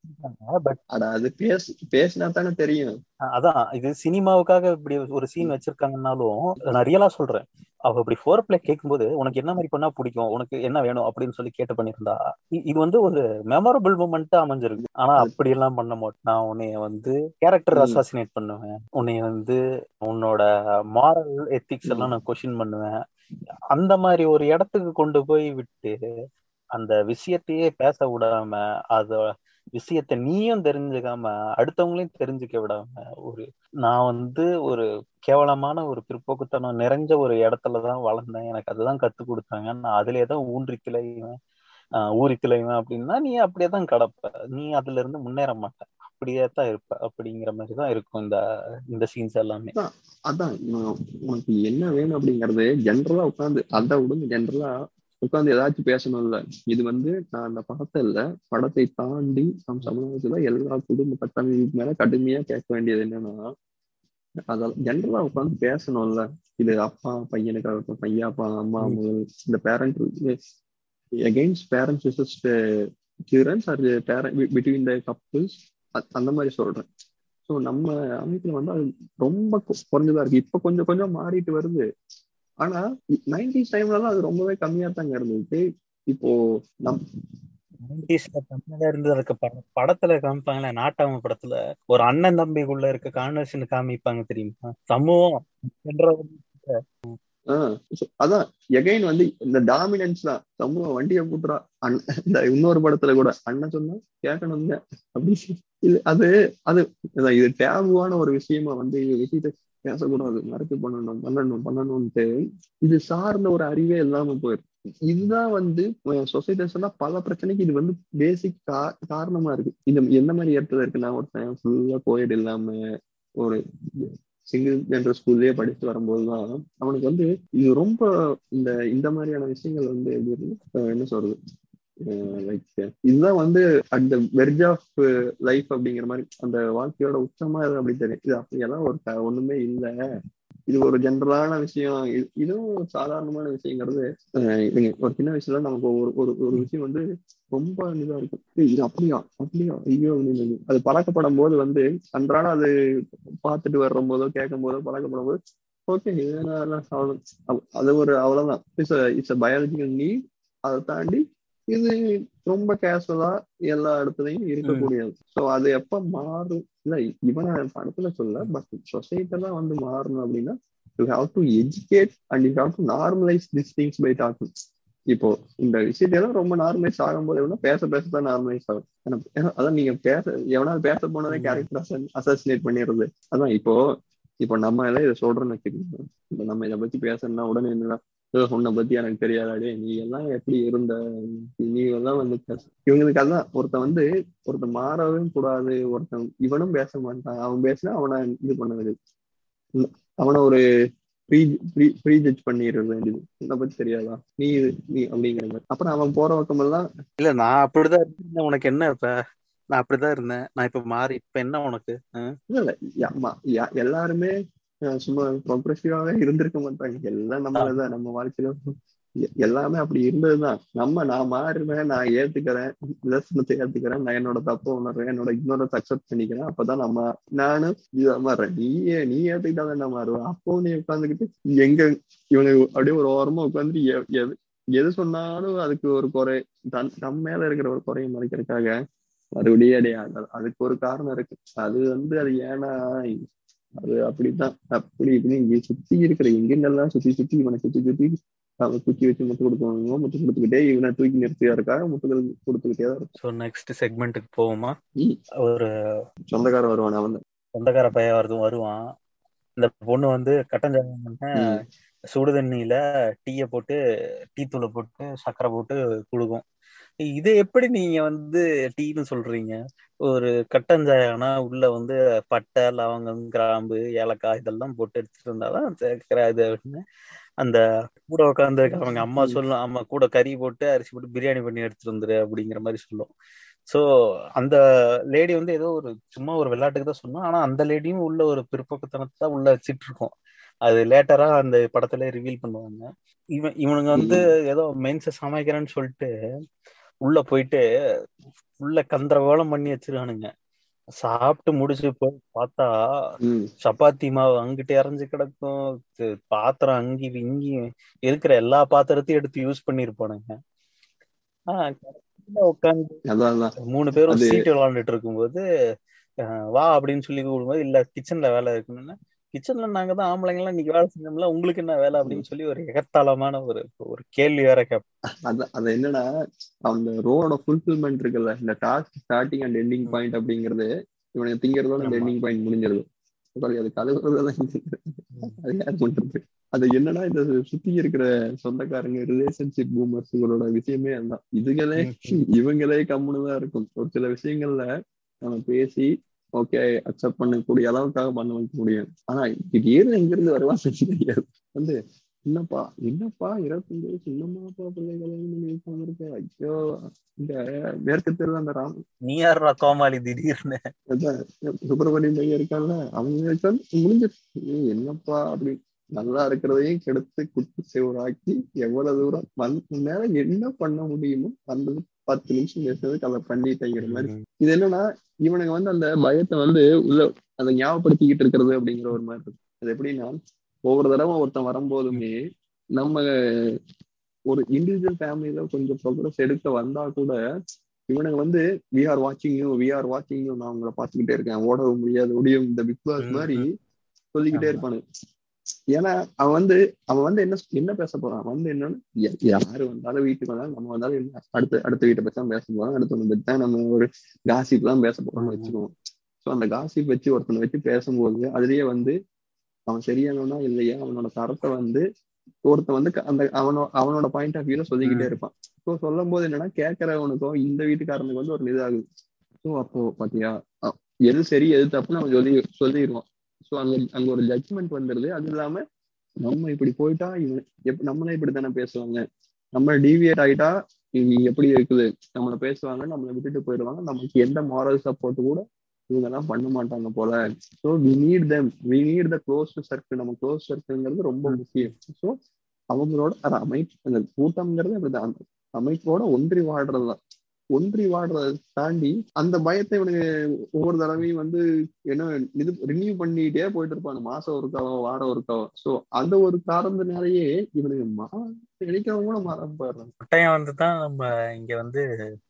பட் அது பேச பேசினா தானே தெரியும்
அதான் இது சினிமாவுக்காக இப்படி ஒரு சீன் வச்சிருக்காங்கன்னாலும் நான் ரியலா சொல்றேன் அவ இப்படி ஃபோர் பிளே கேட்கும்போது உனக்கு என்ன மாதிரி பண்ணா பிடிக்கும் உனக்கு என்ன வேணும் அப்படின்னு சொல்லி கேட்டு பண்ணியிருந்தா இது வந்து ஒரு மெமரபிள் மூமெண்டா அமைஞ்சிருக்கு ஆனா அப்படி எல்லாம் பண்ண மாட்டேன் நான் உன்னைய வந்து கேரக்டர் அசாசினேட் பண்ணுவேன் உன்னைய வந்து உன்னோட மாரல் எத்திக்ஸ் எல்லாம் நான் கொஸ்டின் பண்ணுவேன் அந்த மாதிரி ஒரு இடத்துக்கு கொண்டு போய் விட்டு அந்த விஷயத்தையே பேச விடாம அத விஷயத்த நீயும் தெரிஞ்சுக்காம அடுத்தவங்களையும் தெரிஞ்சுக்க விடாம ஒரு நான் வந்து ஒரு கேவலமான ஒரு பிற்போக்குத்தனம் நிறைஞ்ச ஒரு இடத்துலதான் வளர்ந்தேன் எனக்கு அதுதான் கத்து கொடுத்தாங்க நான் அதுலயேதான் ஊன்றி கிளைவேன் ஊறி கிளைவேன் அப்படின்னா நீ அப்படியேதான் கிடப்ப நீ அதுல இருந்து முன்னேற மாட்ட அப்படியே தான் இருப்ப அப்படிங்கிற மாதிரிதான் இருக்கும் இந்த இந்த சீன்ஸ் எல்லாமே
அதான் உனக்கு என்ன வேணும் அப்படிங்கறது ஜென்ரலா உட்காந்து அதை விடுங்க ஜென்ரலா உட்காந்து ஏதாச்சும் பேசணும்ல இது வந்து நான் அந்த படத்தை இல்ல படத்தை தாண்டி நம் சமுதாயத்துல எல்லா குடும்ப கட்டமைப்பு மேல கடுமையா கேட்க வேண்டியது என்னன்னா அதெல்லாம் ஜென்ரலா உட்காந்து பேசணும்ல இது அப்பா பையனுக்காகட்டும் பையன் அப்பா அம்மா முதல் இந்த parent against parents versus children's or parent between the couples அந்த மாதிரி சொல்றேன் ஸோ நம்ம அமைப்புல வந்து அது ரொம்ப குறைஞ்சதா இருக்கு இப்ப கொஞ்சம் கொஞ்சம் மாறிட்டு வருது ஆனா நைன்டிஸ் டைம்லலாம் அது ரொம்பவே கம்மியா தாங்க இருந்தது இப்போ நம்
இருந்தது அதுக்கு படத்துல காமிப்பாங்களே நாட்டாம படத்துல ஒரு அண்ணன் தம்பிக்குள்ள இருக்க கான்வர்சன் காமிப்பாங்க தெரியுமா சமூகம்
அதான் எகைன் வந்து இந்த டாமினன்ஸ் தான் சமூகம் வண்டியை கூட்டுறா இந்த இன்னொரு படத்துல கூட அண்ணன் சொன்னா கேட்கணுங்க அப்படி இது அது அது இது டேபுவான ஒரு விஷயமா வந்து விஷயத்த பேசக்கூடாது மறைச்சு பண்ணணும் பண்ணணும் பண்ணணும்ட்டு இது சார்ந்த ஒரு அறிவே இல்லாம போயிருக்கு இதுதான் வந்து சொசைட்டிஸ்ல பல பிரச்சனைக்கு இது வந்து பேசிக் கா காரணமா இருக்கு இந்த எந்த மாதிரி இடத்துல இருக்கு நான் ஒருத்தன் ஃபுல்லா கோயட் இல்லாம ஒரு சிங்கிள் ஜென்டர் ஸ்கூல்லயே படிச்சு வரும்போதுதான் அவனுக்கு வந்து இது ரொம்ப இந்த இந்த மாதிரியான விஷயங்கள் வந்து எப்படி இருக்கு என்ன சொல்றது லைக் இதுதான் வந்து at the verge of life அப்படிங்கிற மாதிரி அந்த வாழ்க்கையோட உச்சமா இது அப்படி தெரியும் இது அப்படியெல்லாம் ஒரு ஒண்ணுமே இல்லை இது ஒரு ஜென்ரலான விஷயம் இதுவும் ஒரு சாதாரணமான விஷயங்கிறது ஒரு சின்ன வயசுல நமக்கு ஒரு ஒரு ஒரு விஷயம் வந்து ரொம்ப இதா இருக்கும் இது அப்படியா அப்படியா ஐயோ அப்படின்னு அது பழக்கப்படும் போது வந்து அன்றாட அது பார்த்துட்டு வர்ற போதோ கேட்கும் போதோ பழக்கப்படும் போது ஓகே அது ஒரு அவ்வளவுதான் இட்ஸ் இட்ஸ் பயாலஜிக்கல் நீட் அதை தாண்டி இது ரொம்ப கேஷுவலா எல்லா இடத்துலயும் இருக்கக்கூடியது சோ அது எப்ப மாறும் இல்ல இவன் படத்துல சொல்ல பட் சொசைட்டிலாம் வந்து மாறணும் அப்படின்னா you have to educate and you have to normalise this things by talking இப்போ இந்த விஷயத்தையெல்லாம் ரொம்ப நார்மலைஸ் ஆகும்போது எவ்வளோ பேச பேச தான் நார்மலைஸ் ஆகும் அதான் நீங்க பேச எவனாவது பேச போனதே கேரக்டர் அசாசினேட் பண்ணிடுறது அதான் இப்போ இப்போ நம்ம எல்லாம் இதை சொல்றோம்னு வச்சுக்கோங்க இப்போ நம்ம இதை பத்தி பேசணும்னா உடனே என்னடா உன்னை பத்தி எனக்கு தெரியாதாடே நீ எல்லாம் எப்படி இருந்த நீ எல்லாம் வந்து இவங்களுக்கு அதான் ஒருத்தன் வந்து ஒருத்தன் மாறவே கூடாது ஒருத்தன் இவனும் பேச மாட்டான் அவன் பேசினா அவனை இது பண்ண வேண்டியது அவனை ஒரு ப்ரீ ப்ரீ ப்ரீ ஜட்ஜ் பண்ணிடுறது வேண்டியது உன்னை பத்தி தெரியாதா நீ நீ அப்படிங்கிற மாதிரி அப்புறம் அவன் போற பக்கம் எல்லாம்
இல்ல நான் அப்படிதான் இருந்தேன் உனக்கு என்ன இப்ப நான் அப்படிதான் இருந்தேன் நான் இப்ப மாறி இப்ப என்ன உனக்கு
இல்ல இல்ல எல்லாருமே சும்மா ப்ரொக்ரெசிவாவே இருந்திருக்க மாட்டாங்க எல்லாம் நம்மளதான் நம்ம வாழ்க்கையில எல்லாமே அப்படி இருந்ததுதான் நம்ம நான் மாறுறேன் நான் ஏத்துக்கிறேன் விதர்சனத்தை ஏத்துக்கிறேன் நான் என்னோட தப்ப உணர்றேன் என்னோட இன்னொரு அக்செப்ட் பண்ணிக்கிறேன் அப்பதான் நம்ம நானும் இதை மாறுறேன் நீ நீ ஏத்துக்கிட்டாதான் நான் மாறுவேன் அப்போ நீ உட்காந்துக்கிட்டு எங்க இவங்க அப்படியே ஒரு ஓரமா உட்காந்துட்டு எது எது சொன்னாலும் அதுக்கு ஒரு குறை தன் தம் மேல இருக்கிற ஒரு குறையை மறைக்கிறதுக்காக மறுபடியும் அடையாது அதுக்கு ஒரு காரணம் இருக்கு அது வந்து அது ஏன்னா அது அப்படித்தான் அப்படி இப்படி இங்க சுத்தி இருக்கிற எங்கெங்கெல்லாம் சுத்தி சுத்தி இவனை சுத்தி சுத்தி அவன் குச்சி வச்சு முட்டு கொடுக்கணும் முட்டு கொடுத்துக்கிட்டே இவனை தூக்கி நிறுத்தியா இருக்கா முட்டுகள் கொடுத்துக்கிட்டே தான் இருக்கும்
ஸோ நெக்ஸ்ட் செக்மெண்ட்டுக்கு போவோமா ஒரு
சொந்தக்காரன் வருவான் அவன்
சொந்தக்கார பையன் வருது வருவான் இந்த பொண்ணு வந்து கட்டஞ்சாங்க சுடு தண்ணியில டீயை போட்டு டீ தூளை போட்டு சர்க்கரை போட்டு கொடுக்கும் இது எப்படி நீங்க வந்து டீன்னு சொல்றீங்க ஒரு கட்டஞ்சாயனா உள்ள வந்து பட்டை லவங்கம் கிராம்பு ஏலக்காய் இதெல்லாம் போட்டு எடுத்துட்டு இருந்தாதான் இது அப்படின்னு அந்த கூட உட்காந்து அவங்க அம்மா சொல்லும் அம்மா கூட கறி போட்டு அரிசி போட்டு பிரியாணி பண்ணி எடுத்துட்டு வந்துரு அப்படிங்கிற மாதிரி சொல்லும் சோ அந்த லேடி வந்து ஏதோ ஒரு சும்மா ஒரு விளையாட்டுக்கு தான் சொன்னோம் ஆனா அந்த லேடியும் உள்ள ஒரு பிற்பக்கத்தனத்தை தான் உள்ள வச்சிட்டு இருக்கோம் அது லேட்டரா அந்த படத்துல ரிவீல் பண்ணுவாங்க இவன் இவனுங்க வந்து ஏதோ மென்ஸ சமைக்கிறேன்னு சொல்லிட்டு உள்ள போயிட்டு உள்ள கந்தரகோலம் பண்ணி வச்சிருக்கானுங்க சாப்பிட்டு முடிச்சு போய் பார்த்தா சப்பாத்தி மாவு அங்கிட்டு இறஞ்சு கிடக்கும் பாத்திரம் அங்கி இங்கேயும் இருக்கிற எல்லா பாத்திரத்தையும் எடுத்து யூஸ் பண்ணிருப்பானுங்க உட்காந்து மூணு பேரும் சீட்டு விளாண்டுட்டு இருக்கும்போது வா அப்படின்னு சொல்லி கூடும்போது இல்ல கிச்சன்ல வேலை இருக்குன்னு கிச்சன்ல நாங்க தான் ஆம்பளைங்க எல்லாம் இன்னைக்கு வேலை செஞ்சோம்ல உங்களுக்கு என்ன வேலை அப்படின்னு சொல்லி ஒரு எகத்தாளமான ஒரு ஒரு கேள்வி வேற
கேட்பேன் அது என்னன்னா அந்த ரோட ஃபுல்ஃபில்மெண்ட் இருக்குல்ல இந்த task starting and ending point அப்படிங்கிறது இவனுக்கு திங்கிறதோட அந்த எண்டிங் பாயிண்ட் முடிஞ்சிருது அது கழுவுறதுதான் அது யார் பண்றது அது என்னன்னா இந்த சுத்தி இருக்கிற சொந்தக்காரங்க ரிலேஷன்ஷிப் பூமர்ஸுகளோட விஷயமே அதுதான் இதுகளே இவங்களே கம்முனுதான் இருக்கும் ஒரு சில விஷயங்கள்ல நம்ம பேசி ஓகே அக்செப்ட் பண்ணக்கூடிய அளவுக்காக பண்ண வைக்க முடியும் ஆனா திடீர்னு எங்கிருந்து வருவான்னு தெரியாது வந்து என்னப்பா என்னப்பா இருபத்தஞ்சு வயசு இன்னமாப்பா பிள்ளைகளை நினைக்காம இருக்க ஐயோ இந்த மேற்கு தெருவில் அந்த ராம்
நீ யாரா கோமாளி திடீர்னு
சுப்பிரமணியம் பையன் இருக்கான்ல அவங்க முடிஞ்சிருச்சு என்னப்பா அப்படி நல்லா இருக்கிறதையும் கெடுத்து குட்டி செவராக்கி எவ்வளவு தூரம் வந்து மேல என்ன பண்ண முடியுமோ அந்த பத்து நிமிஷம் பேசுறதுக்கு அதை பண்ணிட்டேங்கிற மாதிரி இது என்னன்னா இவனுங்க வந்து அந்த பயத்தை வந்து உள்ள அதை ஞாபகப்படுத்திக்கிட்டு இருக்கிறது அப்படிங்கிற ஒரு மாதிரி இருக்கு அது எப்படின்னா ஒவ்வொரு தடவை ஒருத்தன் வரும்போதுமே நம்ம ஒரு இண்டிவிஜுவல் ஃபேமிலியில கொஞ்சம் ப்ரோக்ரஸ் எடுக்க வந்தா கூட இவனுங்க வந்து வி ஆர் வாட்சிங் யூ வி ஆர் வாட்சிங் யூ நான் உங்களை பார்த்துக்கிட்டே இருக்கேன் ஓடவும் முடியாது ஒடியும் இந்த பிக் பாஸ் மாதிரி சொல்லிக்கிட்டே இருப்பானு ஏன்னா அவன் வந்து அவன் வந்து என்ன என்ன பேச போறான் வந்து என்னன்னு யாரு வந்தாலும் வீட்டுக்கு வந்தாலும் நம்ம வந்தாலும் என்ன அடுத்த அடுத்த வீட்டை பத்தி தான் பேச போறோம் அடுத்தவங்க பத்தி தான் நம்ம ஒரு காசிப் தான் பேச போறோம்னு வச்சுக்குவோம் ஸோ அந்த காசிப் வச்சு ஒருத்தனை வச்சு பேசும்போது அதுலயே வந்து அவன் சரியானவனா இல்லையா அவனோட தரத்தை வந்து ஒருத்தன் வந்து க- அந்த அவனோ அவனோட பாயிண்ட் ஆஃப் வியூல சொல்லிக்கிட்டே
ம்.
இருப்பான் ஸோ சொல்லும் போது என்னன்னா கேட்கறவனுக்கும் இந்த வீட்டுக்காரனுக்கு வந்து ஒரு இதாகுது ஸோ அப்போ பாத்தியா அ- எது சரி எது தப்புன்னு அவன் சொல்லி சொல்லிடுவான் ஸோ அங்க அங்க ஒரு ஜட்ஜ்மெண்ட் வந்துருது அது இல்லாம நம்ம இப்படி போயிட்டா இவன் எப் நம்மளே இப்படி தானே பேசுவாங்க நம்ம டீவியேட் ஆயிட்டா இது எப்படி இருக்குது நம்மள பேசுவாங்க நம்மளை விட்டுட்டு போயிடுவாங்க நமக்கு எந்த மாரல் சப்போர்ட் கூட இவங்க எல்லாம் பண்ண மாட்டாங்க போல so we need them we need the close circle நம்ம க்ளோஸ் சர்க்கிள்ங்கிறது ரொம்ப முக்கியம் ஸோ அவங்களோட அது அமைப்பு அந்த கூட்டம்ங்கிறது அப்படிதான் அந்த அமைப்போட ஒன்றி வாழ்றது தான் ஒன்றி வாழ்றதை தாண்டி அந்த பயத்தை இவனுக்கு ஒவ்வொரு தடவையும் வந்து என்ன இது ரினியூ பண்ணிட்டே போயிட்டு இருப்பாங்க மாசம் ஒருக்காவோ வாரம் ஒருக்காவோ ஸோ அந்த ஒரு காரணத்தினாலேயே இவனுக்கு மா நினைக்கிறவங்க கூட மரம் போயிடுறாங்க
கட்டாயம் வந்து தான் நம்ம இங்க வந்து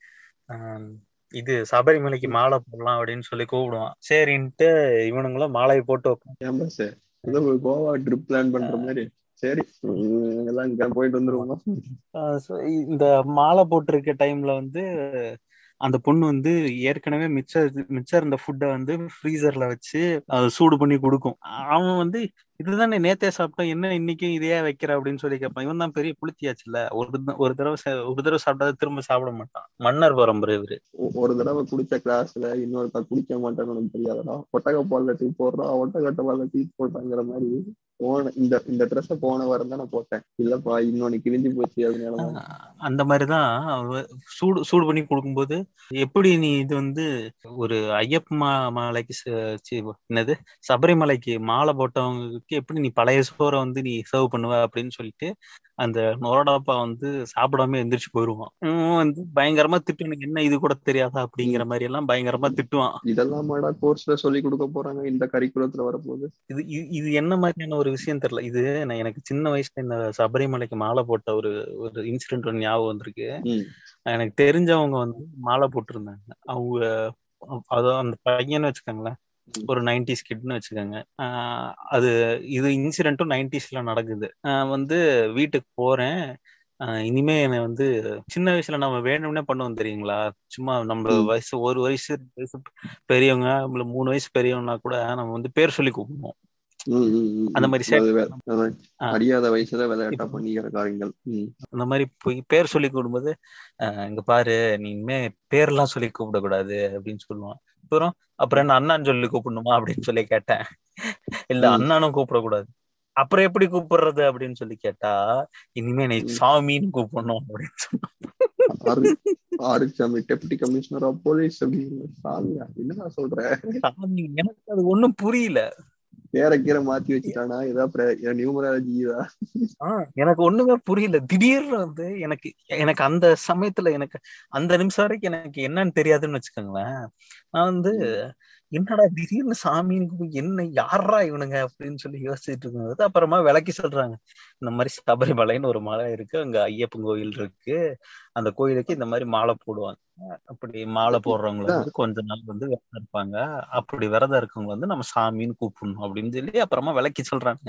ஆம், இது சபரிமலைக்கு மாலை போடலாம் அப்படின்னு சொல்லி கூப்பிடுவான் சரின்ட்டு இவனுங்களும் மாலையை போட்டு வைப்பான்
ஏன் பஸ் ஏதோ ஒரு கோவா ட்ரிப் பிளான் பண்ற மாதிரி சரி உம், எல்லாம் இங்க போயிட்டு வந்துருவோமா
ஆஹ் so இந்த மாலை போட்டிருக்க டைம்ல வந்து அந்த பொண்ணு வந்து ஏற்கனவே மிச்சம் மிச்சம் இருந்த ஃபுட்டை வந்து ஃப்ரீசர்ல வச்சு அதை சூடு பண்ணி கொடுக்கும் அவன் வந்து இதுதானே நேத்தே சாப்பிட்டோம் என்ன இன்னைக்கும் இதையே வைக்கிற அப்படின்னு சொல்லி கேட்பான் இவன் தான் பெரிய புளித்தியாச்சுல்ல ஒரு த- ஒரு தடவை சா- ஒரு தடவை சாப்பிட்டா திரும்ப சாப்பிட மாட்டான் மன்னர் பரம்பரை இவரு
ஒ- ஒரு தடவை குடிச்ச கிளாஸ்ல இன்னொருக்கா குடிக்க மாட்டேன்னு உனக்கு தெரியாதடா ஒட்டக பால்ல டீ போடுறான் ஒட்டகட்ட பால்ல டீ போட்டாங்கிற மாதிரி போன இந்த இந்த ட்ரெஸ்ஸ போன வாரம் தான் நான் போட்டேன் இல்லப்பா இன்னொன்னு கிழிஞ்சு போச்சு அதனாலதான்
ஆஹ் அந்த மாதிரிதான் அவ சூடு சூடு பண்ணி கொடுக்கும்போது எப்படி நீ இது வந்து ஒரு ஐயப்ப மா மாலைக்கு ச- சி, என்னது சபரிமலைக்கு மாலை போட்டவங்களுக்கு எப்படி நீ பழைய சோறை வந்து நீ சர்வ் பண்ணுவ அப்படின்னு சொல்லிட்டு அந்த நொரடாப்பா வந்து சாப்பிடாம எந்திரிச்சு போயிடுவான் இவன் வந்து பயங்கரமா திட்டு எனக்கு என்ன இது கூட தெரியாதா அப்படிங்கிற மாதிரி எல்லாம் பயங்கரமா திட்டுவான்
இதெல்லாம் மாடா கோர்ஸ்ல சொல்லி கொடுக்க போறாங்க இந்த கரிக்குலத்துல வரப்போகுது
இது இது- இது என்ன மாதிரியான ஒரு விஷயம் தெரியல இது நான் எனக்கு சின்ன வயசுல இந்த சபரிமலைக்கு மாலை போட்ட ஒரு ஒரு இன்சிடென்ட் ஒன்று ஞாபகம் வந்திருக்கு
ம்
எனக்கு தெரிஞ்சவங்க வந்து மாலை போட்டிருந்தாங்க அவங்க அதாவது அந்த பையன்னு வச்சுக்கோங்களேன்
ம்.
ஒரு நைன்டிஸ் கிட்னு வச்சுக்கோங்க ஆஹ் அது இது இன்சிடென்ட்டும் நைன்டிஸ்ல நடக்குது ஆஹ் வந்து வீட்டுக்கு போறேன் ஆஹ் இனிமே என்னை வந்து சின்ன வயசுல நம்ம வேணும்னே பண்ணுவோம் தெரியுங்களா சும்மா நம்ம
ம்.
வயசு ஒரு வயசு ரெண்டு வயசு பெரியவங்க இல்ல மூணு வயசு பெரியவங்கன்னா கூட நம்ம வந்து பேர் சொல்லி கூப்பிடுவோம்
ம், ம், ம்,
அந்த
ம்.
மாதிரி சேட்டை
அது வே- அதான்
ஆ.
அறியாத வயசுல விளையாட்டா
இப்போ
பண்ணிக்கிற காரியங்கள் ம்
அந்த மாதிரி போய் பேர் சொல்லி கூப்பிடும்போது ஆஹ் இங்க பாரு நீ இனிமே பேர்லாம் சொல்லி கூப்பிடக்கூடாது அப்படின்னு சொல்லுவான் அப்புறம் அப்புறம் என்ன அண்ணான்னு சொல்லி கூப்பிடணுமா அப்படின்னு சொல்லி கேட்டேன் இல்ல
ம்
அண்ணனும் கூப்பிடக்கூடாது அப்புறம் எப்படி கூப்பிடுறது அப்படின்னு சொல்லி கேட்டா இனிமே நீ
ம்.
சாமின்னு கூப்பிடணும் அப்படின்னு சொன்னான்
ஆறு Arusamy deputy commissioner of police அப்படின்னு சாமியா என்னடா சொல்ற
சாமி எனக்கு அது ஒண்ணும் புரியல
பேர கீரை மாத்தி வச்சுட்டானா ஏதாவது நியூமராலஜி இதா
ஆஹ் எனக்கு ஒண்ணுமே புரியல திடீர்னு வந்து எனக்கு எனக்கு அந்த சமயத்துல எனக்கு அந்த நிமிஷம் வரைக்கும் எனக்கு என்னன்னு தெரியாதுன்னு வச்சுக்கோங்களேன் நான் வந்து
ம்.
என்னடா திடீர்னு சாமின்னு போய் என்ன யாரா இவனுங்க அப்படின்னு சொல்லி யோசிச்சுட்டு இருக்கும்போது அப்புறமா விளக்கி சொல்றாங்க இந்த மாதிரி சபரிமலைன்னு ஒரு மலை இருக்கு அங்க ஐயப்பன் கோயில் இருக்கு அந்த கோயிலுக்கு இந்த மாதிரி மாலை போடுவாங்க அப்படி மாலை போடுறவங்களை
அதான்
வந்து கொஞ்ச நாள் வந்து விரதம் இருப்பாங்க அப்படி விரதம் இருக்கவங்க வந்து நம்ம சாமின்னு கூப்பிடணும் அப்படின்னு சொல்லி அப்புறமா விளக்கி சொல்றாங்க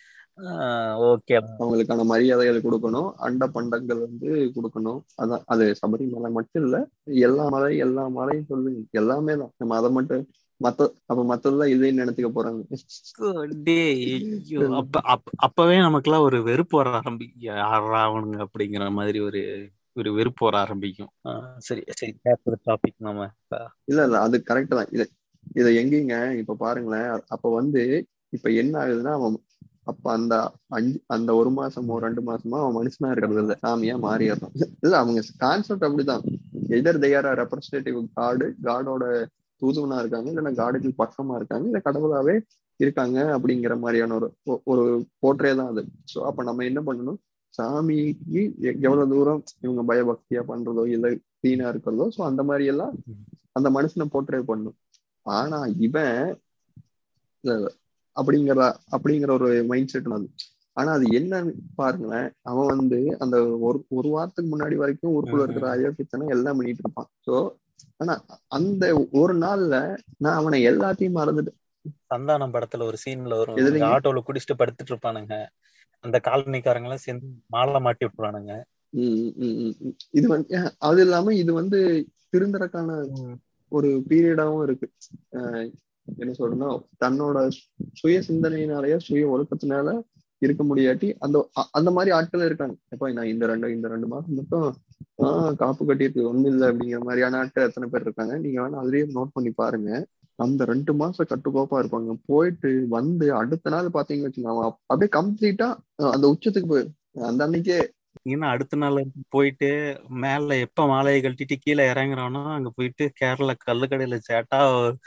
ஓகே
அவங்களுக்கான மரியாதைகள் கொடுக்கணும் அண்ட பண்டங்கள் வந்து கொடுக்கணும் அதான் அது சபரிமலை மட்டும் இல்ல எல்லா மலை எல்லா மலையும் சொல்லுங்க எல்லாமே தான் நம்ம அதை மட்டும் மத்த அப்ப மத்ததெல்லாம் இல்லைன்னு நினைச்சுக்க போறாங்க
டேய் ஐயோ அப்ப அப்- அப்பவே நமக்குலாம் ஒரு வெறுப்பு வர ஆரம்பிக்கும் யாரா அவனுங்க அப்படிங்கிற மாதிரி ஒரு ஒரு வெறுப்பு வர ஆரம்பிக்கும் ஆஹ் சரி சரி டாபிக் நம்ம
இல்ல இல்ல அது கரெக்ட் தான் இத இத எங்கீங்க இப்ப பாருங்களேன் அப்ப வந்து இப்ப என்ன ஆகுதுன்னா அவன் அப்ப அந்த அஞ்சு அந்த ஒரு மாசமோ ரெண்டு மாசமோ அவன் மனுஷனா இருக்கிறது இல்ல சாமியா மாறிடுறான் இல்ல அவங்க கான்செப்ட் அப்படிதான் எதர் தே ஆர் ரெப்ரஸன்டேட்டிவ் காடு காடோட தூதுவனா இருக்காங்க இல்லைன்னா காடுக்கு பக்கமா இருக்காங்க இல்ல கடவுளாவே இருக்காங்க அப்படிங்கிற மாதிரியான ஒரு ஒ- ஒரு போற்றே தான் அது ஸோ அப்ப நம்ம என்ன பண்ணணும் சாமிக்கு எ- எவ்வளவு தூரம் இவங்க பயபக்தியா பண்றதோ இல்ல கிளீனா இருக்கிறதோ ஸோ அந்த மாதிரி எல்லாம் அந்த மனுஷனை போற்றே பண்ணும் ஆனா இவன் இல்ல, இல்ல, அப்படிங்கிற அப்படிங்கிற ஒரு மைண்ட் செட் அது ஆனா அது என்னன்னு பாருங்களேன் அவன் வந்து அந்த ஒரு ஒரு வாரத்துக்கு முன்னாடி வரைக்கும் ஊருக்குள்ள இருக்கிற அயோக்கியத்தனை எல்லாம் பண்ணிட்டு இருப்பான் சோ ஆனா அந்த ஒரு நாள்ல நான் அவனை எல்லாத்தையும் மறந்துட்டு
சந்தானம் படத்துல ஒரு சீன்ல வரும்
எதுலங்க?
ஆட்டோல குடிச்சிட்டு படுத்துட்டு இருப்பானுங்க அந்த காலனிக்காரங்க எல்லாம் சேர்ந்து மாலை மாட்டி விட்டுருவானுங்க
ம், ம், ம், ம், ம். இது வந்து அஹ், அது இல்லாம இது வந்து திருந்தறக்கான ஒரு பீரியடாவும் இருக்கு அஹ் என்ன சொல்றேன்னா தன்னோட சுய சிந்தனையினாலயோ சுய ஒழுக்கத்தினால இருக்க முடியாட்டி அந்த அ- அந்த மாதிரி ஆட்கள் இருக்காங்க எப்ப நான் இந்த ரெண்டு இந்த ரெண்டு மாசம் மட்டும் ஆஹ் காப்பு கட்டியிருக்கு ஒண்ணும் இல்லை அப்படிங்கிற மாதிரியான ஆட்கள் எத்தனை பேர் இருக்காங்க நீங்க வேணா அதுலயே நோட் பண்ணி பாருங்க அந்த ரெண்டு மாசம் கட்டுக்கோப்பா இருப்பாங்க போயிட்டு வந்து அடுத்த நாள் பாத்தீங்கன்னு வச்சுக்கோங்க அவன் அப்~ அப்படியே கம்ப்ளீட்டா அந்த உச்சத்துக்கு போயிரு அந்த அன்னைக்கே
ஏன்னா அடுத்த நாள் போயிட்டு மேல எப்ப மாலையை கழட்டிட்டு கீழே இறங்குறானோ அங்க போயிட்டு கேரளா கல்லுக்கடையில சேட்டா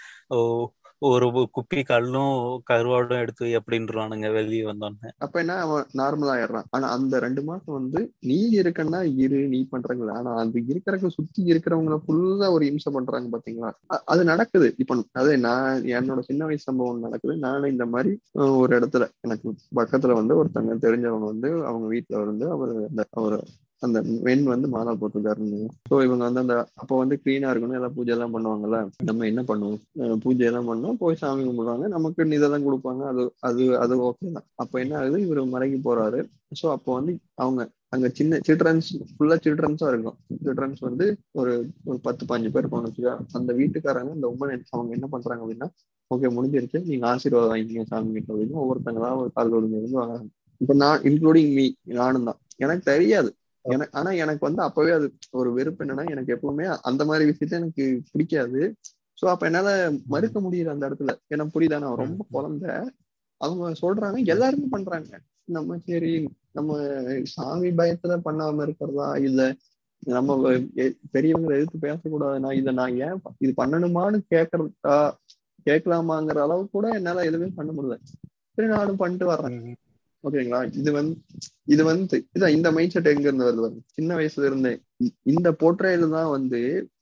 ஓ- ஒரு குப்பி கல்லும் கருவாடும் எடுத்து வை அப்படின்றானுங்க வெளியே வந்தோடனே
அப்ப என்ன அவன் நார்மல் ஆயிடுறான் ஆனா அந்த ரெண்டு மாசம் வந்து நீ இருக்கன்னா இரு நீ பண்றங்கள ஆனா அது இருக்கிறவங்க சுத்தி இருக்கிறவங்கள ஃபுல்லா ஒரு இம்சை பண்றாங்க பாத்தீங்களா அ- அது நடக்குது இப்ப அதே நான் என்னோட சின்ன வயசு சம்பவம் நடக்குது நானும் இந்த மாதிரி அஹ், ஒரு இடத்துல எனக்கு பக்கத்துல வந்து ஒருத்தங்க தெரிஞ்சவங்க வந்து அவங்க வீட்டுல வந்து அவர் அந்த அவர் அந்த வெண் வந்து மாலை போட்டிருக்காருன்னு ஸோ இவங்க வந்து அந்த அப்போ வந்து கிளீனா இருக்கணும் எல்லாம் பூஜை எல்லாம் பண்ணுவாங்கல்ல நம்ம என்ன பண்ணுவோம் அஹ் பூஜை எல்லாம் பண்ணோம் போய் சாமி கும்பிடுவாங்க நமக்கு இதெல்லாம் கொடுப்பாங்க அது அது அது ஓகே தான் அப்போ என்ன ஆகுது இவர் மலைக்கு போறாரு ஸோ அப்போ வந்து அவங்க அங்க சின்ன சில்ட்ரன்ஸ் ஃபுல்லா சில்ட்ரன்ஸா இருக்கும் சில்ட்ரன்ஸ் வந்து ஒரு ஒரு பத்து பாஞ்சு பேர் போன வச்சுக்கா அந்த வீட்டுக்காரங்க இந்த உமன் அவங்க என்ன பண்றாங்க அப்படின்னா ஓகே முடிஞ்சிருச்சு நீங்க ஆசீர்வாதம் வாங்கிங்க சாமி கிட்ட அப்படின்னு ஒவ்வொருத்தங்களா ஒரு கால் ஒழுங்கு வந்து வாங்குறாங்க இப்ப நான் இன்க்ளூடிங் மீ நானும் தான் எனக்கு தெரியாது எனக்கு ஆனா எனக்கு வந்து அப்பவே அது ஒரு வெறுப்பு என்னன்னா எனக்கு எப்பவுமே அந்த மாதிரி விஷயத்த எனக்கு பிடிக்காது சோ அப்ப என்னால மறுக்க முடியல அந்த இடத்துல எனக்கு புரியுதா நான் ரொம்ப குழந்தை அவங்க சொல்றாங்க எல்லாருமே பண்றாங்க நம்ம சரி நம்ம சாமி பயத்துல பண்ணாம இருக்கிறதா இல்ல நம்ம எ- பெரியவங்களை எதிர்த்து பேசக்கூடாதுன்னா இதை நான் ஏன் ப- இது பண்ணணுமான்னு கேட்கறதா கேட்கலாமாங்கிற அளவு கூட என்னால எதுவுமே பண்ண முடியல சரி நானும் பண்ணிட்டு வர்றேன் ஓகேங்களா இது வந்து இது வந்து இதான் இந்த மைண்ட் செட் எங்க இருந்து வருது பாருங்க. சின்ன வயசுல இருந்தே இ- இந்த போர்ட்ரேல தான் வந்து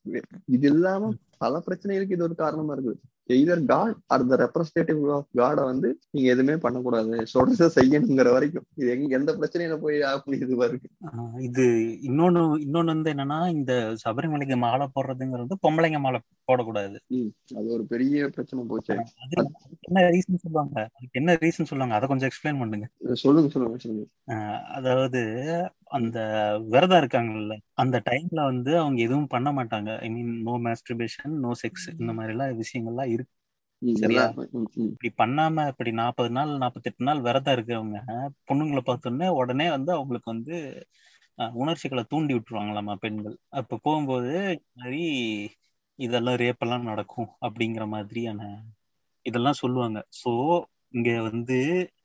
இது இல்லாம பல பிரச்சனைகளுக்கு இது ஒரு காரணமா இருக்குது either god or the representative of காடை வந்து நீங்க எதுவுமே பண்ணக்கூடாது சொல்றத செய்யணுங்கிற வரைக்கும் இது எங்க எந்த பிரச்சனையில போய் ஆகும் இது வருது
ஆஹ் இது இன்னொன்னு இன்னொன்னு வந்து என்னன்னா இந்த சபரிமலைக்கு மாலை போடுறதுங்கிறது பொம்பளைங்க மாலை போடக்கூடாது
அது ஒரு பெரிய பிரச்சனை போச்சு
அது அதுக்கு என்ன ரீசன் சொல்லுவாங்க அதுக்கு என்ன ரீசன் சொல்லுவாங்க அதை கொஞ்சம் எக்ஸ்பிளைன் பண்ணுங்க
சொல்லுங்க சொல்லுங்க சொல்லுங்க
ஆஹ் அதாவது அந்த விரதம் இருக்காங்கல்ல அந்த டைம்ல வந்து அவங்க எதுவும் பண்ண மாட்டாங்க I mean no masturbation no sex இந்த மாதிரி எல்லாம் விஷயங்கள்லாம் இருக்கு
ம்,
சரியா?
எல்லா- ம், ம்.
இப்படி பண்ணாம இப்படி நாற்பது நாள் நாற்பத்தெட்டு நாள் விரதம் இருக்கிறவங்க பொண்ணுங்களை பார்த்தோன்னே உடனே வந்து அவங்களுக்கு வந்து அஹ், உணர்ச்சிகளை தூண்டி விட்டுருவாங்களாமா பெண்கள் அப்ப போகும்போது இந்த மாதிரி இதெல்லாம் ரேப்பெல்லாம் நடக்கும் அப்படிங்கிற மாதிரியான இதெல்லாம் சொல்லுவாங்க சோ இங்க வந்து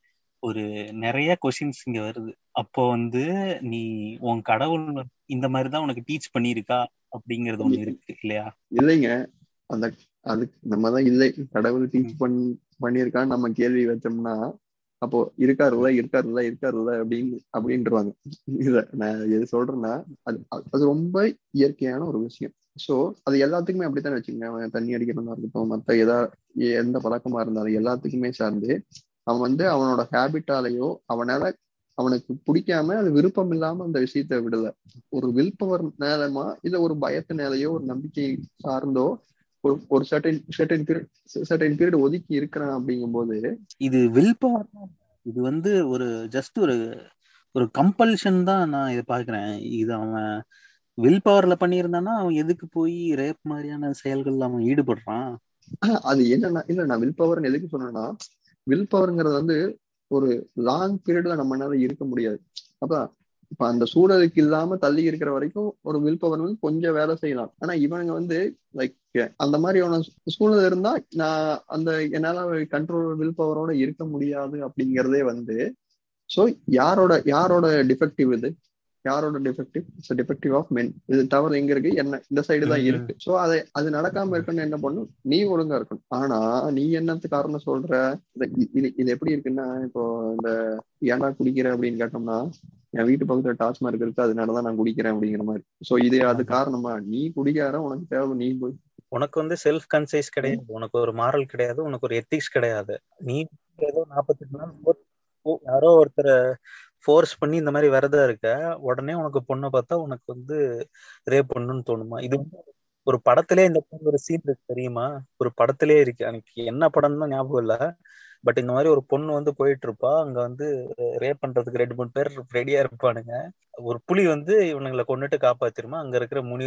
ஒரு நிறைய கொஷின்ஸ் இங்க வருது அப்போ வந்து நீ உன் கடவுள் இந்த மாதிரி தான் உனக்கு டீச் பண்ணியிருக்கா அப்படிங்கிறது ஒண்ணு இருக்கு இல்லையா
இல்லைங்க அந்த அதுக்கு நம்ம தான் இல்லை கடவுள் டீச் பண் பண்ணியிருக்கான்னு நம்ம கேள்வி வச்சோம்னா அப்போ இருக்காருல்ல இருக்காருல்ல இருக்காருல்ல அப்படின்னு அப்படின்றவாங்க இல்ல நான் எது சொல்றேன்னா அது அது- அது ரொம்ப இயற்கையான ஒரு விஷயம் சோ அது எல்லாத்துக்குமே அப்படித்தானே வச்சுக்கோங்க அவன் தண்ணி அடிக்கிறதா இருக்கட்டும் மத்த எதா எந்த பழக்கமா இருந்தாலும் எல்லாத்துக்குமே சார்ந்து அவன் வந்து அவனோட ஹேபிட்டாலேயோ அவனால அவனுக்கு பிடிக்காம அது விருப்பம் இல்லாம அந்த விஷயத்த விடல ஒரு வில் பவர் நேரமா இல்ல ஒரு பயத்தினாலேயோ ஒரு நம்பிக்கை சார்ந்தோ ஒரு ஒரு certain certain period certain period ஒதுக்கி இருக்கிறான் அப்படிங்கும்போது
இது வில் பவர் இது வந்து ஒரு ஜஸ்ட் ஒரு ஒரு கம்பல்ஷன் தான் நான் இதை பாக்குறேன் இது அவன் வில் பவர்ல பண்ணியிருந்தானா அவன் எதுக்கு போய் ரேப் மாதிரியான செயல்கள்ல அவன் ஈடுபடுறான்
ஆஹ் அது என்னன்னா இல்ல நான் வில் பவர் எதுக்கு சொன்னேன்னா வில் பவர்ங்கிறது வந்து ஒரு லாங் பீரியட்ல நம்மளால இருக்க முடியாது அப்ப இப்ப அந்த சூழலுக்கு இல்லாம தள்ளி இருக்கிற வரைக்கும் ஒரு வில் பவர் வந்து கொஞ்சம் வேலை செய்யலாம் ஆனா இவனுங்க வந்து லைக் அந்த மாதிரியான சூழல் இருந்தா நான் அந்த என்னால கண்ட்ரோல் வில் பவரோட இருக்க முடியாது அப்படிங்கறதே வந்து சோ யாரோட யாரோட டிஃபெக்டிவ் இது யாரோட defective it's defective of men இது தவறு எங்க இருக்கு என்ன இந்த சைடு தான்
ம்ம்.
இருக்கு சோ அதை அது நடக்காம இருக்கணும் என்ன பண்ணும் நீ ஒழுங்கா இருக்கணும் ஆனா நீ என்னத்து காரணம் சொல்ற இது- இது இது எப்படி இருக்குன்னா இப்போ இந்த ஏன்டா குடிக்கிற அப்படின்னு கேட்டோம்னா என் வீட்டு பக்கத்துல டாஸ்மார்க் இருக்கு அதனாலதான் நான் குடிக்கிறேன் அப்படிங்கிற மாதிரி சோ இது அது காரணமா நீ குடிக்கார உனக்கு தேவை நீ போய்
உனக்கு வந்து செல்ஃப் கன்சைஸ் கிடையாது உனக்கு ஒரு மாரல் கிடையாது உனக்கு ஒரு எத்திக்ஸ் கிடையாது நீ ஏதோ நாற்பத்தெட்டு நாள் force- ஓ- யாரோ ஒருத்தரை ஃபோர்ஸ் பண்ணி இந்த மாதிரி விரதம் இருக்க உடனே உனக்கு பொண்ணை பார்த்தா உனக்கு வந்து ரேப் பண்ணணும்னு தோணுமா இது வந்து ஒரு படத்திலே இந்த மாதிரி ஒரு சீன் இருக்கு தெரியுமா ஒரு படத்திலே இருக்கு எனக்கு என்ன படம் தான் ஞாபகம் இல்ல பட் இந்த மாதிரி ஒரு பொண்ணு வந்து போயிட்டு இருப்பா அங்க வந்து ரேப் பண்றதுக்கு ரெண்டு மூணு பேர் ரெடியா இருப்பானுங்க ஒரு புலி வந்து இவனுங்களை கொண்டுட்டு காப்பாத்திருமா அங்க இருக்கிற முனிவர்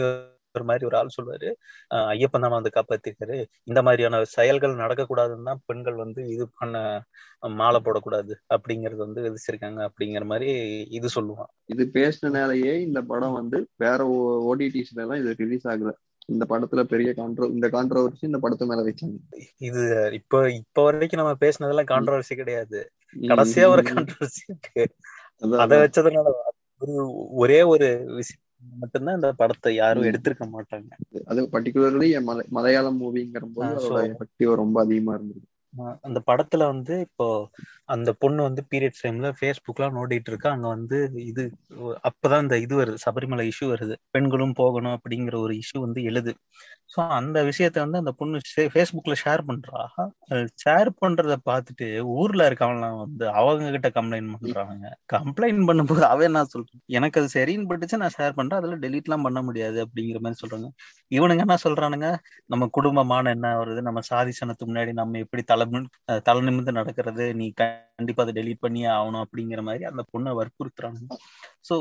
ஒரு மாதிரி ஒரு ஆள் சொல்லுவாரு அஹ் ஐயப்பன் தான் வந்து காப்பாத்திருக்காரு இந்த மாதிரியான செயல்கள் நடக்கக்கூடாதுன்னு தான் பெண்கள் வந்து இது பண்ண மாலை போடக்கூடாது அப்படிங்கறது வந்து விதிச்சிருக்காங்க அப்படிங்கிற மாதிரி இது சொல்லுவான்
இது பேசினாலேயே இந்த படம் வந்து வேற ஓடிடிஸ்ல எல்லாம் இது ரிலீஸ் ஆகல இந்த படத்துல பெரிய கான்ட்ரோ இந்த கான்ட்ரவர்சி இந்த படத்து மேல வச்சாங்க
இது இப்ப இப்ப வரைக்கும் நம்ம பேசினதெல்லாம் கான்ட்ரவர்சி கிடையாது கடைசியா ஒரு கான்ட்ரவர்சி இருக்கு
அதான்,
அதை வச்சதுனால ஒரு ஒரே ஒரு விஷயம் மட்டும்தான் இந்த படத்தை யாரும்
ம்.
எடுத்திருக்க மாட்டாங்க
அது பர்டிகுலர்லி மலையாளம் மூவிங்கிற போது
ஆ, so-
அதோட எஃபெக்டிவ் ரொம்ப அதிகமா இருந்தது
ஆஹ் அந்த படத்துல வந்து இப்போ அந்த பொண்ணு வந்து பீரியட் டைம்ல ஃபேஸ்புக்லாம் நோண்டிட்டு இருக்கா அங்க வந்து இது அப்பதான் இந்த இது வருது சபரிமலை இஷ்யூ வருது பெண்களும் போகணும் அப்படிங்கிற ஒரு இஷ்யூ வந்து எழுது ஸோ அந்த விஷயத்த வந்து அந்த பொண்ணு ஃபேஸ்புக்ல ஷேர் பண்றா ஷேர் பண்றத பார்த்துட்டு ஊர்ல இருக்கவங்கலாம் வந்து அவங்க கிட்ட கம்ப்ளைண்ட் பண்றாங்க கம்ப்ளைண்ட் பண்ணும்போது அவன் என்ன சொல்றான் எனக்கு அது சரின்னு பட்டுச்சு நான் ஷேர் பண்றேன் அதுல டெலீட்லாம் பண்ண முடியாது அப்படிங்கிற மாதிரி சொல்றாங்க இவனுங்க என்ன சொல்றானுங்க நம்ம குடும்பமான என்ன வருது நம்ம சாதி சனத்துக்கு முன்னாடி நம்ம எப்படி தலை அஹ் தலை நிமிர்ந்து நடக்கிறது நீ கண்டிப்பா அதை டெலீட் பண்ணியே ஆகணும் அப்படிங்கிற மாதிரி அந்த பொண்ணை வற்புறுத்துறானுங்க சோ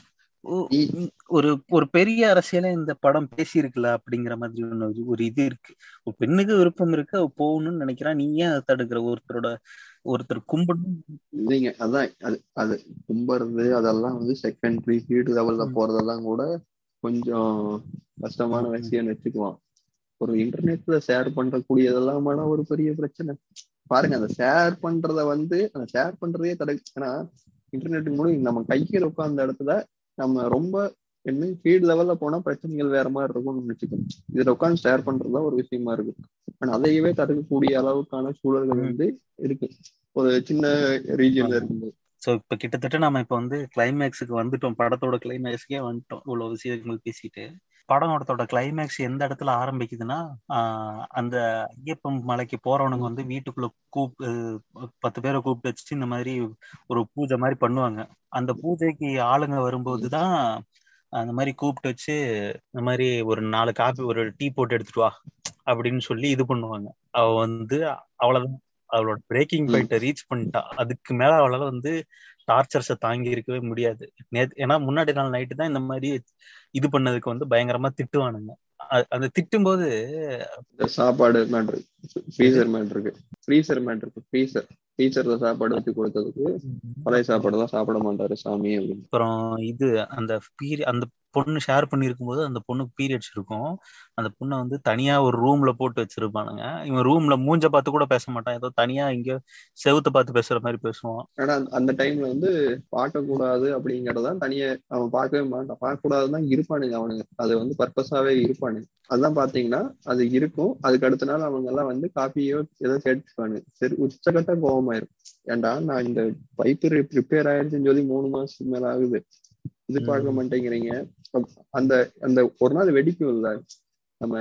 ஒரு ஒரு பெரிய அரசியல இந்த படம் பேசியிருக்குல்ல அப்படிங்கிற மாதிரி ஒண்ணு ஒரு- ஒரு இது இருக்கு ஒரு பெண்ணுக்கு விருப்பம் இருக்கு அவ போகணும்னு நினைக்கிறான் நீ ஏன் அதை தடுக்கிற ஒருத்தரோட ஒருத்தர் கும்பிடணும்
இல்லைங்க அதான் அது அது கும்புறது அதெல்லாம் வந்து செகண்டரி ஃபீல்டு லெவல்ல
ம்.
போறதெல்லாம் கூட கொஞ்சம் கஷ்டமான
ம்.
விஷயம்னு வச்சுக்குவான் ஒரு இன்டர்நெட்ல ஷேர் பண்றக்கூடியதெல்லாம் ஒரு பெரிய பிரச்சனை பாருங்க அந்த ஷேர் பண்றத வந்து அந்த ஷேர் பண்றதே தடை ஏன்னா இன்டர்நெட் மூலம் நம்ம கையில் உட்கார்ந்த இடத்துல நம்ம ரொம்ப என்ன ஃபீல்டு லெவல்ல போனா பிரச்சனைகள் வேற மாதிரி இருக்கும்னு நினைச்சுக்கணும் இதுல உட்காந்து ஷேர் பண்றதா ஒரு விஷயமா இருக்கு ஆனா அதையவே தடுக்கக்கூடிய அளவுக்கான சூழல்கள்
ம்.
வந்து இருக்கு ஒரு சின்ன ரீஜியன்ல இருக்கும்போது
சோ இப்ப கிட்டத்தட்ட நம்ம இப்ப வந்து கிளைமேக்ஸுக்கு வந்துட்டோம் படத்தோட கிளைமேக்ஸுக்கே வந்துட்டோம் இவ்வளவு விஷயங்கள் பேசிட்டு படத்தோட கிளைமேக்ஸ் எந்த இடத்துல ஆரம்பிக்குதுன்னா ஆஹ் அந்த ஐயப்பன் மலைக்கு போறவனுங்க வந்து வீட்டுக்குள்ள கூப் அஹ் பத்து பேரை கூப்பிட்டு வச்சு இந்த மாதிரி ஒரு பூஜை மாதிரி பண்ணுவாங்க அந்த பூஜைக்கு ஆளுங்க வரும்போதுதான் அந்த மாதிரி கூப்பிட்டு வச்சு இந்த மாதிரி ஒரு நாலு காபி ஒரு டீ போட்டு எடுத்துட்டு வா அப்படின்னு சொல்லி இது பண்ணுவாங்க அவ வந்து அவ்வளவுதான் அவளோட பிரேக்கிங்
ம்.
பாயிண்ட ரீச் பண்ணிட்டா அதுக்கு மேல அவளால வந்து டார்ச்சர்ஸை தாங்கி இருக்கவே முடியாது நேத்து ஏன்னா முன்னாடி நாள் நைட்டு தான் இந்த மாதிரி இது பண்ணதுக்கு வந்து பயங்கரமா திட்டுவானுங்க அ- அந்த திட்டும்போது
இந்த சாப்பாடு மேட்ரு ஃப்ரீசர் மேட்ரு இருக்கு ஃப்ரீசர் மேட்ரு இருக்கு ஃப்ரீசர் ஃப்ரீசர்ல சாப்பாடு வச்சு கொடுத்ததுக்கு பழைய சாப்பாடு தான் சாப்பிட மாட்டாரு சாமி அப்படின்னு
அப்புறம் இது அந்த பீரி அந்த பொண்ணு ஷேர் பண்ணிருக்கும் போது அந்த பொண்ணுக்கு பீரியட்ஸ் இருக்கும் அந்த பொண்ணை வந்து தனியா ஒரு ரூம்ல போட்டு வச்சிருப்பானுங்க இவன் ரூம்ல மூஞ்ச பார்த்து கூட பேச மாட்டான் ஏதோ தனியா எங்கேயோ செவுத்த பார்த்து பேசுற மாதிரி பேசுவான்
ஆனா அந்த- அந்த டைம்ல வந்து பார்க்க கூடாது அப்படிங்கறதான் தனியா அவன் பார்க்கவே மாட்டான் பார்க்க கூடாதுதான் இருப்பானுங்க அவனுங்க அது வந்து பர்பஸாவே இருப்பானுங்க அதான் பாத்தீங்கன்னா அது இருக்கும் அதுக்கு அடுத்த நாள் அவங்க எல்லாம் வந்து காப்பியோ ஏதோ கேட்டுப்பானுங்க சரி உச்சகட்ட கோபமாயிரும் ஏன்டா நான் இந்த பைப்பு ரிப்பேர் ஆயிடுச்சுன்னு சொல்லி மூணு மாசத்துக்கு மேல ஆகுது இது பார்க்க
ம்.
மாட்டேங்கிறீங்க அப்- அந்த அந்த ஒரு நாள் வெடிக்கும் இல்ல நம்ம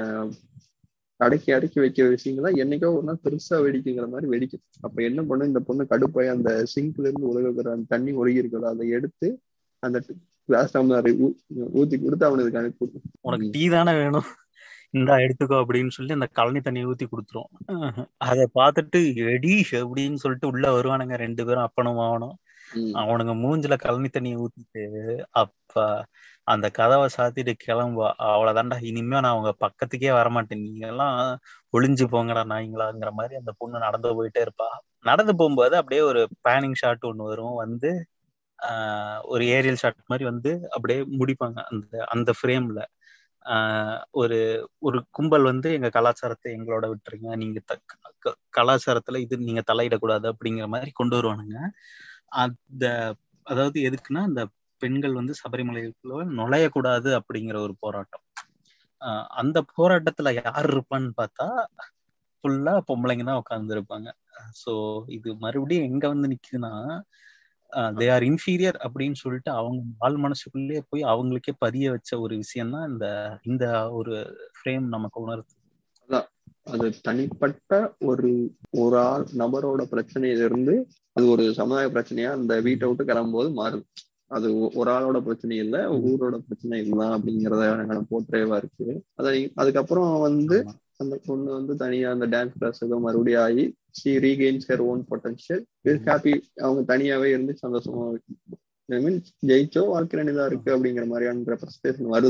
அடக்கி அடக்கி வைக்கிற விஷயங்கள்லாம் என்னைக்கோ ஒரு நாள் பெருசா வெடிக்குங்கிற மாதிரி வெடிக்கும் அப்ப என்ன பண்ணும் இந்த பொண்ணு கடுப்பாய் அந்த சிங்க்ல இருந்து உலகிற அந்த தண்ணி ஒழுகி இருக்கல அதை எடுத்து அந்த கிளாஸ் டம்ளர் ஊத்தி கொடுத்து அவனுக்கு அனுப்பி
உனக்கு டீ தானே வேணும் இந்தா எடுத்துக்கோ அப்படின்னு சொல்லி அந்த கழனி தண்ணியை ஊத்தி கொடுத்துரும் அதை பார்த்துட்டு எடி அப்படின்னு சொல்லிட்டு உள்ள வருவானுங்க ரெண்டு பேரும் அப்பனும் அவனும்
ம்.
அவனுங்க மூஞ்சில கழனி தண்ணியை ஊத்திட்டு அப்ப அந்த கதவை சாத்திட்டு கிளம்புவா அவ்வளவுதான்டா இனிமே நான் அவங்க பக்கத்துக்கே வரமாட்டேன் நீங்க எல்லாம் ஒளிஞ்சு போங்கடா நாய்ங்களாங்கிற மாதிரி அந்த பொண்ணு நடந்து போயிட்டே இருப்பா நடந்து போகும்போது அப்படியே ஒரு பேனிங் ஷாட் ஒண்ணு வரும் வந்து ஆஹ் ஒரு ஏரியல் ஷாட் மாதிரி வந்து அப்படியே முடிப்பாங்க அந்த அந்த ஃப்ரேம்ல ஒரு ஒரு கும்பல் வந்து எங்க கலாச்சாரத்தை எங்களோட விட்டுருங்க நீங்க த- க- கலாச்சாரத்துல இது நீங்க தலையிடக்கூடாது அப்படிங்கிற மாதிரி கொண்டு வருவானுங்க அந்த அதாவது எதுக்குன்னா இந்த பெண்கள் வந்து சபரிமலைக்குள்ள நுழையக்கூடாது அப்படிங்கிற ஒரு போராட்டம் ஆஹ் அந்த போராட்டத்துல யார் இருப்பான்னு பார்த்தா ஃபுல்லா பொம்பளைங்க தான் உட்கார்ந்து இருப்பாங்க ஸோ இது மறுபடியும் எங்க வந்து நிக்குதுன்னா தே ஆர் இன்ஃபீரியர் அப்படின்னு சொல்லிட்டு அவங்க ஆள் மனசுக்குள்ளேயே போய் அவங்களுக்கே பதிய வச்ச ஒரு விஷயம் தான் இந்த இந்த ஒரு ஃப்ரேம் நமக்கு உணர்த்து
அது தனிப்பட்ட ஒரு ஒரு ஆள் நபரோட பிரச்சனையில இருந்து அது ஒரு சமுதாய பிரச்சனையா அந்த வீட்டை விட்டு கிளம்பும்போது மாறுது அது ஒ- ஒரு ஆளோட பிரச்சனை இல்ல ஊரோட பிரச்சனை இதுதான் அப்படிங்கறத எனக்கு போற்றேவா இருக்கு அதை அதுக்கப்புறம் வந்து
ஆமா.
அந்த பொண்ணு வந்து தனியா அந்த டான்ஸ் கிளாஸ் ஏதோ மறுபடியும் ஆகி she regains her own potential happy அவங்க தனியாவே இருந்து சந்தோஷமா ஐ மீன் ஜெயிச்சோ வாழ்க்கை இதா இருக்கு அப்படிங்கிற மாதிரியான ரெப்ரஸன்டேஷன் வருது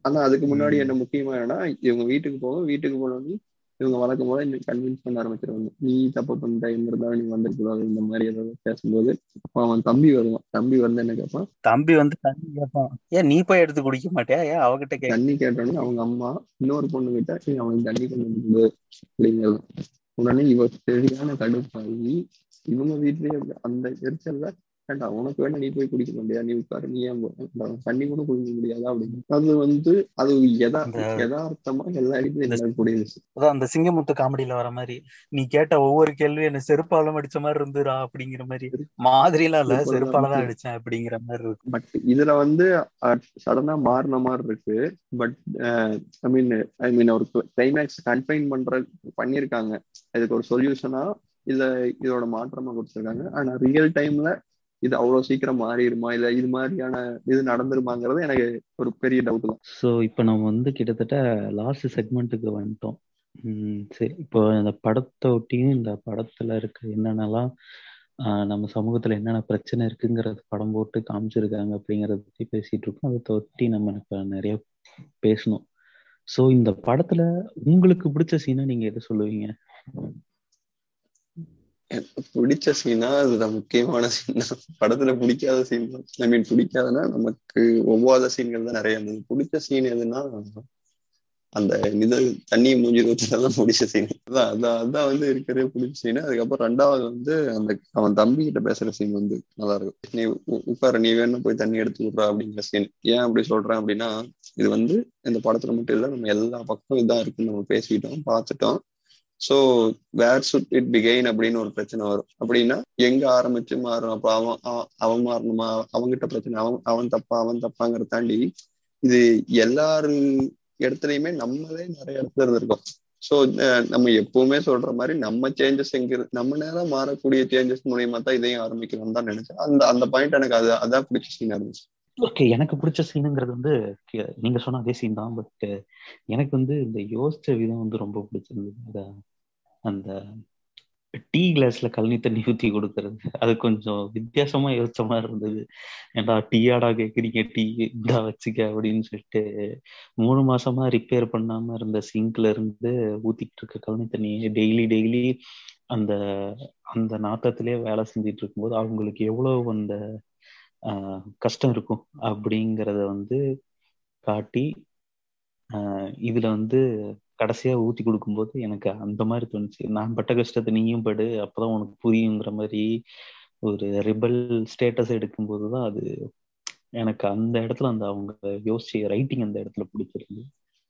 ஆனா அதுக்கு முன்னாடி
ம்.
என்ன முக்கியமா என்னன்னா இவங்க வீட்டுக்கு போவோம் வீட்டுக்கு போனோடனே இவங்க வழக்கம் போல இன்னும் கன்வின்ஸ் பண்ண ஆரம்பிச்சிருவாங்க நீ தப்பு பண்ணிட்ட இருந்தா நீ வந்திருக்கூடாது இந்த மாதிரி ஏதாவது பேசும்போது அப்ப அவன் தம்பி வருவான் தம்பி வந்து என்ன கேட்பான்
தம்பி வந்து தண்ணி கேட்பான் ஏன் நீ போய் எடுத்து குடிக்க மாட்டியா ஏன் அவகிட்ட கேட்க
தண்ணி கேட்டோடனே அவங்க அம்மா இன்னொரு பொண்ணு கிட்ட "ஏய், அவனுக்கு தண்ணி கொண்டு வந்து கொடு" அப்படிங்கிறது உடனே இவ சரியான கடுப்பாகி இவங்க வீட்லயே இருக்க அந்த எரிச்சல்ல ஏண்டா உனக்கு வேணா நீ போய் குடிக்க முடியா நீ உட்காரு நீ ஏன் போ- ஏன்டா, தண்ணி கூட குடிக்க முடியாதா அப்படின்னு அது வந்து அது யதா
அந்த-
யதார்த்தமா எல்லா இடத்துலயும் நடக்கக்கூடிய விஷயம்
அதான் அந்த சிங்கமுத்து காமெடியில வர மாதிரி நீ கேட்ட ஒவ்வொரு கேள்வியும் என்ன செருப்பால அடிச்ச மாதிரி இருந்துடா அப்படிங்கிற மாதிரி மாதிரிலாம் இல்ல
செருப்பால
செருப்பால தான்
அடிச்சு.
அடிச்சேன் அப்படிங்கிற மாதிரி இருக்கு
பட் இதுல வந்து சடனா மாறின மாதிரி இருக்கு பட் ஐ மீன் ஐ மீன் ஒரு கிளைமேக்ஸ் கன்ஃபைன் பண்ற பண்ணியிருக்காங்க இதுக்கு ஒரு சொல்யூஷனா இத இதோட மாற்றமா கொடுத்துருக்காங்க ஆனா ரியல் டைம்ல இது அவ்வளவு சீக்கிரம் மாறிடுமா இல்ல இது மாதிரியான இது நடந்துருமாங்கிறது எனக்கு ஒரு பெரிய டவுட் தான்
ஸோ இப்போ நம்ம வந்து கிட்டத்தட்ட லாஸ்ட் செக்மெண்ட்டுக்கு வந்துட்டோம் ம், சரி இப்போ இந்த படத்தை ஒட்டியும் இந்த படத்துல இருக்க என்னென்னலாம் ஆஹ், நம்ம சமூகத்துல என்னென்ன பிரச்சனை இருக்குங்கிறது படம் போட்டு காமிச்சிருக்காங்க அப்படிங்கறத பத்தி பேசிட்டு இருக்கோம் அதை ஒட்டி நம்ம இப்ப நிறைய பேசணும் ஸோ இந்த படத்துல உங்களுக்கு பிடிச்ச சீனை நீங்க எதை சொல்லுவீங்க
எனக்கு பிடிச்ச சீனா அதுதான் முக்கியமான சீன் தான் படத்துல பிடிக்காத சீன் தான் ஐ மீன் பிடிக்காதுன்னா நமக்கு ஒவ்வாத சீன்கள் தான் நிறைய இருந்தது பிடிச்ச சீன் எதுன்னா அந்த இது தண்ணி மூஞ்சி ஊத்துறதுதான் பிடிச்ச சீன் அதான் அதான் அதான் வந்து இருக்கிறதே பிடிச்ச சீன் அதுக்கப்புறம் ரெண்டாவது வந்து அந்த அவன் தம்பி கிட்ட பேசுற சீன் வந்து நல்லா இருக்கும் நீ உ- உட்காரு நீ வேணா போய் தண்ணி எடுத்து விட்றா அப்படிங்கிற சீன் ஏன் அப்படி சொல்றேன் அப்படின்னா இது வந்து இந்த படத்துல மட்டும் இல்ல நம்ம எல்லா பக்கம் இதான் இருக்குன்னு நம்ம பேசிட்டோம் பார்த்துட்டோம் சோ வேர் சுட் இட் பிகைன் அப்படின்னு ஒரு பிரச்சனை வரும் அப்படின்னா எங்க ஆரம்பிச்சு மாறும் அப்ப அவன் அவன் அவன் மாறணுமா அவன்கிட்ட பிரச்சனை அவன் அவன் தப்பா அவன் தப்பாங்கிறத தாண்டி இது எல்லாரு இடத்துலயுமே நம்மளே நிறைய இடத்துல இருந்திருக்கோம் ஸோ நம்ம எப்பவுமே சொல்ற மாதிரி நம்ம சேஞ்சஸ் எங்க இருக்கு நம்ம நேரம் மாறக்கூடிய சேஞ்சஸ் மூலியமா தான் இதையும் ஆரம்பிக்கணும் தான் நினைச்சேன் அந்த அந்த பாயிண்ட் எனக்கு அது அதான் பிடிச்ச சீனா இருந்துச்சு
ஓகே எனக்கு பிடிச்ச சீனுங்கிறது வந்து கே- நீங்க சொன்ன அதே சீன் தான் பட் எனக்கு வந்து இந்த யோசிச்ச விதம் வந்து ரொம்ப பிடிச்சிருந்தது அந்த அந்த டீ கிளாஸ்ல கழனி தண்ணி ஊத்தி கொடுக்கறது அது கொஞ்சம் வித்தியாசமா யோசிச்ச மாதிரி இருந்தது ஏன்டா டீயாடா கேக்குறீங்க டீ இந்தா வச்சுக்க அப்படின்னு சொல்லிட்டு மூணு மாசமா ரிப்பேர் பண்ணாம இருந்த சிங்க்ல இருந்து ஊத்திட்டு இருக்க கழனி தண்ணியை டெய்லி டெய்லி அந்த அந்த நாத்தத்திலே வேலை செஞ்சுட்டு இருக்கும்போது அவங்களுக்கு எவ்வளவு அந்த ஆஹ் கஷ்டம் இருக்கும் அப்படிங்கிறத வந்து காட்டி ஆஹ் இதுல வந்து கடைசியா ஊத்தி கொடுக்கும்போது எனக்கு அந்த மாதிரி தோணுச்சு நான் பட்ட கஷ்டத்தை நீயும் படு அப்பதான் உனக்கு புரியுங்கிற மாதிரி ஒரு ரிபல் ஸ்டேட்டஸ் எடுக்கும்போது தான் அது எனக்கு அந்த இடத்துல அந்த அவங்க யோசிச்ச ரைட்டிங் அந்த இடத்துல பிடிச்சிருந்து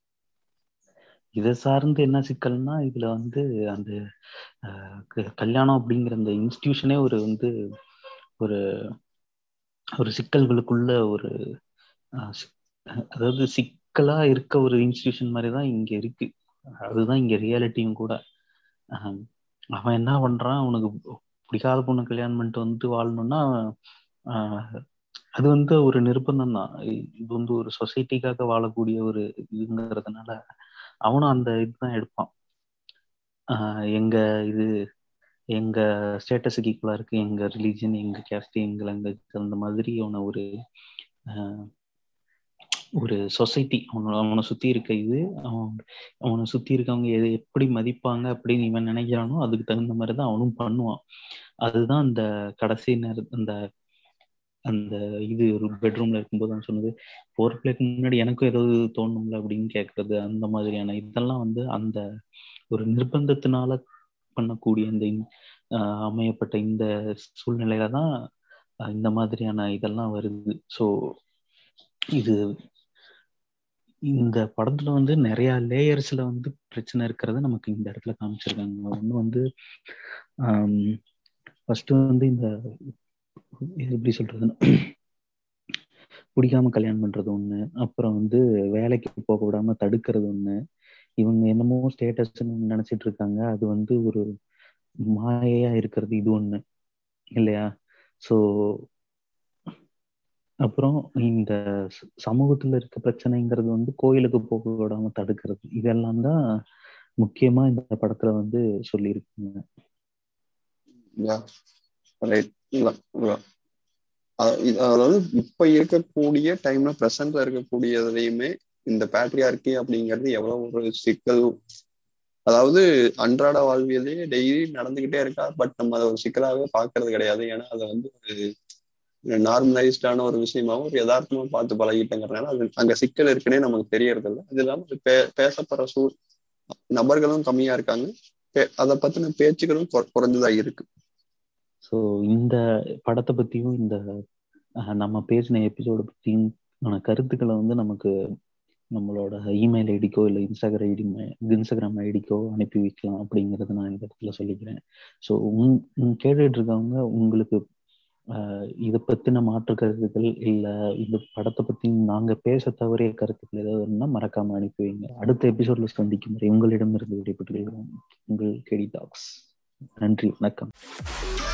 இதை சார்ந்து என்ன சிக்கல்னா இதுல வந்து அந்த ஆஹ் க- கல்யாணம் அப்படிங்கிற அந்த இன்ஸ்டிடியூஷனே ஒரு வந்து ஒரு ஒரு சிக்கல்களுக்குள்ள ஒரு ஆஹ் சி- அதாவது சிக்கலா இருக்க ஒரு இன்ஸ்டிடியூஷன் மாதிரி தான் இங்க இருக்கு அதுதான் இங்க ரியாலிட்டியும் கூட ஆஹ் அவன் என்ன பண்றான் அவனுக்கு பிடிக்காத பொண்ணு கல்யாணம் பண்ணிட்டு வந்து வாழணும்னா ஆஹ் அது வந்து ஒரு நிர்பந்தம் தான் இது வந்து ஒரு சொசைட்டிக்காக வாழக்கூடிய ஒரு இதுங்கிறதுனால அவனும் அந்த இதுதான் எடுப்பான் ஆஹ் எங்க இது எங்க ஸ்டேட்டஸுக்கு ஈக்குவலா இருக்கு எங்க ரிலீஜன் எங்க கேஸ்ட் எங்க லாங்குவேஜ் அந்த மாதிரி அவனை ஒரு ஆஹ் ஒரு சொசைட்டி அவனை அவனை சுத்தி இருக்க இது அவன் அவனை சுத்தி இருக்கவங்க எதை எப்படி மதிப்பாங்க அப்படின்னு இவன் நினைக்கிறானோ அதுக்கு தகுந்த மாதிரி தான் அவனும் பண்ணுவான் அதுதான் அந்த கடைசி நேர அந்த அந்த இது ஒரு பெட்ரூம்ல இருக்கும்போது அவன் சொன்னது ஃபோர் பிளேக்கு முன்னாடி எனக்கும் ஏதாவது தோணும்ல அப்படின்னு கேட்கறது அந்த மாதிரியான இதெல்லாம் வந்து அந்த ஒரு நிர்பந்தத்தினால பண்ணக்கூடிய இந்த இன்- ஆஹ் அமையப்பட்ட இந்த சூழ்நிலையில தான் ஆஹ் இந்த மாதிரியான இதெல்லாம் வருது ஸோ இது இந்த படத்துல வந்து நிறைய லேயர்ஸ்ல வந்து பிரச்சனை இருக்கிறத நமக்கு இந்த இடத்துல காமிச்சிருக்காங்க ஒண்ணு வந்து ஃபர்ஸ்ட் வந்து இந்த எப்படி சொல்றதுன்னா பிடிக்காம கல்யாணம் பண்றது ஒண்ணு அப்புறம் வந்து வேலைக்கு போக விடாம தடுக்கிறது ஒண்ணு இவங்க என்னமோ ஸ்டேட்டஸ் நினைச்சிட்டு இருக்காங்க அது வந்து ஒரு மாயையா இருக்கிறது இது ஒண்ணு இல்லையா சோ அப்புறம் இந்த ச- சமூகத்துல இருக்க பிரச்சனைங்கிறது வந்து கோயிலுக்கு போக விடாம தடுக்கிறது இதெல்லாம் தான் முக்கியமா இந்த படத்துல வந்து சொல்லியிருக்காங்க
Yeah. Right. இல்ல, இல்ல. அ- இது- அதாவது இப்ப இருக்கக்கூடிய டைம்ல பிரசன்ட்ல இருக்கக்கூடியதுலயுமே இந்த பேட்ரியார்கி அப்படிங்கிறது எவ்வளவு ஒரு சிக்கல் அதாவது அன்றாட வாழ்வியலே டெய்லி நடந்துகிட்டே இருக்கா பட் நம்ம அதை ஒரு சிக்கலாகவே பார்க்கறது கிடையாது ஏன்னா அதை வந்து ஒரு நார்மலைஸ்டான ஒரு விஷயமாவும் ஒரு யதார்த்தமா பார்த்து பழகிட்டங்கிறதுனால அது அங்க சிக்கல் இருக்குன்னே நமக்கு தெரியறது இல்லை அது இல்லாம பே பேசப்படுற சூழ் நபர்களும் கம்மியா இருக்காங்க அதை பத்தின பேச்சுகளும் குறைஞ்சதா இருக்கு
ஸோ இந்த படத்தை பத்தியும் இந்த நம்ம பேசின எபிசோட பத்தியும் கருத்துக்களை வந்து நமக்கு நம்மளோட இமெயில் ஐடிக்கோ இல்லை இன்ஸ்டாகிராம் ஐடி இன்ஸ்டாகிராம் ஐடிக்கோ அனுப்பி வைக்கலாம் அப்படிங்கிறத நான் இந்த இடத்துல சொல்லிக்கிறேன் ஸோ உங் கேட்டுட்டு இருக்கவங்க உங்களுக்கு இதை பத்தின மாற்று கருத்துக்கள் இல்ல இந்த படத்தை பத்தி நாங்க பேச தவறிய கருத்துக்கள் ஏதாவது இருந்தா மறக்காம அனுப்பி வைங்க அடுத்த எபிசோட்ல சந்திக்கும் வரை உங்களிடமிருந்து விடைபெற்று உங்கள் கெடி டாக்ஸ் நன்றி வணக்கம்